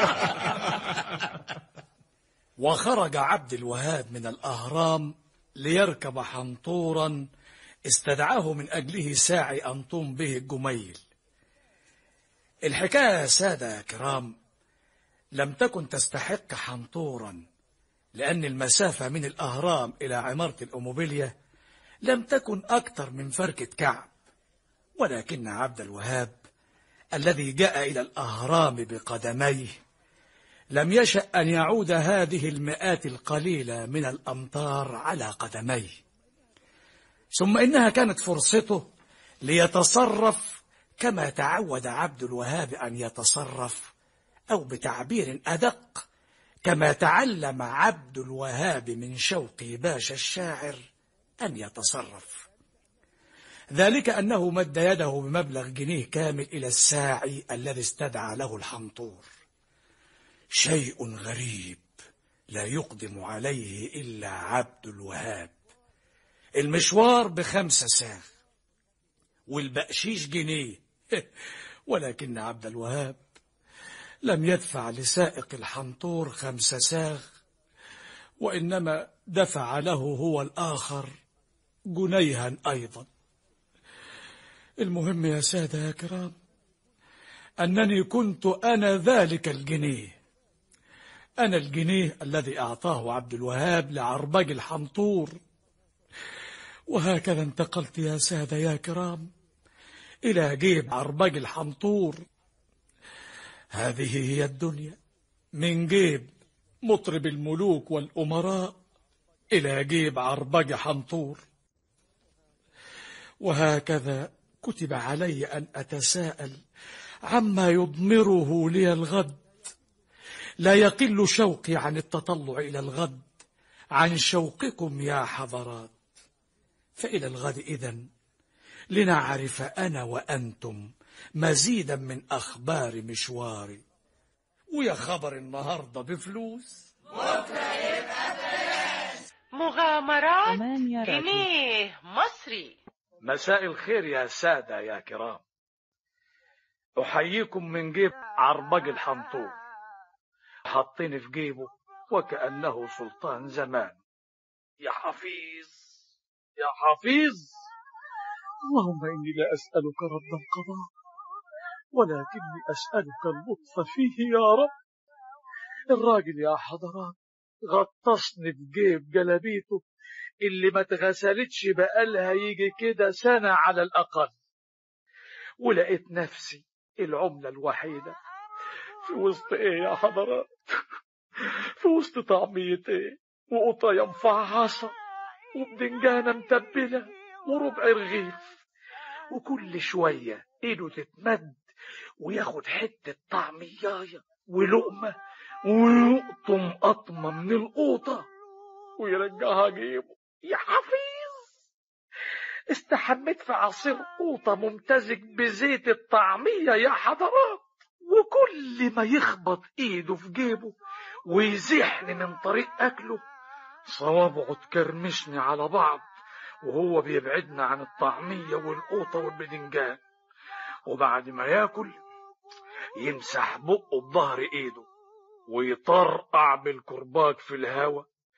وخرج عبد الوهاب من الأهرام ليركب حنطورا استدعاه من أجله ساعي أنطون به الجميل الحكاية يا سادة يا كرام لم تكن تستحق حنطورا لأن المسافة من الأهرام إلى عمارة الأوموبيليا لم تكن أكثر من فركة كعب ولكن عبد الوهاب الذي جاء إلى الأهرام بقدميه لم يشأ أن يعود هذه المئات القليلة من الأمطار على قدميه ثم إنها كانت فرصته ليتصرف كما تعود عبد الوهاب أن يتصرف أو بتعبير أدق كما تعلم عبد الوهاب من شوقي باشا الشاعر أن يتصرف ذلك أنه مد يده بمبلغ جنيه كامل إلى الساعي الذي استدعى له الحنطور شيء غريب لا يقدم عليه إلا عبد الوهاب المشوار بخمسة ساغ والبقشيش جنيه ولكن عبد الوهاب لم يدفع لسائق الحنطور خمسة ساغ وإنما دفع له هو الآخر جنيها أيضا المهم يا سادة يا كرام أنني كنت أنا ذلك الجنيه أنا الجنيه الذي أعطاه عبد الوهاب لعربج الحنطور وهكذا انتقلت يا سادة يا كرام إلى جيب عربج الحنطور هذه هي الدنيا من جيب مطرب الملوك والأمراء إلى جيب عربج حنطور وهكذا كتب علي أن أتساءل عما يضمره لي الغد لا يقل شوقي عن التطلع إلى الغد عن شوقكم يا حضرات فإلى الغد إذن لنعرف أنا وأنتم مزيدا من أخبار مشواري ويا خبر النهاردة بفلوس مغامرات جنيه مصري مساء الخير يا سادة يا كرام أحييكم من جيب عربج الحنطور حاطين في جيبه وكأنه سلطان زمان يا حفيظ يا حفيظ اللهم إني لا أسألك رد القضاء ولكني أسألك اللطف فيه يا رب الراجل يا حضرات غطسني في جيب جلابيته اللي ما اتغسلتش بقالها يجي كده سنة على الأقل ولقيت نفسي العملة الوحيدة في وسط ايه يا حضرات في وسط طعمية ايه وقطاية مفعصة وبدنجانة متبلة وربع رغيف وكل شوية ايده تتمد وياخد حتة طعمياية ولقمة ويقطم قطمة من القوطة ويرجعها جيبه يا حفيظ استحميت في عصير قوطة ممتزج بزيت الطعمية يا حضرات وكل ما يخبط ايده في جيبه ويزيحني من طريق اكله صوابعه تكرمشني على بعض وهو بيبعدنا عن الطعمية والقوطة والبدنجان وبعد ما ياكل يمسح بقه بظهر ايده ويطرقع بالكرباج في الهوا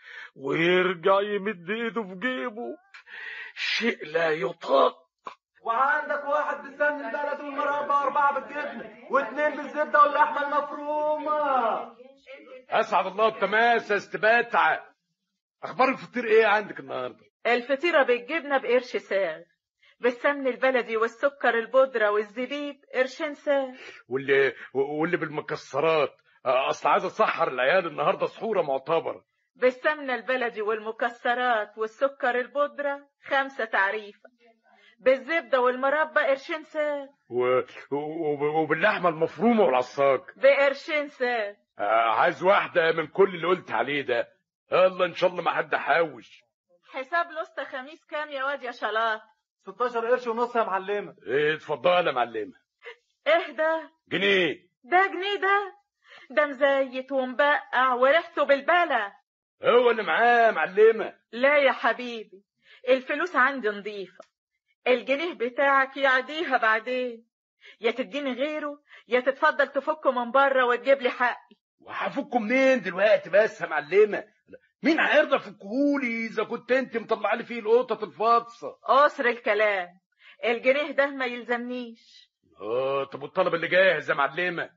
ويرجع يمد ايده في جيبه شيء لا يطاق وعندك واحد بالسمن البلد والمربى واربعه بالجبنه واثنين بالزبده واللحمه المفرومه اسعد الله بتماس يا استباتعه اخبار الفطير ايه عندك النهارده الفطيرة بالجبنة بقرش ساغ بالسمن البلدي والسكر البودرة والزبيب قرشين ساغ واللي واللي بالمكسرات اصل عايز اسحر العيال النهارده سحوره معتبره بالسمنة البلدي والمكسرات والسكر البودرة خمسة تعريفة بالزبدة والمربى قرشين ساغ و... و... وباللحمه المفرومه والعصاج بقرشين ساغ آه، عايز واحده من كل اللي قلت عليه ده يلا ان شاء الله ما حد حاوش حساب لسط خميس كام يا واد يا شلاط 16 قرش ونص يا معلمه ايه اتفضل يا معلمه ايه ده جنيه ده جنيه ده ده مزيت ومبقع وريحته بالبلا هو اللي معاه يا معلمه لا يا حبيبي الفلوس عندي نظيفة الجنيه بتاعك يعديها بعدين يا تديني غيره يا تتفضل تفكه من بره وتجيب لي حقي وهفكه منين دلوقتي بس يا معلمه مين هيرضى يفكهولي اذا كنت انت مطلع لي فيه القطط الفاطسه قصر الكلام الجنيه ده ما يلزمنيش اه طب والطلب اللي جاهز يا معلمه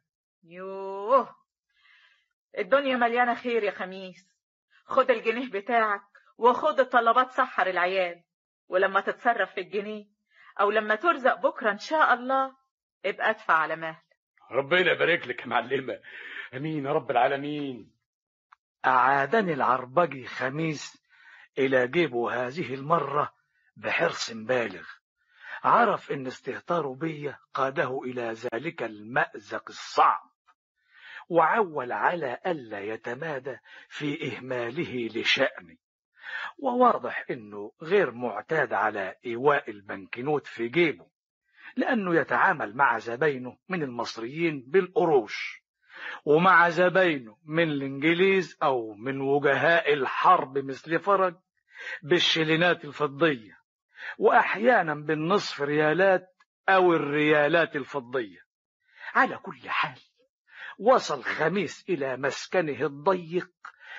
يوه الدنيا مليانة خير يا خميس خد الجنيه بتاعك وخد الطلبات سحر العيال ولما تتصرف في الجنيه او لما ترزق بكرة ان شاء الله ابقى ادفع على مهل ربنا يبارك لك يا معلمه امين يا رب العالمين أعادني العربجي خميس إلى جيبه هذه المرة بحرص بالغ عرف إن استهتاره بي قاده إلى ذلك المأزق الصعب وعول على ألا يتمادى في إهماله لشأني وواضح إنه غير معتاد على إيواء البنكنوت في جيبه لأنه يتعامل مع زباينه من المصريين بالقروش ومع زباينه من الإنجليز أو من وجهاء الحرب مثل فرج بالشلينات الفضية وأحيانا بالنصف ريالات أو الريالات الفضية على كل حال وصل خميس إلى مسكنه الضيق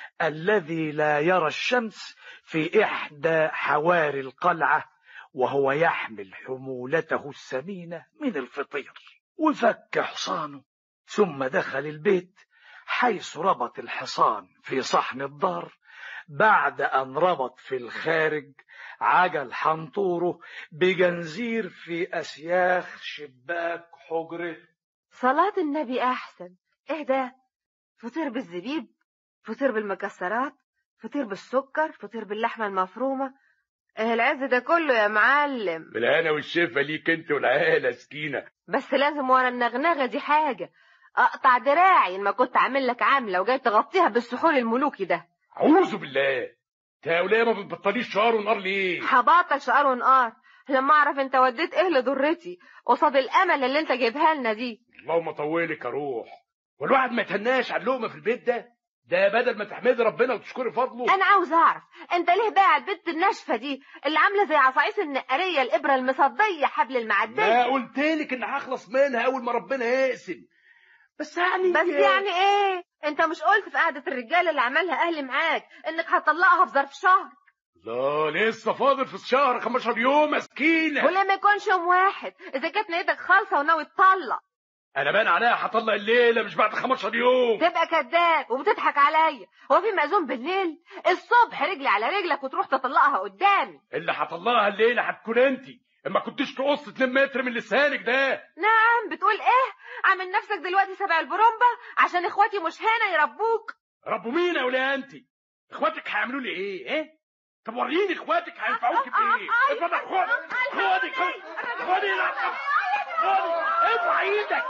الذي لا يرى الشمس في إحدى حواري القلعة وهو يحمل حمولته الثمينة من الفطير وفك حصانه ثم دخل البيت حيث ربط الحصان في صحن الدار بعد أن ربط في الخارج عجل حنطوره بجنزير في أسياخ شباك حجرته صلاة النبي أحسن إيه ده فطير بالزبيب فطير بالمكسرات فطير بالسكر فطير باللحمة المفرومة إيه العز ده كله يا معلم بالهنا والشفا ليك انت والعيله سكينه بس لازم ورا النغنغة دي حاجة أقطع دراعي إن ما كنت عامل لك عاملة وجاي تغطيها بالسحور الملوكي ده اعوذ بالله انت يا وليه ما بتبطليش شعر ونار ليه هباطل شقار ونقار لما أعرف أنت وديت إيه لضرتي قصاد الأمل اللي أنت جايبها لنا دي اللهم طولك يا روح والواحد ما يتهناش على اللقمه في البيت ده ده بدل ما تحمدي ربنا وتشكري فضله أنا عاوز أعرف أنت ليه باع البت الناشفة دي اللي عاملة زي عصايص النقرية الإبرة المصدية حبل ما المعدية قلت لك ان هخلص منها اول ما ربنا يقسم بس يعني بس يعني إيه أنت مش قلت في قعدة الرجالة اللي عملها أهلي معاك إنك هتطلقها في ظرف شهر لا لسه فاضل في الشهر 15 يوم مسكينه وليه ما يكونش يوم واحد إذا كانت نيتك خالصة وناوي تطلق انا بان عليها هطلق الليله مش بعد 15 يوم تبقى كذاب وبتضحك عليا هو في مأذون بالليل الصبح رجلي على رجلك وتروح تطلقها قدامي اللي هطلقها الليله هتكون انت اما كنتش تقص 2 متر من لسانك ده نعم بتقول ايه عامل نفسك دلوقتي سبع البرومبا عشان اخواتي مش هنا يربوك ربوا مين يا ولا انت اخواتك هيعملوا لي ايه ايه طب وريني اخواتك هينفعوكي بايه اتفضل خد خدي خدي خدي لا خدي ارفع ايدك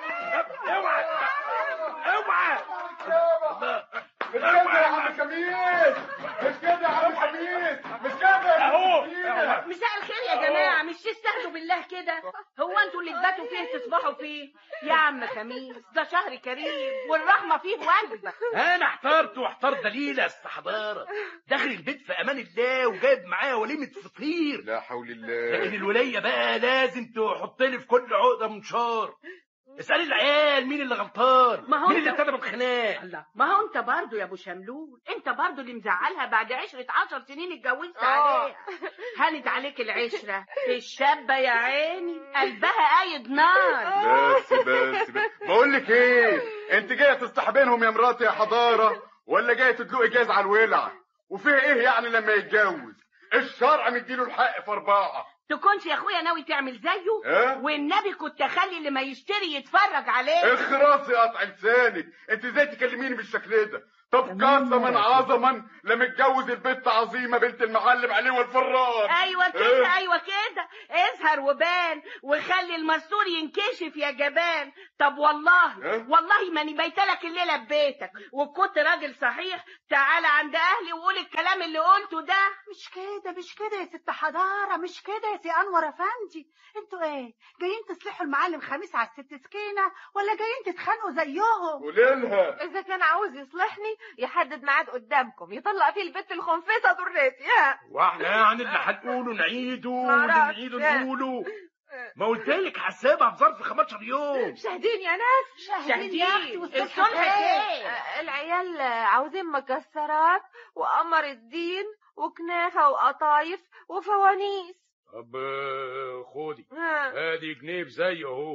اوعى اوعى اوعى يا عم كميل مش كده يا عم حميد مش كده يا أهو. مسكين. مساء الخير يا جماعة مش تستهدوا بالله كده هو انتوا اللي تباتوا فيه تصبحوا فيه يا عم خميس ده شهر كريم والرحمة فيه واجبة انا احترت واحتار دليل يا أست حضاره داخل البيت في امان الله وجايب معايا وليمه فطير لا حول الله لكن الوليه بقى لازم تحط لي في كل عقده منشار اسالي العيال مين اللي غلطان ما هو مين اللي أنت- ابتدى بالخناق الله ما هو انت برضو يا ابو شملول انت برضو اللي مزعلها بعد عشرة عشر سنين اتجوزت آه. عليها هانت عليك العشرة الشابة يا عيني قلبها قايد نار بس بس بس بقول لك ايه انت جايه تستحبينهم يا مراتي يا حضاره ولا جايه تدلقي جاز على الولع وفيه ايه يعني لما يتجوز الشرع مديله الحق في اربعه تكونش يا اخويا ناوي تعمل زيه إيه؟ والنبي كنت اخلي اللي ما يشتري يتفرج عليه اخرسي قطع لسانك انت ازاي تكلميني بالشكل ده طب قسما عظما لما اتجوز البنت عظيمه بنت المعلم عليه والفران ايوه كده إيه؟ ايوه كده اظهر وبان وخلي المستور ينكشف يا جبان طب والله إيه؟ والله ماني بايتلك الليله ببيتك وكنت راجل صحيح تعالى عند اهلي وقول الكلام اللي قلته ده مش كده مش كده يا ست حضارة مش كده يا سي أنور أفندي انتوا ايه جايين تصلحوا المعلم خميس على الست سكينة ولا جايين تتخانقوا زيهم قولي لها إذا كان عاوز يصلحني يحدد ميعاد قدامكم يطلق فيه البت الخنفسة ضرتي ها واحنا يعني اللي هنقوله نعيده واللي معرفش. نعيده نقوله ما قلت لك هسيبها في ظرف 15 يوم شاهدين يا ناس شاهدين يا أختي، والصلح الصلح خير. آه، العيال آه، عاوزين مكسرات وقمر الدين وكنافة وقطايف وفوانيس طب آه، خدي ها. ادي جنيه زي اهو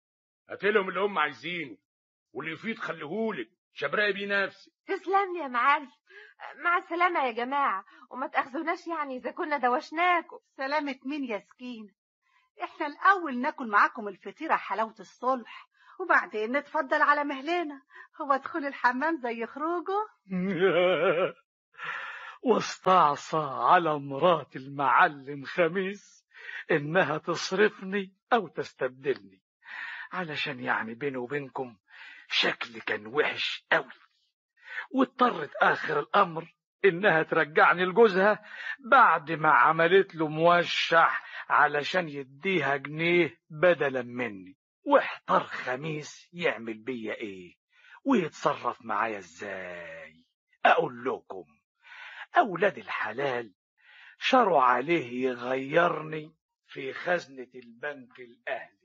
هاتلهم اللي هم عايزينه واللي يفيد خليهولك شبراقي بيه نفسي تسلم لي يا معلم مع السلامة يا جماعة وما تأخذوناش يعني إذا كنا دوشناكم سلامة مين يا سكينة احنا الأول ناكل معاكم الفطيرة حلاوة الصلح وبعدين نتفضل على مهلنا هو ادخل الحمام زي خروجه واستعصى على مرات المعلم خميس إنها تصرفني أو تستبدلني علشان يعني بيني وبينكم شكلي كان وحش أوي واضطرت آخر الأمر إنها ترجعني لجوزها بعد ما عملت له موشح علشان يديها جنيه بدلا مني واحتار خميس يعمل بيا إيه ويتصرف معايا إزاي أقول لكم أولاد الحلال شروا عليه يغيرني في خزنة البنك الأهلي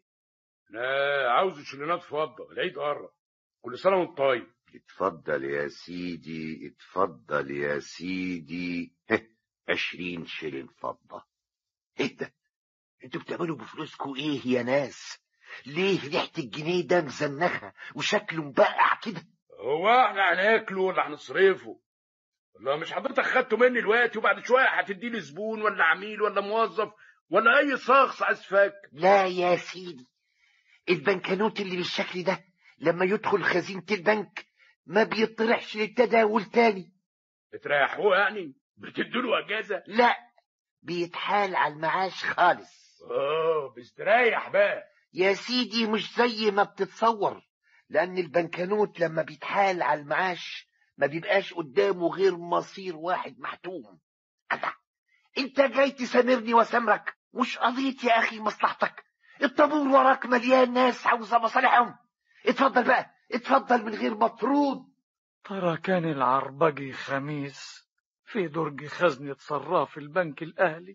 لا عاوز الشلينات فضة العيد قرب كل سنة وانت طيب اتفضل يا سيدي اتفضل يا سيدي هه، عشرين شلن فضة ايه ده انتوا بتعملوا بفلوسكوا ايه يا ناس ليه ريحة الجنيه ده مزنخة وشكله مبقع كده هو احنا هناكله ولا هنصرفه ولا مش حضرتك خدته مني دلوقتي وبعد شوية هتدي لي زبون ولا عميل ولا موظف ولا أي شخص عايز فك لا يا سيدي البنكنوت اللي بالشكل ده لما يدخل خزينة البنك ما بيطرحش للتداول تاني بتريحوه يعني بتديله اجازه لا بيتحال على المعاش خالص اه بيستريح بقى يا سيدي مش زي ما بتتصور لأن البنكنوت لما بيتحال على المعاش ما بيبقاش قدامه غير مصير واحد محتوم الله انت جاي تسامرني وسامرك مش قضية يا أخي مصلحتك الطابور وراك مليان ناس عاوزة مصالحهم اتفضل بقى اتفضل من غير مطرود ترى كان العربجي خميس في درج خزنة صراف البنك الأهلي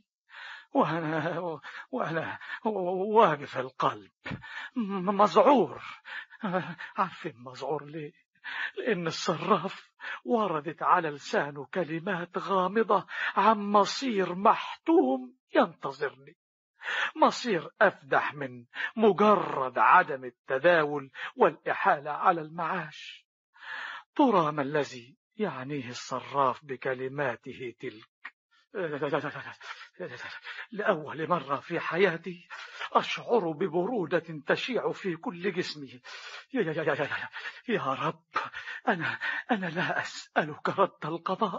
وأنا وأنا واقف القلب م- مذعور عارفين مذعور ليه؟ لأن الصراف وردت على لسانه كلمات غامضة عن مصير محتوم ينتظرني مصير أفدح من مجرد عدم التداول والإحالة على المعاش ترى ما الذي يعنيه الصراف بكلماته تلك لأول مرة في حياتي أشعر ببرودة تشيع في كل جسمي يا, يا, يا, يا, يا رب أنا, أنا لا أسألك رد القضاء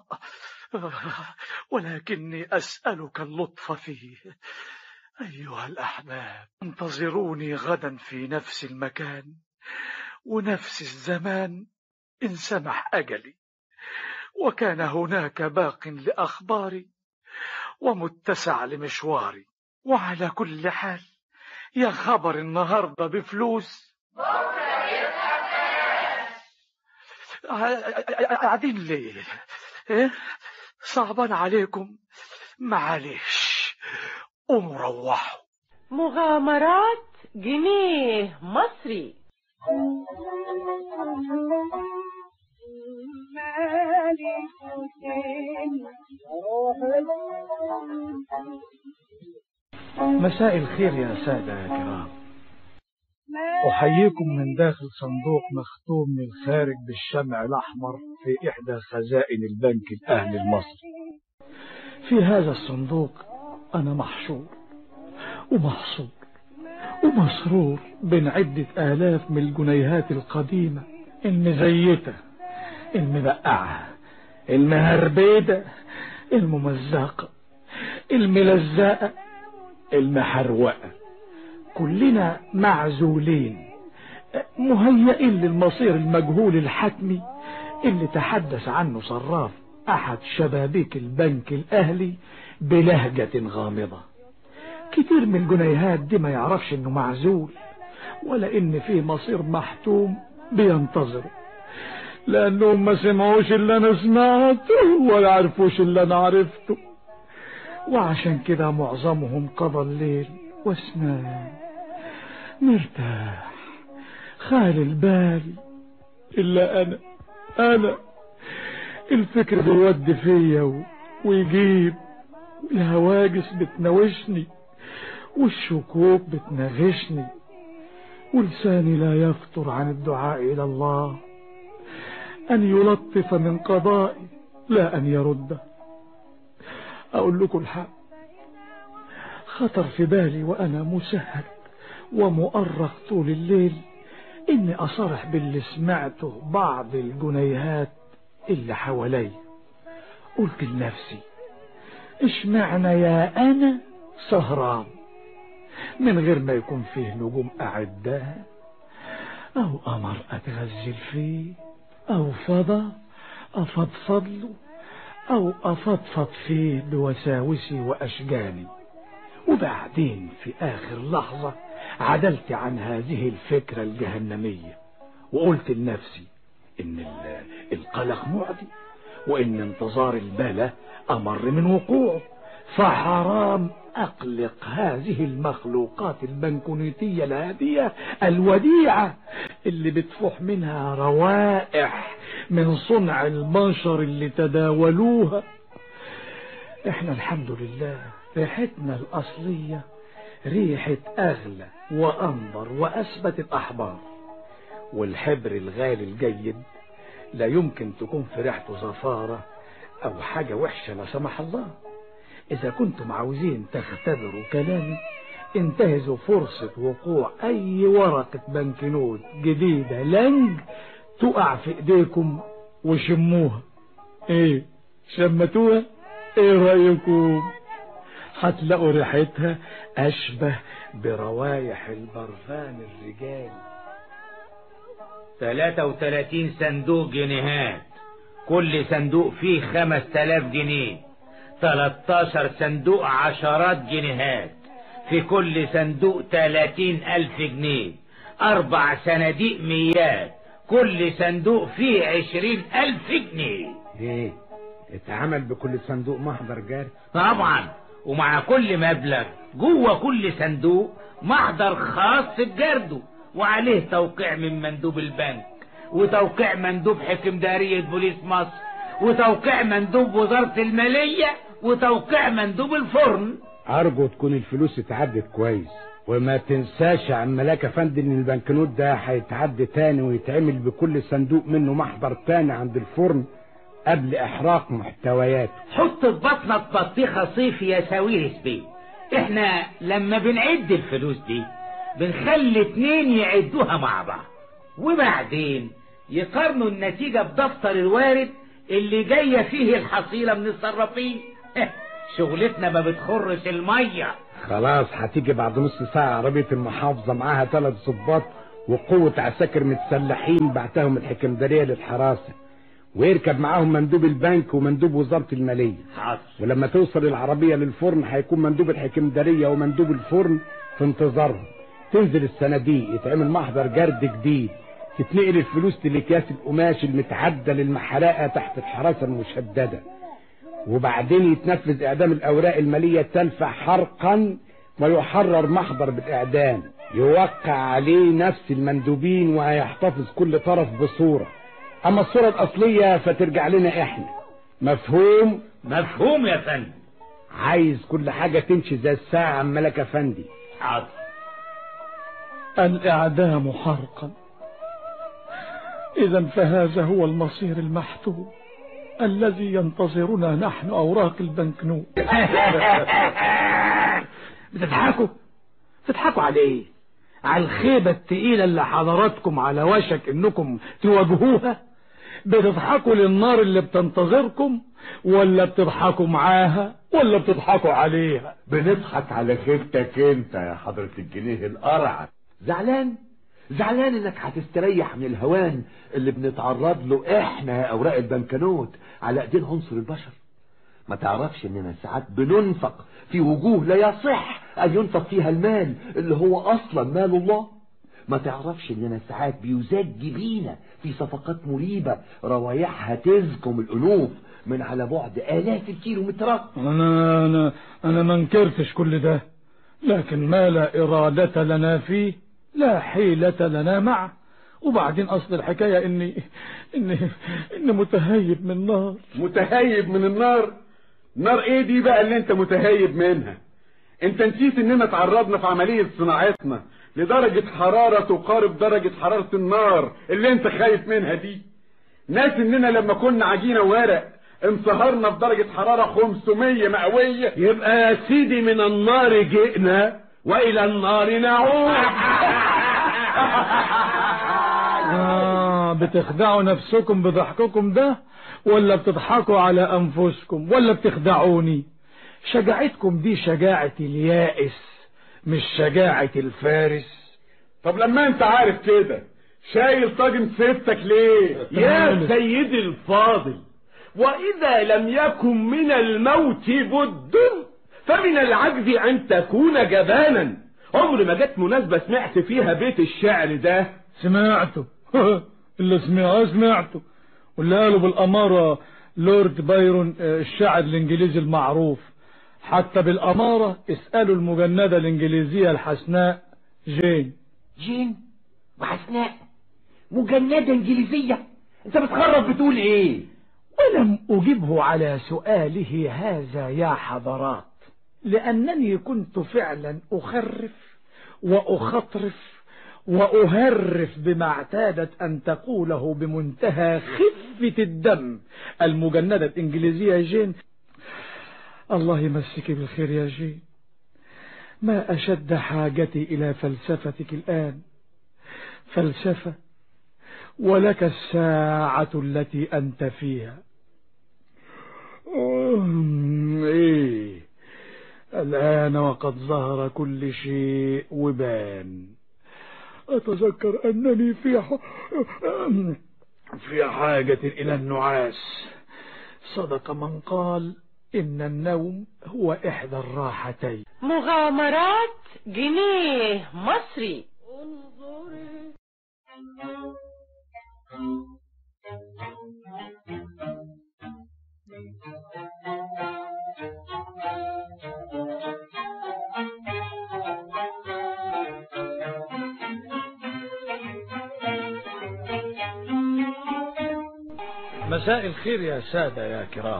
ولكني أسألك اللطف فيه أيها الأحباب انتظروني غدا في نفس المكان ونفس الزمان إن سمح أجلي وكان هناك باق لأخباري ومتسع لمشواري وعلى كل حال يا خبر النهاردة بفلوس قاعدين ليه إيه؟ صعبان عليكم معلش قوموا روحوا مغامرات جنيه مصري مساء الخير يا سادة يا كرام أحييكم من داخل صندوق مختوم من الخارج بالشمع الأحمر في إحدى خزائن البنك الأهلي المصري في هذا الصندوق أنا محشور ومحصور ومسرور بين عدة آلاف من الجنيهات القديمة المزيتة المبقعة المهربيدة الممزقة الملزقة المحروقة كلنا معزولين مهيئين للمصير المجهول الحتمي اللي تحدث عنه صراف أحد شبابيك البنك الأهلي بلهجة غامضة كتير من الجنيهات دي ما يعرفش انه معزول ولا ان في مصير محتوم بينتظره لانهم ما سمعوش اللي انا سمعته ولا عرفوش اللي انا عرفته وعشان كده معظمهم قضى الليل واسنان مرتاح خال البال الا انا انا الفكر بيودي فيا و- ويجيب الهواجس بتناوشني والشكوك بتنغشني ولساني لا يفتر عن الدعاء إلى الله أن يلطف من قضائي لا أن يرده أقول لكم الحق خطر في بالي وأنا مسهل ومؤرخ طول الليل إني أصرح باللي سمعته بعض الجنيهات اللي حوالي قلت لنفسي اشمعنى يا أنا سهران من غير ما يكون فيه نجوم أعداء أو قمر أتغزل فيه أو فضا أفضفض له أو أفضفض فيه بوساوسي وأشجاني وبعدين في آخر لحظة عدلت عن هذه الفكرة الجهنمية وقلت لنفسي إن ال- القلق معدي وإن انتظار البلاء أمر من وقوعه فحرام أقلق هذه المخلوقات البنكونيتية الهادية الوديعة اللي بتفوح منها روائح من صنع البشر اللي تداولوها احنا الحمد لله ريحتنا الأصلية ريحة أغلى وأنظر وأثبت الأحبار والحبر الغالي الجيد لا يمكن تكون في ريحته زفارة أو حاجة وحشة لا سمح الله إذا كنتم عاوزين تختبروا كلامي انتهزوا فرصة وقوع أي ورقة بنكنوت جديدة لنج تقع في إيديكم وشموها إيه شمتوها إيه رأيكم هتلاقوا ريحتها أشبه بروايح البرفان الرجالي 33 صندوق جنيهات كل صندوق فيه 5000 جنيه 13 صندوق عشرات جنيهات في كل صندوق 30 ألف جنيه أربع صناديق ميات كل صندوق فيه 20 ألف جنيه ايه اتعمل بكل صندوق محضر جاري طبعا ومع كل مبلغ جوه كل صندوق محضر خاص بجرده وعليه توقيع من مندوب البنك وتوقيع مندوب حكمدارية بوليس مصر وتوقيع مندوب وزارة المالية وتوقيع مندوب الفرن ارجو تكون الفلوس اتعدت كويس وما تنساش يا عم ملاك افندي ان البنكنوت ده هيتعد تاني ويتعمل بكل صندوق منه محضر تاني عند الفرن قبل احراق محتوياته حط في بطنك بطيخة صيفي يا ساويرس بيه احنا لما بنعد الفلوس دي بنخلي اتنين يعدوها مع بعض وبعدين يقارنوا النتيجة بدفتر الوارد اللي جاية فيه الحصيلة من الصرافين شغلتنا ما بتخرش المية خلاص هتيجي بعد نص ساعة عربية المحافظة معاها ثلاث ضباط وقوة عساكر متسلحين بعتهم الحكمدارية للحراسة ويركب معاهم مندوب البنك ومندوب وزارة المالية حاضر ولما توصل العربية للفرن هيكون مندوب الحكمدارية ومندوب الفرن في انتظارهم تنزل الصناديق يتعمل محضر جرد جديد تتنقل الفلوس لأكياس القماش المتعدل المحرقة تحت الحراسة المشددة وبعدين يتنفذ إعدام الأوراق المالية التالفة حرقا ويحرر محضر بالإعدام يوقع عليه نفس المندوبين وهيحتفظ كل طرف بصورة أما الصورة الأصلية فترجع لنا إحنا مفهوم؟ مفهوم يا فندم عايز كل حاجة تمشي زي الساعة عم ملك أفندي حاضر الإعدام حرقا إذا فهذا هو المصير المحتوم الذي ينتظرنا نحن أوراق البنكنوت بتضحكوا بتضحكوا على ايه على الخيبة التقيلة اللي حضراتكم على وشك انكم تواجهوها بتضحكوا للنار اللي بتنتظركم ولا بتضحكوا معاها ولا بتضحكوا عليها بنضحك على خيبتك انت يا حضرة الجنيه القرع زعلان زعلان انك هتستريح من الهوان اللي بنتعرض له احنا يا اوراق البنكنوت على ايدين عنصر البشر ما تعرفش اننا ساعات بننفق في وجوه لا يصح ان ينفق فيها المال اللي هو اصلا مال الله ما تعرفش اننا ساعات بيزج بينا في صفقات مريبة روايحها تزكم الانوف من على بعد الاف الكيلومترات أنا أنا أنا ما انكرتش كل ده لكن ما لا إرادة لنا فيه لا حيلة لنا معه وبعدين أصل الحكاية إني إني إني متهيب من النار متهيب من النار نار ايه دي بقى اللي انت متهيب منها انت نسيت اننا تعرضنا في عملية صناعتنا لدرجة حرارة تقارب درجة حرارة النار اللي انت خايف منها دي ناس اننا لما كنا عجينة ورق انصهرنا في درجة حرارة 500 مئوية يبقى يا سيدي من النار جئنا والى النار نعود آه بتخدعوا نفسكم بضحككم ده ولا بتضحكوا على أنفسكم ولا بتخدعوني شجاعتكم دي شجاعة اليائس مش شجاعة الفارس طب لما انت عارف كده شايل طاجن سيادتك ليه يا سيدي الفاضل وإذا لم يكن من الموت بد فمن العجز أن تكون جبانا عمر ما جت مناسبة سمعت فيها بيت الشعر ده سمعته اللي سمعه سمعته واللي قالوا بالأمارة لورد بايرون آه، الشاعر الإنجليزي المعروف حتى بالأمارة اسألوا المجندة الإنجليزية الحسناء جين جين وحسناء مجندة انجليزية انت بتخرب بتقول ايه ولم أجبه على سؤاله هذا يا حضرات لأنني كنت فعلا أخرف وأخطرف وأهرف بما اعتادت أن تقوله بمنتهى خفة الدم المجندة الإنجليزية جين الله يمسك بالخير يا جين ما أشد حاجتي إلى فلسفتك الآن فلسفة ولك الساعة التي أنت فيها أم، إيه الآن وقد ظهر كل شيء وبان أتذكر أنني في ح... في حاجة إلى النعاس صدق من قال إن النوم هو إحدى الراحتين مغامرات جنيه مصري مساء الخير يا سادة يا كرام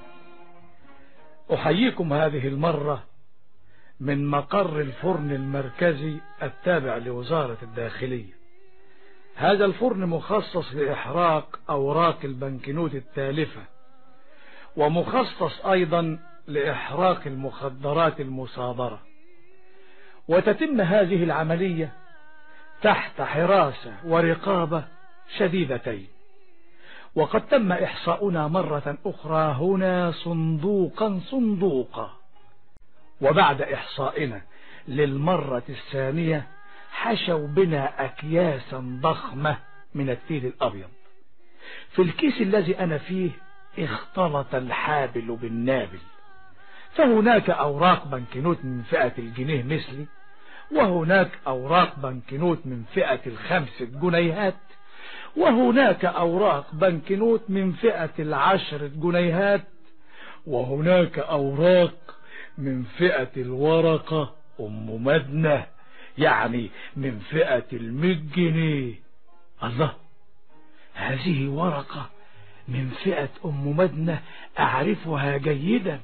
أحييكم هذه المرة من مقر الفرن المركزي التابع لوزارة الداخلية هذا الفرن مخصص لإحراق أوراق البنكنوت التالفة ومخصص أيضا لإحراق المخدرات المصادرة وتتم هذه العملية تحت حراسة ورقابة شديدتين وقد تم إحصاؤنا مرة أخرى هنا صندوقا صندوقا وبعد إحصائنا للمرة الثانية حشوا بنا أكياسا ضخمة من التيل الأبيض في الكيس الذي أنا فيه اختلط الحابل بالنابل فهناك أوراق بنكنوت من فئة الجنيه مثلي وهناك أوراق بنكنوت من فئة الخمسة جنيهات وهناك أوراق بنكنوت من فئة العشرة جنيهات وهناك أوراق من فئة الورقة أم مدنة يعني من فئة المئة جنيه الله هذه ورقة من فئة أم مدنة أعرفها جيدا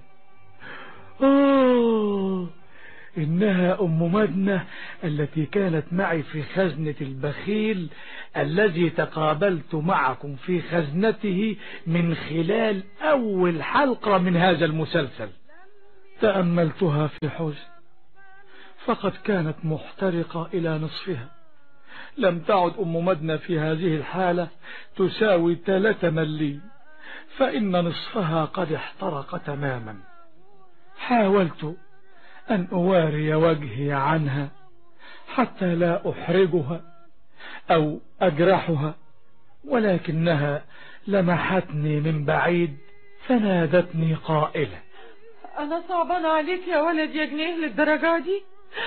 آه إنها أم مدنة التي كانت معي في خزنة البخيل الذي تقابلت معكم في خزنته من خلال أول حلقة من هذا المسلسل تأملتها في حزن فقد كانت محترقة إلى نصفها لم تعد أم مدنة في هذه الحالة تساوي ثلاثة مليم فإن نصفها قد احترق تماما حاولت أن أواري وجهي عنها حتى لا أحرجها أو أجرحها ولكنها لمحتني من بعيد فنادتني قائلة أنا صعبان عليك يا ولد يا جنيه للدرجة دي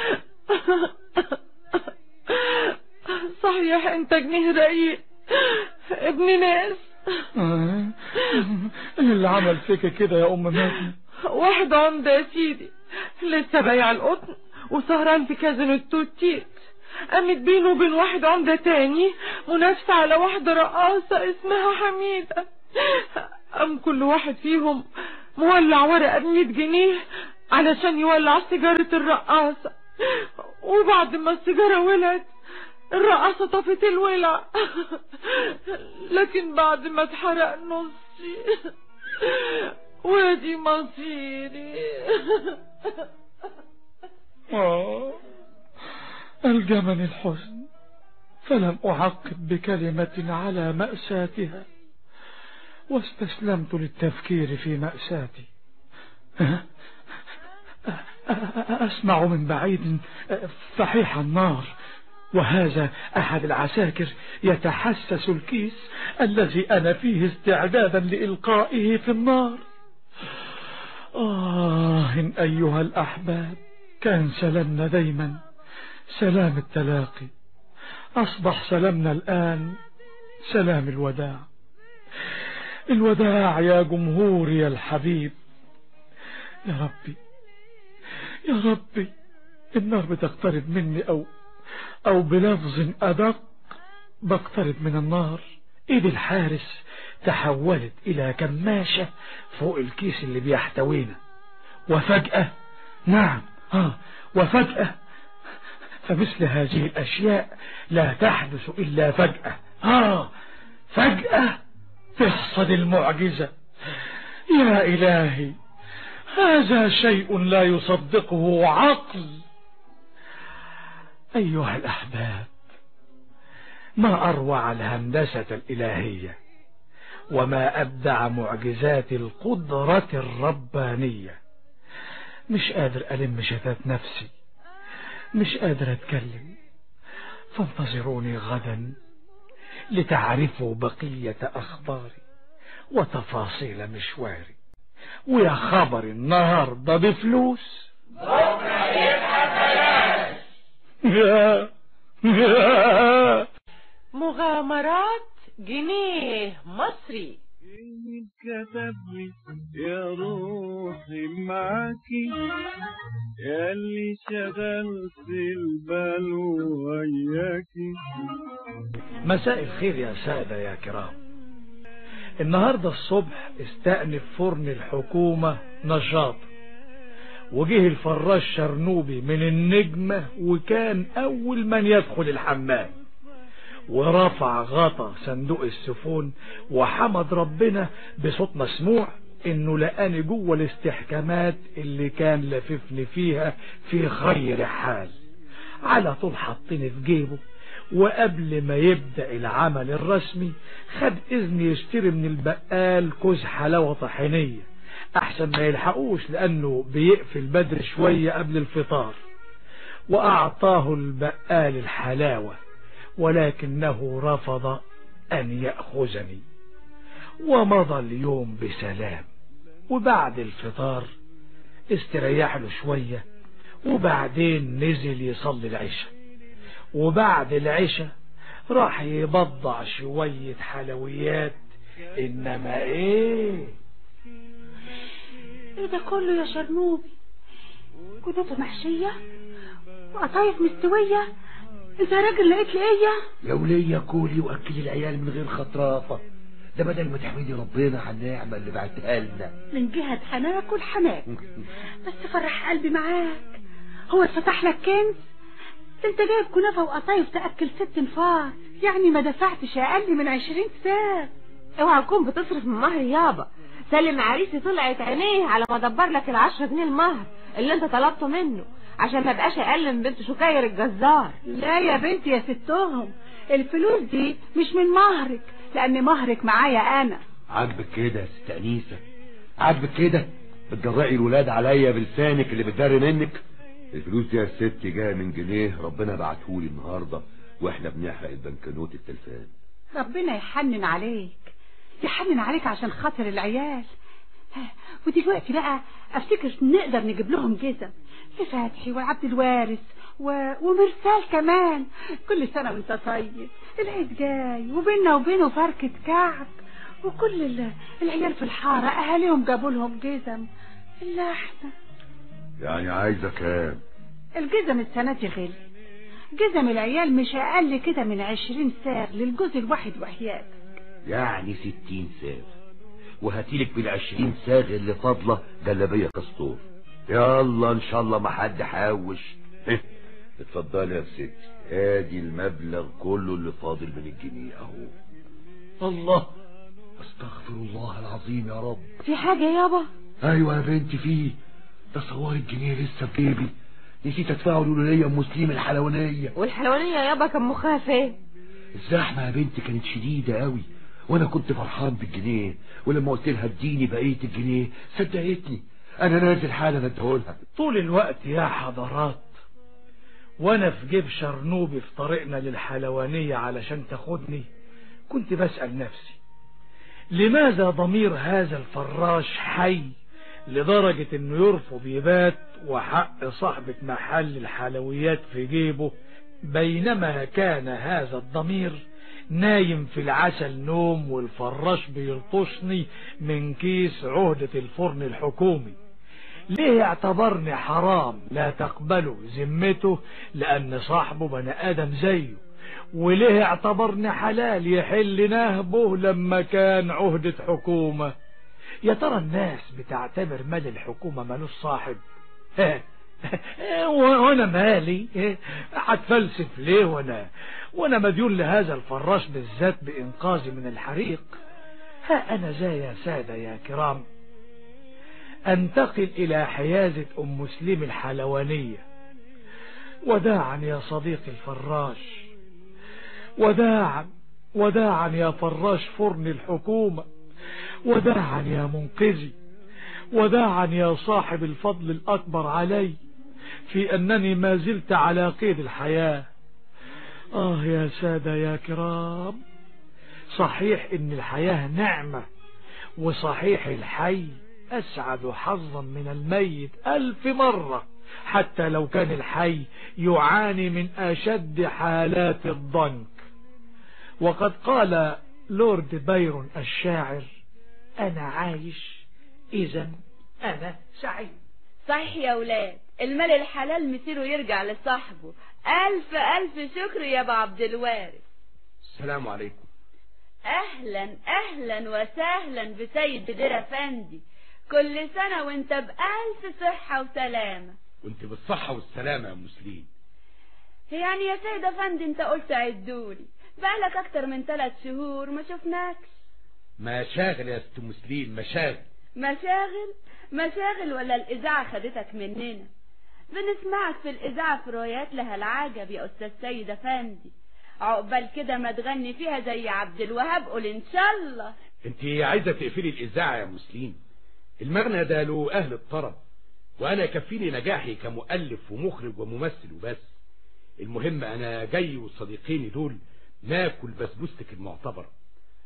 صحيح انت جنيه رقيق ابن ناس آه. ايه اللي عمل فيك كده يا ام مدنة واحد عمدة يا سيدي لسه بايع القطن وسهران في كازينو التوتيت قامت بينه وبين واحد عمدة تاني منافسة على واحدة رقاصة اسمها حميدة قام كل واحد فيهم مولع ورقة بمية جنيه علشان يولع سيجارة الرقاصة وبعد ما السيجارة ولعت الرقاصة طفت الولع لكن بعد ما اتحرق نصي وادي مصيري آه ألجمني الحزن فلم أعقب بكلمة على مأساتها واستسلمت للتفكير في مأساتي أسمع من بعيد فحيح النار وهذا أحد العساكر يتحسس الكيس الذي أنا فيه استعدادا لإلقائه في النار آه إن أيها الأحباب كان سلامنا دايما سلام التلاقي أصبح سلامنا الآن سلام الوداع الوداع يا جمهوري الحبيب يا ربي يا ربي النار بتقترب مني أو أو بلفظ أدق بقترب من النار إيد الحارس تحولت إلى كماشة فوق الكيس اللي بيحتوينا وفجأة نعم آه وفجأة فمثل هذه الأشياء لا تحدث إلا فجأة آه فجأة تحصل المعجزة يا إلهي هذا شيء لا يصدقه عقل أيها الأحباب ما أروع الهندسة الإلهية وما أبدع معجزات القدرة الربانية مش قادر ألم شتات نفسي مش قادر أتكلم فانتظروني غدا لتعرفوا بقية أخباري وتفاصيل مشواري ويا خبر النهاردة بفلوس بكرة يبقى بلاش مغامرات جنيه مصري كتب لي يا روحي معاكي يا اللي شغلت البال وياكي مساء الخير يا سادة يا كرام النهاردة الصبح استأنف فرن الحكومة نشاط وجه الفراش شرنوبي من النجمة وكان أول من يدخل الحمام ورفع غطا صندوق السفون وحمد ربنا بصوت مسموع انه لقاني جوه الاستحكامات اللي كان لففني فيها في خير حال على طول حطني في جيبه وقبل ما يبدأ العمل الرسمي خد اذن يشتري من البقال كوز حلاوة طحينية احسن ما يلحقوش لانه بيقفل بدري شوية قبل الفطار واعطاه البقال الحلاوة ولكنه رفض ان يأخذني ومضى اليوم بسلام وبعد الفطار استريح له شوية وبعدين نزل يصلي العشاء وبعد العشاء راح يبضع شوية حلويات إنما إيه ايه ده كله يا شرنوبي كنافة محشية وقطايف مستوية انت يا راجل لقيت لي ايه يا ولية كولي واكلي العيال من غير خطرافة ده بدل ما تحمدي ربنا على النعمة اللي بعتها لنا من جهة هناكل هناكل بس فرح قلبي معاك هو اتفتح لك كنز ده انت جايب كنافة وقطايف تأكل ست نفار يعني ما دفعتش اقل من عشرين ساعة اوعى تكون بتصرف من مهر يابا سلم عريسي طلعت عينيه على ما دبر لك العشرة جنيه المهر اللي انت طلبته منه عشان ما بقاش اقل من بنت شكاير الجزار لا يا بنتي يا ستهم الفلوس دي مش من مهرك لان مهرك معايا انا عاجبك كده يا ست أنيسة عاجبك كده بتجرأي الولاد عليا بلسانك اللي بتداري منك الفلوس دي يا ست جايه من جنيه ربنا بعتهولي النهارده واحنا بنحرق البنكنوت التلفان ربنا يحنن عليك يحنن عليك عشان خاطر العيال ودلوقتي بقى افتكر نقدر نجيب لهم جزم لفتحي وعبد الوارث و... ومرسال كمان كل سنة وانت طيب العيد جاي وبيننا وبينه فركة كعب وكل ال... العيال في الحارة اهاليهم جابوا لهم جزم الا احنا يعني عايزه كام الجزم السنة دي غلي جزم العيال مش اقل كده من عشرين ساغ للجزء الواحد وحياتك يعني ستين ساغ وهاتيلك بالعشرين ساغ اللي فاضلة جلابية كستور يلا ان شاء الله ما حد حاوش إيه، اتفضلي يا ستي ادي المبلغ كله اللي فاضل من الجنيه اهو الله استغفر الله العظيم يا رب في حاجة يابا ايوه يا بنتي فيه تصور الجنيه لسه في جيبي نسيت ادفعه للولية ام مسلم الحلوانية والحلوانية يابا كان مخها فين الزحمة يا بنتي كانت شديدة قوي وانا كنت فرحان بالجنيه ولما قلت لها اديني بقية الجنيه صدقتني انا نازل حالا اديهولها طول الوقت يا حضرات وانا في جيب شرنوبي في طريقنا للحلوانية علشان تاخدني كنت بسأل نفسي لماذا ضمير هذا الفراش حي لدرجة انه يرفض يبات وحق صاحبة محل الحلويات في جيبه بينما كان هذا الضمير نايم في العسل نوم والفراش بيلطشني من كيس عهدة الفرن الحكومي ليه اعتبرني حرام لا تقبله ذمته لأن صاحبه بني آدم زيه وليه اعتبرني حلال يحل نهبه لما كان عهدة حكومة يا ترى الناس بتعتبر مال الحكومة مالوش صاحب وانا مالي هتفلسف ليه وانا وانا مديون لهذا الفراش بالذات بانقاذي من الحريق ها انا ذا يا سادة يا كرام انتقل الى حيازة ام مسلم الحلوانية وداعا يا صديقي الفراش وداعا وداعا يا فراش فرن الحكومة وداعا يا منقذي وداعا يا صاحب الفضل الأكبر علي في أنني ما زلت على قيد الحياة آه يا سادة يا كرام صحيح إن الحياة نعمة وصحيح الحي أسعد حظا من الميت ألف مرة حتى لو كان الحي يعاني من أشد حالات الضنك وقد قال لورد بايرون الشاعر أنا عايش إذا أنا سعيد صحيح يا ولاد المال الحلال مسيره يرجع لصاحبه ألف ألف شكر يا أبو عبد الوارث السلام عليكم أهلا أهلا وسهلا بسيد بدير أفندي كل سنة وانت بألف صحة وسلامة وانت بالصحة والسلامة يا مسلين يعني يا سيد أفندي انت قلت عدولي بقالك أكتر من ثلاث شهور ما شفناكش مشاغل يا ست مسلين مشاغل مشاغل مشاغل ولا الإذاعة خدتك مننا بنسمعك في الإذاعة في روايات لها العجب يا أستاذ سيد أفندي عقبال كده ما تغني فيها زي عبد الوهاب قول إن شاء الله انت عايزة تقفلي الإذاعة يا مسلين المغنى ده له أهل الطرب وأنا يكفيني نجاحي كمؤلف ومخرج وممثل وبس المهم أنا جاي وصديقيني دول ناكل بسبوستك المعتبر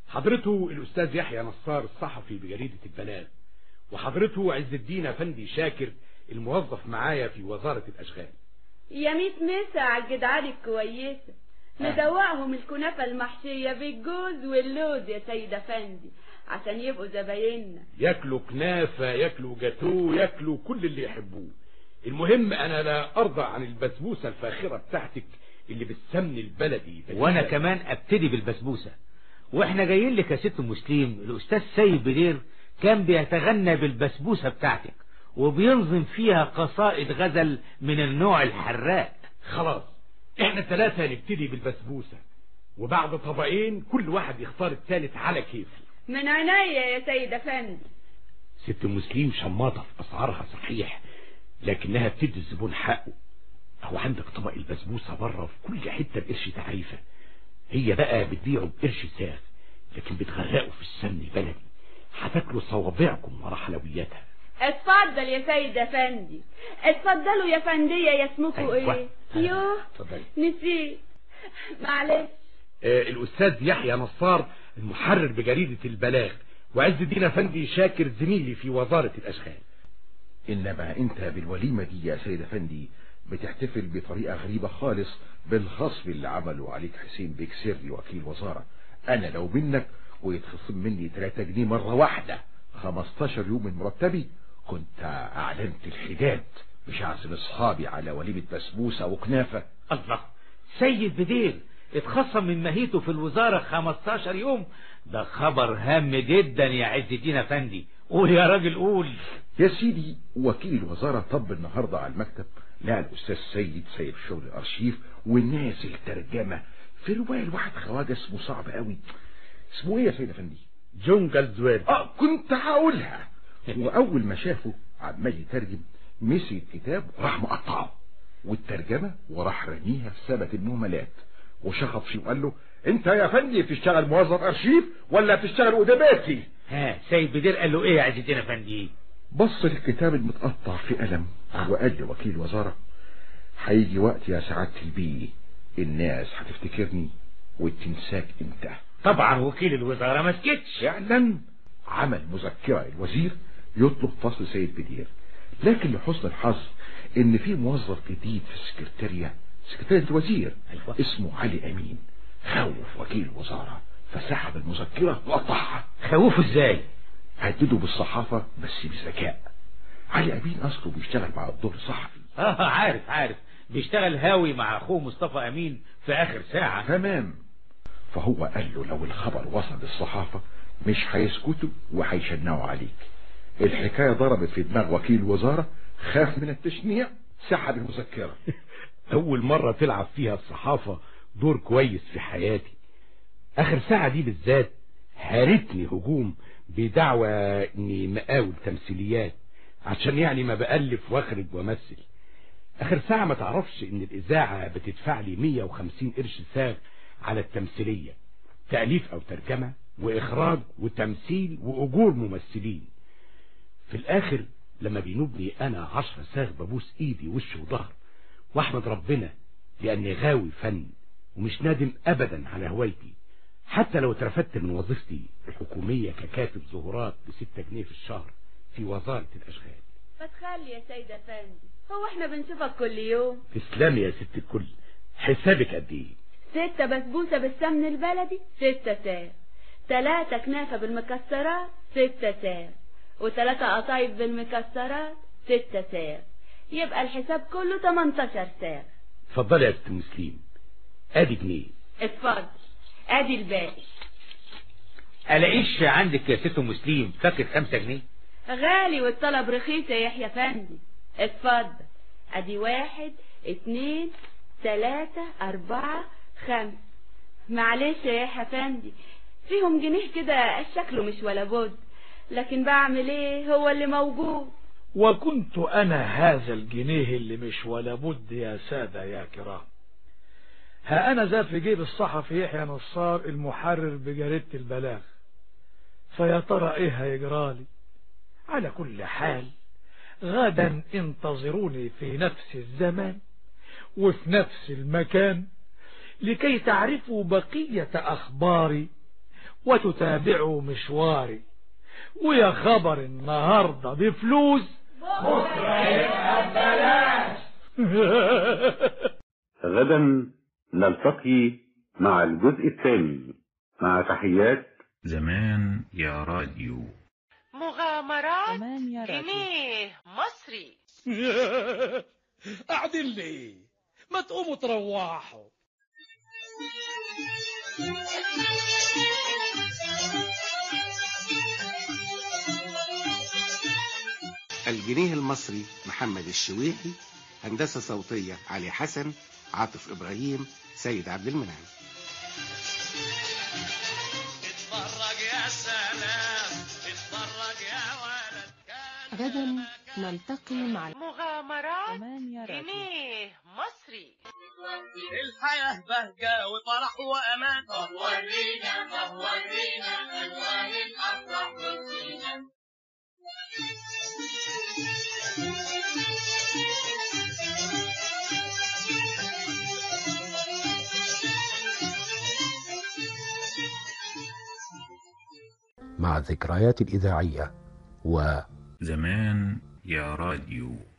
حضرته الأستاذ يحيى نصار الصحفي بجريدة البلاغ وحضرته عز الدين أفندي شاكر الموظف معايا في وزارة الأشغال يا ميت مسا على الجدعان الكويسة ندوقهم الكنافة المحشية بالجوز واللوز يا سيد أفندي عشان يبقوا زبايننا ياكلوا كنافة ياكلوا جاتوه ياكلوا كل اللي يحبوه المهم أنا لا أرضى عن البسبوسة الفاخرة بتاعتك اللي بالسمن البلدي وانا كمان ابتدي بالبسبوسة واحنا جايين لك يا ست مسلم الاستاذ سيد بدير كان بيتغنى بالبسبوسة بتاعتك وبينظم فيها قصائد غزل من النوع الحراق خلاص احنا الثلاثة نبتدي بالبسبوسة وبعد طبقين كل واحد يختار الثالث على كيفه من عينيا يا سيد أفندي ست مسلم شماطة في أسعارها صحيح لكنها بتدي الزبون حقه هو عندك طبق البسبوسة بره في كل حتة بقرش تعريفة هي بقى بتبيعه بقرش ساغ لكن بتغرقه في السمن البلدي هتاكلوا صوابعكم ورا حلوياتها اتفضل يا سيد أفندي اتفضلوا يا فندية يا اسمكوا أيوة. ايه يوه اتفضلي نسيت معلش آه الأستاذ يحيى نصار المحرر بجريدة البلاغ وعز الدين أفندي شاكر زميلي في وزارة الأشغال إنما أنت بالوليمة دي يا سيد أفندي بتحتفل بطريقة غريبة خالص بالخصم اللي عمله عليك حسين بيك سري وكيل وزارة أنا لو منك ويتخصم مني 3 جنيه مرة واحدة 15 يوم من مرتبي كنت أعلنت الحداد مش هعزم أصحابي على وليمة بسبوسة وكنافة الله سيد بدير اتخصم من مهيته في الوزارة 15 يوم ده خبر هام جدا يا عز الدين افندي قول يا راجل قول يا سيدي وكيل الوزارة طب النهاردة على المكتب لا الأستاذ سيد سايب شغل الأرشيف ونازل ترجمة في رواية لواحد خواجة اسمه صعب قوي اسمه ايه يا سيد افندي جونجل زوير اه كنت هقولها واول ما شافه عمال يترجم مسك الكتاب وراح مقطعه والترجمة وراح رميها في سبت المهملات وشخط فيه وقال له انت يا فندي بتشتغل موظف ارشيف ولا بتشتغل ادباتي ها سيد بدير قال له ايه يا عز الدين افندي بص للكتاب المتقطع في قلم وقال لوكيل وزارة هيجي وقت يا سعادة البيه الناس هتفتكرني وتنساك انت طبعا وكيل الوزارة ما سكتش فعلا عمل مذكرة الوزير يطلب فصل سيد بدير لكن لحسن الحظ ان في موظف جديد في السكرتارية سكرتارية الوزير أيوة. اسمه علي امين خوف وكيل الوزارة فسحب المذكرة وقطعها خوفه ازاي هدده بالصحافة بس بذكاء علي امين اصله بيشتغل مع الدور صحفي اه عارف عارف بيشتغل هاوي مع اخوه مصطفى امين في اخر ساعة تمام فهو قال له لو الخبر وصل للصحافة مش هيسكتوا وهيشنعوا عليك الحكاية ضربت في دماغ وكيل الوزارة خاف من التشنيع سحب المذكرة أول مرة تلعب فيها الصحافة دور كويس في حياتي آخر ساعة دي بالذات هارتني هجوم بدعوى إني مقاول تمثيليات عشان يعني ما بألف واخرج وامثل آخر ساعة ما تعرفش إن الإذاعة بتدفع لي 150 قرش ساغ على التمثيلية تأليف أو ترجمة وإخراج وتمثيل وأجور ممثلين في الآخر لما بينوبني أنا عشر ساغ ببوس إيدي وش وظهر واحمد ربنا لأني غاوي فن ومش نادم أبدا على هوايتي حتى لو اترفدت من وظيفتي الحكومية ككاتب ظهورات بستة جنيه في الشهر في وزارة الأشغال ما تخلي يا سيد أفندي هو احنا بنشوفك كل يوم تسلمي يا ست الكل حسابك قد ايه ستة بسبوسة بالسمن البلدي ستة ساغ تلاتة كنافة بالمكسرات ستة ساغ وتلاتة قطايف بالمكسرات ستة ساغ يبقى الحساب كله 18 ساغ اتفضلي يا ست مسلم ادي جنيه اتفضل ادي الباقي الاقيش عندك يا ست مسلم فاكر خمسة جنيه غالي والطلب رخيص يا يحيى فندي اتفضل ادي واحد اتنين تلاتة اربعة خمسة معلش يا يحيى فندي فيهم جنيه كده شكله مش ولا بد لكن بعمل ايه هو اللي موجود وكنت أنا هذا الجنيه اللي مش ولا بد يا سادة يا كرام ها أنا ذا في جيب الصحفي يحيى نصار المحرر بجريدة البلاغ فيا ترى إيه هيجرالي على كل حال غدا انتظروني في نفس الزمان وفي نفس المكان لكي تعرفوا بقية أخباري وتتابعوا مشواري ويا خبر النهاردة بفلوس بكرة يبقى ببلاش غدا نلتقي مع الجزء الثاني مع تحيات زمان يا راديو مغامرات جنيه مصري قاعدين ليه ما تقوموا تروحوا الجنيه المصري محمد الشويحي هندسة صوتية علي حسن عاطف إبراهيم سيد عبد المنعم اتفرج يا سلام اتفرج يا ولد غدا نلتقي مع مغامرات جنيه مصري الحياة بهجة وفرح وأمان طب ورينا طب ورينا ألوان الأفراح والزينة مع الذكريات الإذاعية و زمان يا راديو